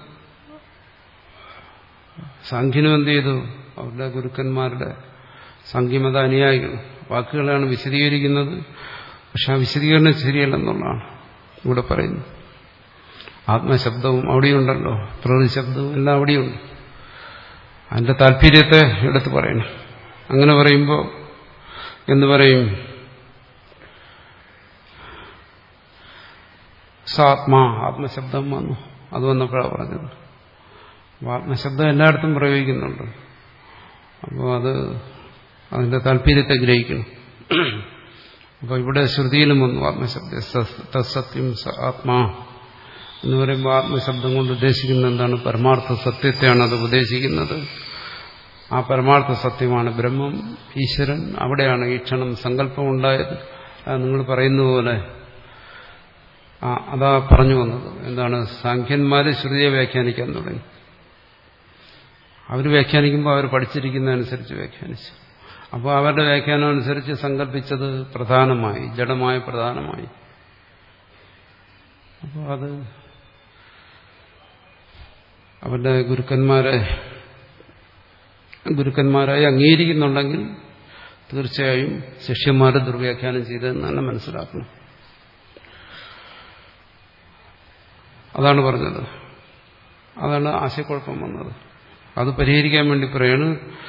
A: സാഖ്യനും എന്ത് ചെയ്തു അവരുടെ ഗുരുക്കന്മാരുടെ സംഖ്യമത അനുയായികൾ വാക്കുകളാണ് വിശദീകരിക്കുന്നത് പക്ഷെ ആ വിശദീകരണം ശരിയല്ലെന്നുള്ളതാണ് ഇവിടെ പറയുന്നത് ആത്മശബ്ദവും അവിടെയുണ്ടല്ലോ പ്രകൃതി ശബ്ദവും എല്ലാം അവിടെയുണ്ട് അതിന്റെ താല്പര്യത്തെ എടുത്ത് പറയണം അങ്ങനെ പറയുമ്പോൾ എന്ന് പറയും സാത്മാ ആത്മശബ്ദം വന്നു അത് വന്നപ്പോഴാണ് പറഞ്ഞത് ആത്മശബ്ദം എല്ലായിടത്തും പ്രയോഗിക്കുന്നുണ്ട് അപ്പോൾ അത് അതിന്റെ താല്പര്യത്തെ ഗ്രഹിക്കണം അപ്പോൾ ഇവിടെ ശ്രുതിയിലും വന്നു ആത്മശബ്ദ തത്സത്യം സ ആത്മാ എന്ന് പറയുമ്പോൾ ആത്മശബ്ദം കൊണ്ട് ഉദ്ദേശിക്കുന്നത് എന്താണ് പരമാർത്ഥ സത്യത്തെയാണ് അത് ഉപദേശിക്കുന്നത് ആ പരമാർത്ഥ സത്യമാണ് ബ്രഹ്മം ഈശ്വരൻ അവിടെയാണ് ഈ ക്ഷണം സങ്കല്പം ഉണ്ടായത് അത് നിങ്ങൾ പറയുന്ന പോലെ ആ അതാ പറഞ്ഞു വന്നത് എന്താണ് സാഖ്യന്മാര് ശ്രുതിയെ വ്യാഖ്യാനിക്കാൻ തുടങ്ങി അവർ വ്യാഖ്യാനിക്കുമ്പോൾ അവർ പഠിച്ചിരിക്കുന്നതനുസരിച്ച് വ്യാഖ്യാനിച്ചു അപ്പോൾ അവരുടെ വ്യാഖ്യാനം അനുസരിച്ച് സങ്കല്പിച്ചത് പ്രധാനമായി ജഡമായ പ്രധാനമായി അപ്പോൾ അത് അവരുടെ ഗുരുക്കന്മാരെ ഗുരുക്കന്മാരായി അംഗീകരിക്കുന്നുണ്ടെങ്കിൽ തീർച്ചയായും ശിഷ്യന്മാരെ ദുർവ്യാഖ്യാനം ചെയ്തതെന്ന് തന്നെ മനസ്സിലാക്കണം അതാണ് പറഞ്ഞത് അതാണ് ആശയക്കുഴപ്പം വന്നത് അത് പരിഹരിക്കാൻ വേണ്ടി പറയാണ്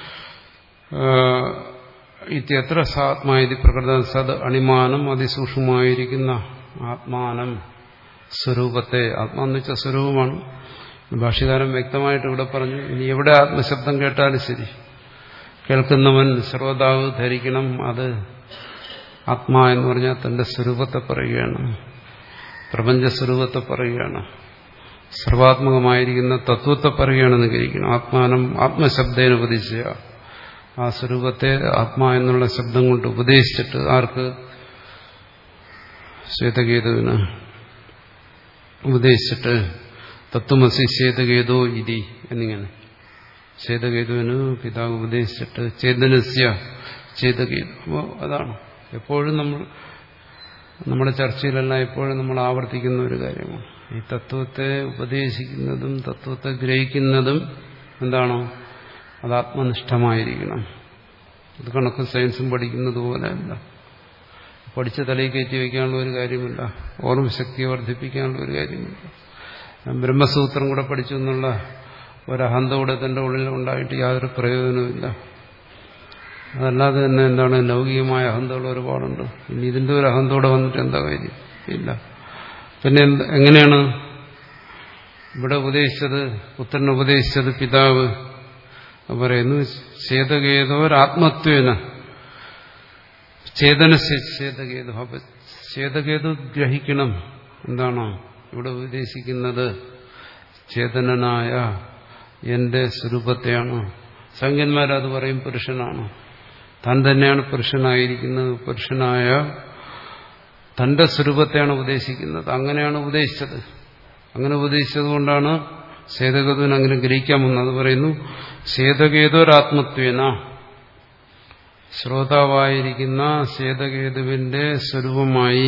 A: ഇത്യത്ര സാത്മായതി പ്രകൃത സത് അണിമാനം അതിസൂക്ഷ്മമായിരിക്കുന്ന ആത്മാനം സ്വരൂപത്തെ ആത്മാന്ന് വെച്ച സ്വരൂപമാണ് ഭാഷ്യകാരൻ വ്യക്തമായിട്ട് ഇവിടെ പറഞ്ഞു ഇനി എവിടെ ആത്മശബ്ദം കേട്ടാലും ശരി കേൾക്കുന്നവൻ സർവതാവ് ധരിക്കണം അത് ആത്മാ എന്ന് പറഞ്ഞാൽ തന്റെ സ്വരൂപത്തെ പറയുകയാണ് പ്രപഞ്ച സ്വരൂപത്തെ പറയുകയാണ് സർവാത്മകമായിരിക്കുന്ന തത്വത്തെ പറയുകയാണെന്ന് ഗ്രഹിക്കണം ആത്മാനം ആത്മശബ്ദേന ഉപദേശിച്ച ആ സ്വരൂപത്തെ ആത്മാ എന്നുള്ള ശബ്ദം കൊണ്ട് ഉപദേശിച്ചിട്ട് ആർക്ക് ശ്വേതകേതുവിന് ഉപദേശിച്ചിട്ട് തത്വമസി ശ്വേതകേതോ ഇതി എന്നിങ്ങനെ ശ്വേതകേതുവിന് പിതാവ് ഉപദേശിച്ചിട്ട് ചേതനസ്യ ചേതകേതു അപ്പോൾ അതാണ് എപ്പോഴും നമ്മൾ നമ്മുടെ ചർച്ചയിലെല്ലാം എപ്പോഴും നമ്മൾ ആവർത്തിക്കുന്ന ഒരു കാര്യമാണ് ഈ തത്വത്തെ ഉപദേശിക്കുന്നതും തത്വത്തെ ഗ്രഹിക്കുന്നതും എന്താണോ അത് ആത്മനിഷ്ഠമായിരിക്കണം ഇത് കണക്ക് സയൻസും പഠിക്കുന്നത് പോലെയല്ല പഠിച്ച തലയിൽ കയറ്റി വയ്ക്കാനുള്ള ഒരു കാര്യമില്ല ഓർമ്മശക്തി വർദ്ധിപ്പിക്കാനുള്ള ഒരു കാര്യമില്ല ഞാൻ ബ്രഹ്മസൂത്രം കൂടെ പഠിച്ചു എന്നുള്ള ഒരഹന്ത കൂടെ തന്റെ ഉള്ളിൽ ഉണ്ടായിട്ട് യാതൊരു പ്രയോജനവുമില്ല അതല്ലാതെ തന്നെ എന്താണ് ലൗകികമായ അഹന്തകൾ ഒരുപാടുണ്ട് ഇനി ഇതിന്റെ ഒരു അഹന്തോടെ വന്നിട്ട് എന്താ കാര്യം ഇല്ല പിന്നെ എങ്ങനെയാണ് ഇവിടെ ഉപദേശിച്ചത് പുത്രൻ ഉപദേശിച്ചത് പിതാവ് പറയുന്നു ചേതകേതോരാത്മത്വേന ചേതന ചേതകേതു അപ്പൊ ചേതകേതു ഗ്രഹിക്കണം എന്താണോ ഇവിടെ ഉപദേശിക്കുന്നത് ചേതനനായ എന്റെ സ്വരൂപത്തെയാണ് സംഖ്യന്മാരത് പറയും പുരുഷനാണ് താൻ തന്നെയാണ് പുരുഷനായിരിക്കുന്നത് പുരുഷനായ തന്റെ സ്വരൂപത്തെയാണ് ഉപദേശിക്കുന്നത് അങ്ങനെയാണ് ഉപദേശിച്ചത് അങ്ങനെ ഉപദേശിച്ചത് കൊണ്ടാണ് സേതകേതുവിന് അങ്ങനെ ഗ്രഹിക്കാമെന്ന് അത് പറയുന്നു സേതകേതുരാത്മത്വേന ശ്രോതാവായിരിക്കുന്ന സേതകേതുവിന്റെ സ്വരൂപമായി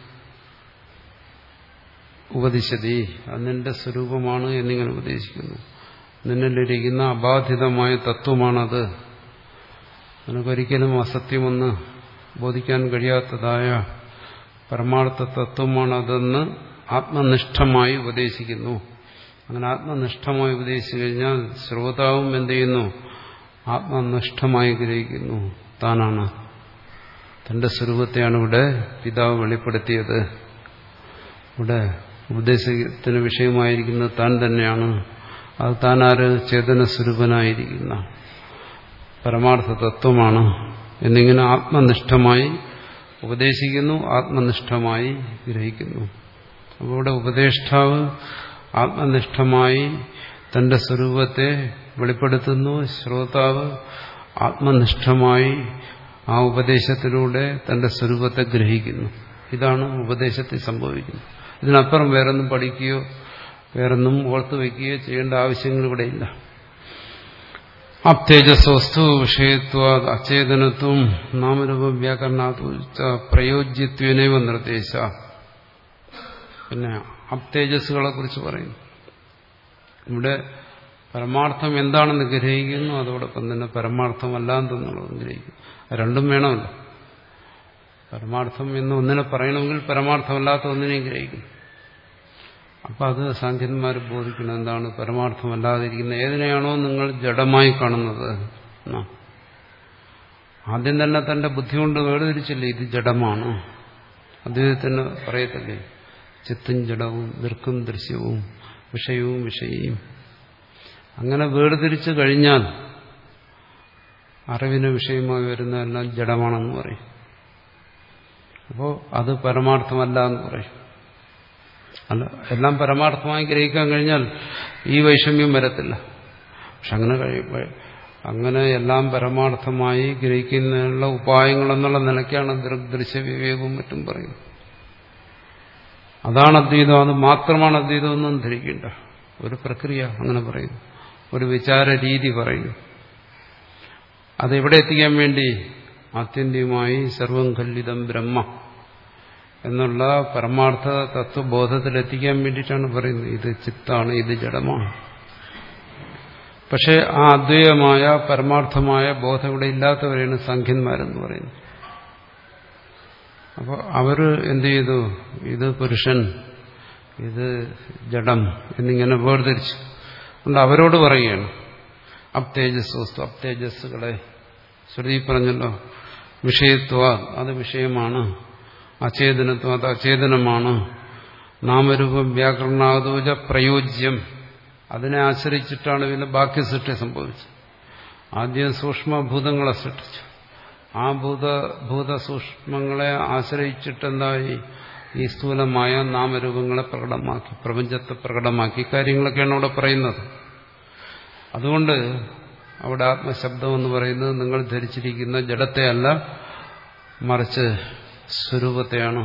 A: ഉപദേശതി അത് നിന്റെ സ്വരൂപമാണ് എന്നിങ്ങനെ ഉപദേശിക്കുന്നു നിന്നിലിരിക്കുന്ന അബാധിതമായ തത്വമാണത് നിനക്കൊരിക്കലും അസത്യമൊന്ന് ബോധിക്കാൻ കഴിയാത്തതായ പരമാർത്ഥ തത്വമാണതെന്ന് ആത്മനിഷ്ഠമായി ഉപദേശിക്കുന്നു അങ്ങനെ ആത്മനിഷ്ഠമായി ഉപദേശിച്ചു കഴിഞ്ഞാൽ ശ്രോതാവും എന്ത് ചെയ്യുന്നു ആത്മനിഷ്ഠമായി ഗ്രഹിക്കുന്നു താനാണ് തന്റെ സ്വരൂപത്തെയാണ് ഇവിടെ പിതാവ് വെളിപ്പെടുത്തിയത് ഇവിടെ ഉപദേശത്തിന് വിഷയമായിരിക്കുന്നത് താൻ തന്നെയാണ് അത് താൻ ആര് ചേതന സ്വരൂപനായിരിക്കുന്ന പരമാർത്ഥ തത്വമാണ് എന്നിങ്ങനെ ആത്മനിഷ്ഠമായി ഉപദേശിക്കുന്നു ആത്മനിഷ്ഠമായി ഗ്രഹിക്കുന്നു അപ്പോൾ ഇവിടെ ഉപദേഷ്ടാവ് ആത്മനിഷ്ഠമായി തന്റെ സ്വരൂപത്തെ വെളിപ്പെടുത്തുന്നു ശ്രോതാവ് ആത്മനിഷ്ഠമായി ആ ഉപദേശത്തിലൂടെ തന്റെ സ്വരൂപത്തെ ഗ്രഹിക്കുന്നു ഇതാണ് ഉപദേശത്തിൽ സംഭവിക്കുന്നത് ഇതിനപ്പുറം വേറൊന്നും പഠിക്കുകയോ വേറൊന്നും ഓർത്തു വയ്ക്കുകയോ ചെയ്യേണ്ട ആവശ്യങ്ങൾ ഇവിടെയില്ല അപ്തേജസ്വസ്തു വിഷയത്വ അചേതനത്വം നാമരൂപ വ്യാകരണാത്വ പ്രയോജ്യത്വനൈവ നിർദ്ദേശ പിന്നെ അപ്തേജസ്സുകളെ കുറിച്ച് പറയുന്നു ഇവിടെ പരമാർത്ഥം എന്താണെന്ന് ഗ്രഹിക്കുന്നു അതോടൊപ്പം തന്നെ പരമാർത്ഥമല്ലാന്തെന്നുള്ളതും ഗ്രഹിക്കുന്നു രണ്ടും വേണമല്ലോ പരമാർത്ഥം എന്ന് ഒന്നിനെ പറയണമെങ്കിൽ പരമാർത്ഥമല്ലാത്ത ഒന്നിനെയും ഗ്രഹിക്കുന്നു അപ്പം അത് സാഖ്യന്മാർ ബോധിക്കണം എന്താണ് പരമാർത്ഥമല്ലാതിരിക്കുന്ന ഏതിനെയാണോ നിങ്ങൾ ജഡമായി കാണുന്നത് ആദ്യം തന്നെ തന്റെ ബുദ്ധി കൊണ്ട് വേർതിരിച്ചില്ലേ ഇത് ജഡമാണ് അദ്ദേഹത്തിന് പറയത്തില്ലേ ചിത്തും ജഡവും ദീർഘം ദൃശ്യവും വിഷയവും വിഷയും അങ്ങനെ വേർതിരിച്ചു കഴിഞ്ഞാൽ അറിവിന് വിഷയമായി വരുന്നതെല്ലാം ജഡമാണെന്ന് പറയും അപ്പോൾ അത് പരമാർത്ഥമല്ല എന്ന് പറയും അല്ല എല്ലാം പരമാർത്ഥമായി ഗ്രഹിക്കാൻ കഴിഞ്ഞാൽ ഈ വൈഷമ്യം വരത്തില്ല പക്ഷെ അങ്ങനെ കഴിയും അങ്ങനെ എല്ലാം പരമാർത്ഥമായി ഗ്രഹിക്കുന്നതിനുള്ള ഉപായങ്ങളെന്നുള്ള നിലയ്ക്കാണ് ദൃശ്യ വിവേകവും മറ്റും പറയുന്നത് അതാണ് അദ്വൈതം അത് മാത്രമാണ് അദ്വൈതം എന്നും ധരിക്കേണ്ട ഒരു പ്രക്രിയ അങ്ങനെ പറയുന്നു ഒരു വിചാര രീതി പറയുന്നു അതെവിടെ എത്തിക്കാൻ വേണ്ടി ആത്യന്തികമായി സർവം ഖല്ലിതം ബ്രഹ്മ എന്നുള്ള പരമാർത്ഥ തത്വബോധത്തിലെത്തിക്കാൻ വേണ്ടിയിട്ടാണ് പറയുന്നത് ഇത് ചിത്താണ് ഇത് ജഡമാണ് പക്ഷേ ആ അദ്വൈതമായ പരമാർത്ഥമായ ബോധം ഇവിടെ ഇല്ലാത്തവരെയാണ് സംഖ്യന്മാരെന്ന് പറയുന്നത് അപ്പോൾ അവർ എന്ത് ചെയ്തു ഇത് പുരുഷൻ ഇത് ജഡം എന്നിങ്ങനെ വേർതിരിച്ചു അതുകൊണ്ട് അവരോട് പറയുകയാണ് അപ്തേജസ് വസ്തു അപ്തേജസ്സുകളെ ശ്രുതി പറഞ്ഞല്ലോ വിഷയത്വ അത് വിഷയമാണ് അചേതനത്വം അത് അചേതനമാണ് നാമരൂപം വ്യാകരണാതോജ പ്രയോജ്യം അതിനെ ആശ്രയിച്ചിട്ടാണ് പിന്നെ ബാക്കി സൃഷ്ടി സംഭവിച്ചത് ആദ്യം സൂക്ഷ്മഭൂതങ്ങളെ സൃഷ്ടിച്ചു ആ ഭൂത ഭൂതസൂക്ഷ്മങ്ങളെ ആശ്രയിച്ചിട്ടെന്തായി ഈ സ്ഥൂലമായ നാമരൂപങ്ങളെ പ്രകടമാക്കി പ്രപഞ്ചത്തെ പ്രകടമാക്കി കാര്യങ്ങളൊക്കെയാണ് അവിടെ പറയുന്നത് അതുകൊണ്ട് അവിടെ ആത്മശബ്ദം എന്ന് പറയുന്നത് നിങ്ങൾ ധരിച്ചിരിക്കുന്ന ജഡത്തെയല്ല മറിച്ച് സ്വരൂപത്തെയാണ്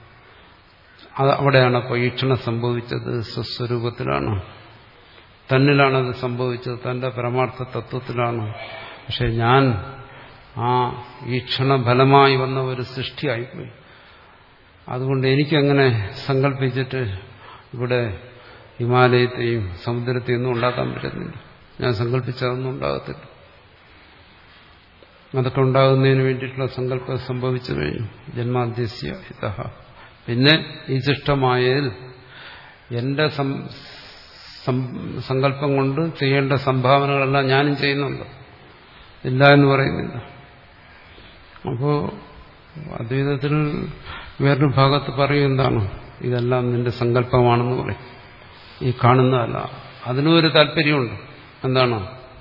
A: അത് അവിടെയാണ് അപ്പോൾ ഈക്ഷണം സംഭവിച്ചത് സ്വസ്വരൂപത്തിലാണ് തന്നിലാണത് സംഭവിച്ചത് തന്റെ പരമാർത്ഥ തത്വത്തിലാണ് പക്ഷെ ഞാൻ ആ ഈക്ഷണ ഫലമായി വന്ന ഒരു സൃഷ്ടിയായിപ്പോയി അതുകൊണ്ട് എനിക്കങ്ങനെ സങ്കല്പിച്ചിട്ട് ഇവിടെ ഹിമാലയത്തെയും സമുദ്രത്തെയും ഒന്നും ഉണ്ടാക്കാൻ പറ്റുന്നില്ല ഞാൻ സങ്കല്പിച്ചതൊന്നും ഉണ്ടാകത്തില്ല അതൊക്കെ ഉണ്ടാകുന്നതിന് വേണ്ടിയിട്ടുള്ള സങ്കല്പം സംഭവിച്ചു കഴിഞ്ഞു ജന്മാദ്യസ്യ ഇതഹ പിന്നെ ഈ സൃഷ്ടമായതിൽ എന്റെ സങ്കല്പം കൊണ്ട് ചെയ്യേണ്ട സംഭാവനകളെല്ലാം ഞാനും ചെയ്യുന്നുണ്ട് ഇല്ല എന്ന് പറയുന്നില്ല അപ്പോ അദ്വൈതത്തിൽ വേറൊരു ഭാഗത്ത് പറയും എന്താണ് ഇതെല്ലാം നിന്റെ സങ്കല്പമാണെന്ന് പറയും ഈ കാണുന്നതല്ല അതിനും ഒരു താല്പര്യമുണ്ട് എന്താണ്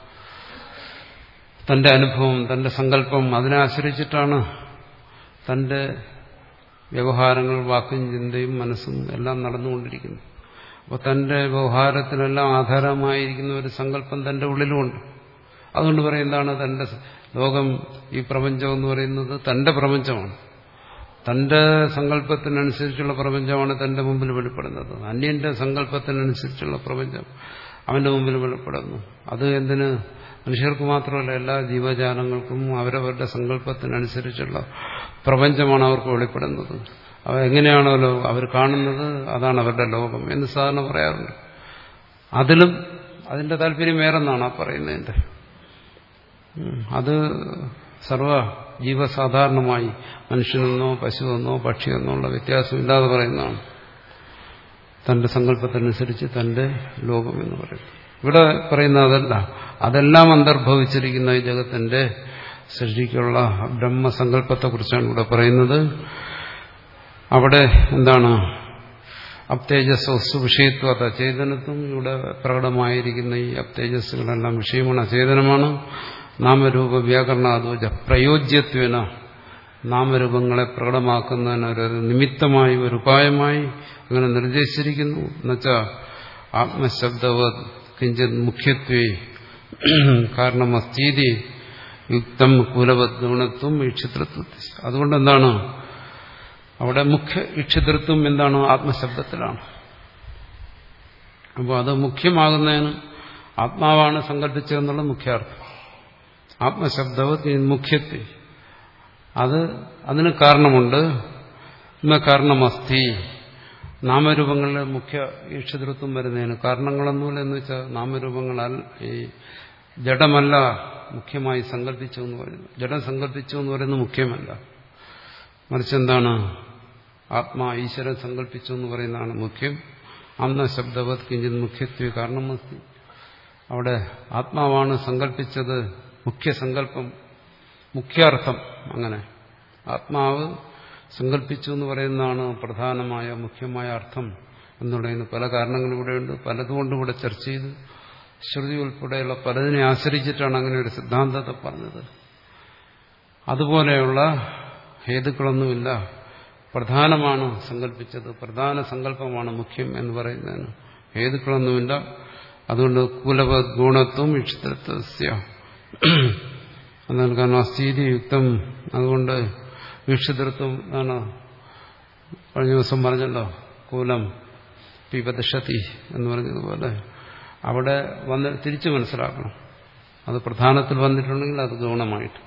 A: തന്റെ അനുഭവം തന്റെ സങ്കല്പം അതിനെ ആശ്രയിച്ചിട്ടാണ് തന്റെ വ്യവഹാരങ്ങൾ വാക്കും ചിന്തയും മനസ്സും എല്ലാം നടന്നുകൊണ്ടിരിക്കുന്നു അപ്പോൾ തന്റെ വ്യവഹാരത്തിനെല്ലാം ആധാരമായിരിക്കുന്ന ഒരു സങ്കല്പം തന്റെ ഉള്ളിലുമുണ്ട് അതുകൊണ്ട് പറയുന്നതാണ് തന്റെ ലോകം ഈ പ്രപഞ്ചം എന്ന് പറയുന്നത് തന്റെ പ്രപഞ്ചമാണ് തന്റെ സങ്കല്പത്തിനനുസരിച്ചുള്ള പ്രപഞ്ചമാണ് തന്റെ മുമ്പിൽ വെളിപ്പെടുന്നത് അന്യന്റെ സങ്കല്പത്തിനനുസരിച്ചുള്ള പ്രപഞ്ചം അവന്റെ മുമ്പിൽ വെളിപ്പെടുന്നു അത് എന്തിന് മനുഷ്യർക്ക് മാത്രമല്ല എല്ലാ ജീവജാലങ്ങൾക്കും അവരവരുടെ സങ്കല്പത്തിനനുസരിച്ചുള്ള പ്രപഞ്ചമാണ് അവർക്ക് വെളിപ്പെടുന്നത് അവ എങ്ങനെയാണല്ലോ അവർ കാണുന്നത് അതാണ് അവരുടെ ലോകം എന്ന് സാധാരണ പറയാറുണ്ട് അതിലും അതിന്റെ താല്പര്യം വേറെന്നാണ് ആ പറയുന്നതിന്റെ അത് സർവ ജീവസാധാരണമായി മനുഷ്യനെന്നോ പശുവെന്നോ പക്ഷിയെന്നോ ഉള്ള വ്യത്യാസമില്ലാതെ പറയുന്നതാണ് തന്റെ സങ്കല്പത്തിനനുസരിച്ച് തന്റെ ലോകം എന്ന് പറയുന്നത് ഇവിടെ പറയുന്ന അതല്ല അതെല്ലാം അന്തർഭവിച്ചിരിക്കുന്ന ഈ ജഗത്തിന്റെ സൃഷ്ടിക്കുള്ള ബ്രഹ്മസങ്കല്പത്തെക്കുറിച്ചാണ് ഇവിടെ പറയുന്നത് അവിടെ എന്താണ് അപ്തേജസ്സു വിഷയത്വത ചേതനത്വം ഇവിടെ പ്രകടമായിരിക്കുന്ന ഈ അപ്തേജസ്സുകളെല്ലാം വിഷയമാണ് അചേതനമാണ് നാമരൂപ വ്യാകരണാദോജ പ്രയോജ്യത്വേന നാമരൂപങ്ങളെ പ്രകടമാക്കുന്നതിന് ഒരു നിമിത്തമായി ഒരു ഉപായമായി അങ്ങനെ നിർദ്ദേശിച്ചിരിക്കുന്നു എന്നുവെച്ചാൽ ആത്മശബ്ദവത് കിഞ്ചിത് മുഖ്യത്വേ കാരണം അസ്ഥീതി യുക്തം കുലവത് ഗുണത്വം ഈക്ഷിതൃത്വം അതുകൊണ്ട് എന്താണ് അവിടെ മുഖ്യ ഈക്ഷിതൃത്വം എന്താണ് ആത്മശബ്ദത്തിലാണ് അപ്പോൾ അത് മുഖ്യമാകുന്നതിന് ആത്മാവാണ് സങ്കല്പിച്ചതെന്നുള്ള മുഖ്യാർത്ഥം ആത്മശബ്ദവത് മുഖ്യത്വം അത് അതിന് കാരണമുണ്ട് എന്ന കാരണമസ്തി നാമരൂപങ്ങളിലെ മുഖ്യ ഈക്ഷിതൃത്വം വരുന്നതിന് കാരണങ്ങളൊന്നുമില്ല എന്ന് വെച്ചാൽ നാമരൂപങ്ങളാൽ ഈ ജഡമല്ല മുഖ്യമായി സങ്കല്പിച്ചു എന്ന് പറയുന്നത് ജഡം സങ്കല്പിച്ചു എന്ന് പറയുന്നത് മുഖ്യമല്ല മറിച്ച് എന്താണ് ആത്മാ ഈശ്വരൻ സങ്കല്പിച്ചു എന്ന് പറയുന്നതാണ് മുഖ്യം അന്ന ശബ്ദവത് കിഞ്ചിത് മുഖ്യത്വ കാരണമസ്തി അവിടെ ആത്മാവാണ് സങ്കല്പിച്ചത് മുഖ്യ സങ്കല്പം മുഖ്യാർത്ഥം അങ്ങനെ ആത്മാവ് സങ്കല്പിച്ചു എന്ന് പറയുന്നതാണ് പ്രധാനമായ മുഖ്യമായ അർത്ഥം എന്നുള്ളതിന് പല കാരണങ്ങളും ഇവിടെയുണ്ട് പലതുകൊണ്ട് ഇവിടെ ചർച്ച ചെയ്ത് ശ്രുതി ഉൾപ്പെടെയുള്ള പലതിനെ ആശ്രയിച്ചിട്ടാണ് അങ്ങനെ ഒരു സിദ്ധാന്തത്തെ പറഞ്ഞത് അതുപോലെയുള്ള ഹേതുക്കളൊന്നുമില്ല പ്രധാനമാണ് സങ്കല്പിച്ചത് പ്രധാന സങ്കല്പമാണ് മുഖ്യം എന്ന് പറയുന്നതിന് ഹേതുക്കളൊന്നുമില്ല അതുകൊണ്ട് കുലവ ഗുണത്വം ഇഷ്ടത്വസ്യ എന്നാൽ കാരണം അസ്ഥീതി യുക്തം അതുകൊണ്ട് വീക്ഷിതൃത്വം ആണ് കഴിഞ്ഞ ദിവസം പറഞ്ഞല്ലോ കൂലം പിപദശതി എന്ന് പറഞ്ഞതുപോലെ അവിടെ വന്ന് തിരിച്ചു മനസ്സിലാക്കണം അത് പ്രധാനത്തിൽ വന്നിട്ടുണ്ടെങ്കിൽ അത് ഗൗണമായിട്ട്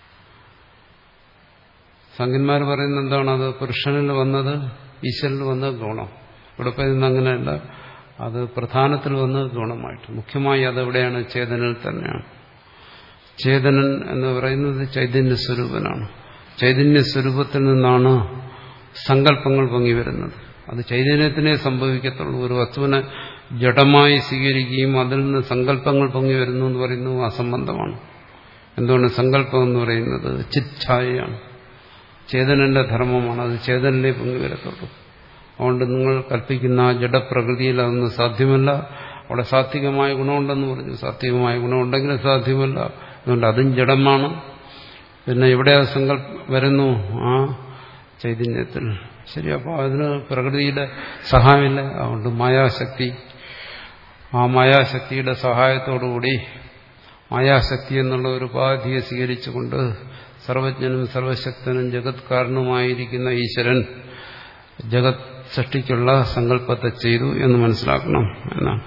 A: സംഖ്യന്മാർ പറയുന്നത് എന്താണ് അത് പുരുഷനിൽ വന്നത് ഈശ്വരനിൽ വന്നത് ഗുണം ഇവിടെ പറയുന്നത് അങ്ങനെയല്ല അത് പ്രധാനത്തിൽ വന്നത് ഗുണമായിട്ട് മുഖ്യമായി അതെവിടെയാണ് ചേതനിൽ തന്നെയാണ് ചേതനൻ എന്ന് പറയുന്നത് ചൈതന്യ സ്വരൂപനാണ് ചൈതന്യ സ്വരൂപത്തിൽ നിന്നാണ് സങ്കല്പങ്ങൾ പൊങ്ങി വരുന്നത് അത് ചൈതന്യത്തിനെ സംഭവിക്കത്തുള്ളൂ ഒരു വസ്തുവിനെ ജഡമായി സ്വീകരിക്കുകയും അതിൽ നിന്ന് സങ്കല്പങ്ങൾ പൊങ്ങി വരുന്നു എന്ന് പറയുന്നത് അസംബന്ധമാണ് എന്തുകൊണ്ട് സങ്കല്പം എന്ന് പറയുന്നത് ചിച്ഛായയാണ് ചേതനന്റെ ധർമ്മമാണ് അത് ചേതനിലേ പൊങ്ങി വരത്തുള്ളൂ അതുകൊണ്ട് നിങ്ങൾ കൽപ്പിക്കുന്ന ആ ജഡപ്രകൃതിയിൽ അതൊന്നും സാധ്യമല്ല അവിടെ സാത്വികമായ ഗുണമുണ്ടെന്ന് പറഞ്ഞു സാത്വികമായ ഗുണമുണ്ടെങ്കിലും സാധ്യമല്ല അതുകൊണ്ട് അതും ജഡമാണ് പിന്നെ എവിടെ സങ്കല്പ വരുന്നു ആ ചൈതന്യത്തിൽ ശരി അപ്പോൾ അതിന് പ്രകൃതിയുടെ സഹായമില്ല അതുകൊണ്ട് മായാശക്തി ആ മായാശക്തിയുടെ സഹായത്തോടുകൂടി മായാശക്തി എന്നുള്ള ഒരു ഉപാധിയെ സ്വീകരിച്ചുകൊണ്ട് സർവജ്ഞനും സർവശക്തനും ജഗത് കാരണമായിരിക്കുന്ന ഈശ്വരൻ ജഗത് സൃഷ്ടിക്കുള്ള സങ്കല്പത്തെ ചെയ്തു എന്ന് മനസ്സിലാക്കണം എന്നാണ്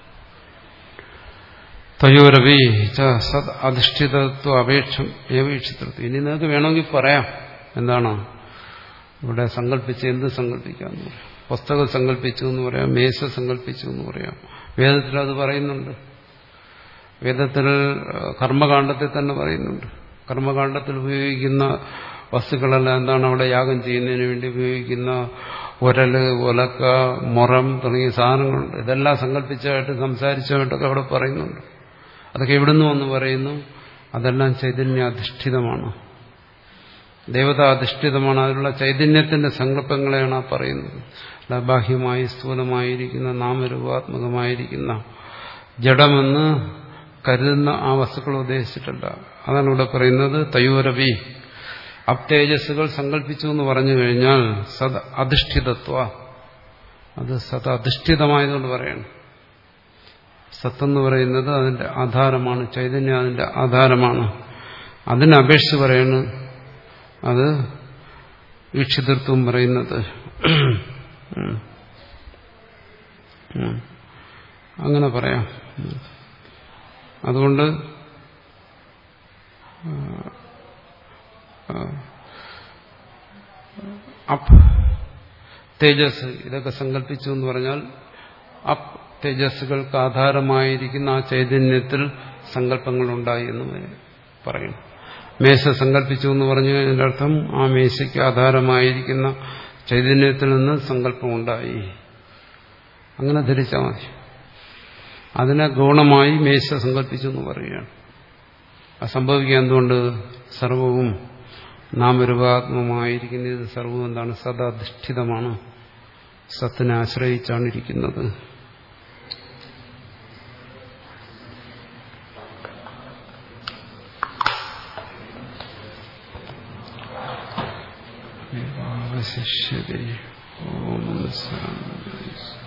A: തയോരവി സത് അധിഷ്ഠിതത്വ അപേക്ഷം ഏവീക്ഷിതത്വം ഇനി നിങ്ങൾക്ക് വേണമെങ്കിൽ പറയാം എന്താണ് ഇവിടെ സങ്കല്പിച്ച് എന്ത് സങ്കല്പിക്കാന്ന് പറയാം പുസ്തകം സങ്കല്പിച്ചു എന്ന് പറയാം മേശ സങ്കല്പിച്ചു എന്ന് പറയാം വേദത്തിൽ അത് പറയുന്നുണ്ട് വേദത്തിൽ കർമ്മകാണ്ഡത്തിൽ തന്നെ പറയുന്നുണ്ട് കർമ്മകാണ്ഡത്തിൽ ഉപയോഗിക്കുന്ന വസ്തുക്കളെല്ലാം എന്താണ് അവിടെ യാഗം ചെയ്യുന്നതിന് വേണ്ടി ഉപയോഗിക്കുന്ന ഉരല് ഒലക്ക മുറം തുടങ്ങിയ സാധനങ്ങളുണ്ട് ഇതെല്ലാം സങ്കല്പിച്ചായിട്ട് സംസാരിച്ചതായിട്ടൊക്കെ അവിടെ പറയുന്നുണ്ട് അതൊക്കെ എവിടുന്ന് വന്ന് പറയുന്നു അതെല്ലാം ചൈതന്യാധിഷ്ഠിതമാണ് ദേവതാധിഷ്ഠിതമാണ് അതിലുള്ള ചൈതന്യത്തിന്റെ സങ്കല്പങ്ങളെയാണ് ആ പറയുന്നത് അല്ല ബാഹ്യമായി സ്ഥൂലമായിരിക്കുന്ന നാമരൂപാത്മകമായിരിക്കുന്ന ജഡമെന്ന് കരുതുന്ന ആ വസ്തുക്കൾ ഉദ്ദേശിച്ചിട്ടല്ല അതാണ് ഇവിടെ പറയുന്നത് തയൂരവി അപ്തേജസ്സുകൾ സങ്കല്പിച്ചു എന്ന് പറഞ്ഞു കഴിഞ്ഞാൽ സത് അധിഷ്ഠിതത്വ അത് സത് അധിഷ്ഠിതമായതുകൊണ്ട് പറയണം സത്തെന്ന് പറയുന്നത് അതിന്റെ ആധാരമാണ് ചൈതന്യം അതിന്റെ ആധാരമാണ് അതിനപേക്ഷിച്ച് പറയണ് അത് ഈക്ഷിതൃത്വം പറയുന്നത് അങ്ങനെ പറയാം അതുകൊണ്ട് അപ്പ് തേജസ് ഇതൊക്കെ സങ്കല്പിച്ചു എന്ന് പറഞ്ഞാൽ അപ്പ് തേജസ്സുകൾക്ക് ആധാരമായിരിക്കുന്ന ആ ചൈതന്യത്തിൽ സങ്കല്പങ്ങളുണ്ടായി എന്ന് പറയുന്നു മേശ സങ്കല്പിച്ചു എന്ന് പറഞ്ഞു കഴിഞ്ഞതിന്റെ അർത്ഥം ആ മേശയ്ക്ക് ആധാരമായിരിക്കുന്ന ചൈതന്യത്തിൽ നിന്ന് സങ്കല്പമുണ്ടായി അങ്ങനെ ധരിച്ചാൽ മതി അതിനെ ഗൗണമായി മേശ സങ്കല്പിച്ചു എന്ന് പറയുകയാണ് അത് സംഭവിക്കുക എന്തുകൊണ്ട് സർവവും നാമരൂപാത്മമായിരിക്കുന്ന ഇത് സർവവും എന്താണ് സദാധിഷ്ഠിതമാണ് സത്തിനെ ആശ്രയിച്ചാണ് ഇരിക്കുന്നത് അവശിഷ്യതേ ഓം ശാന്തി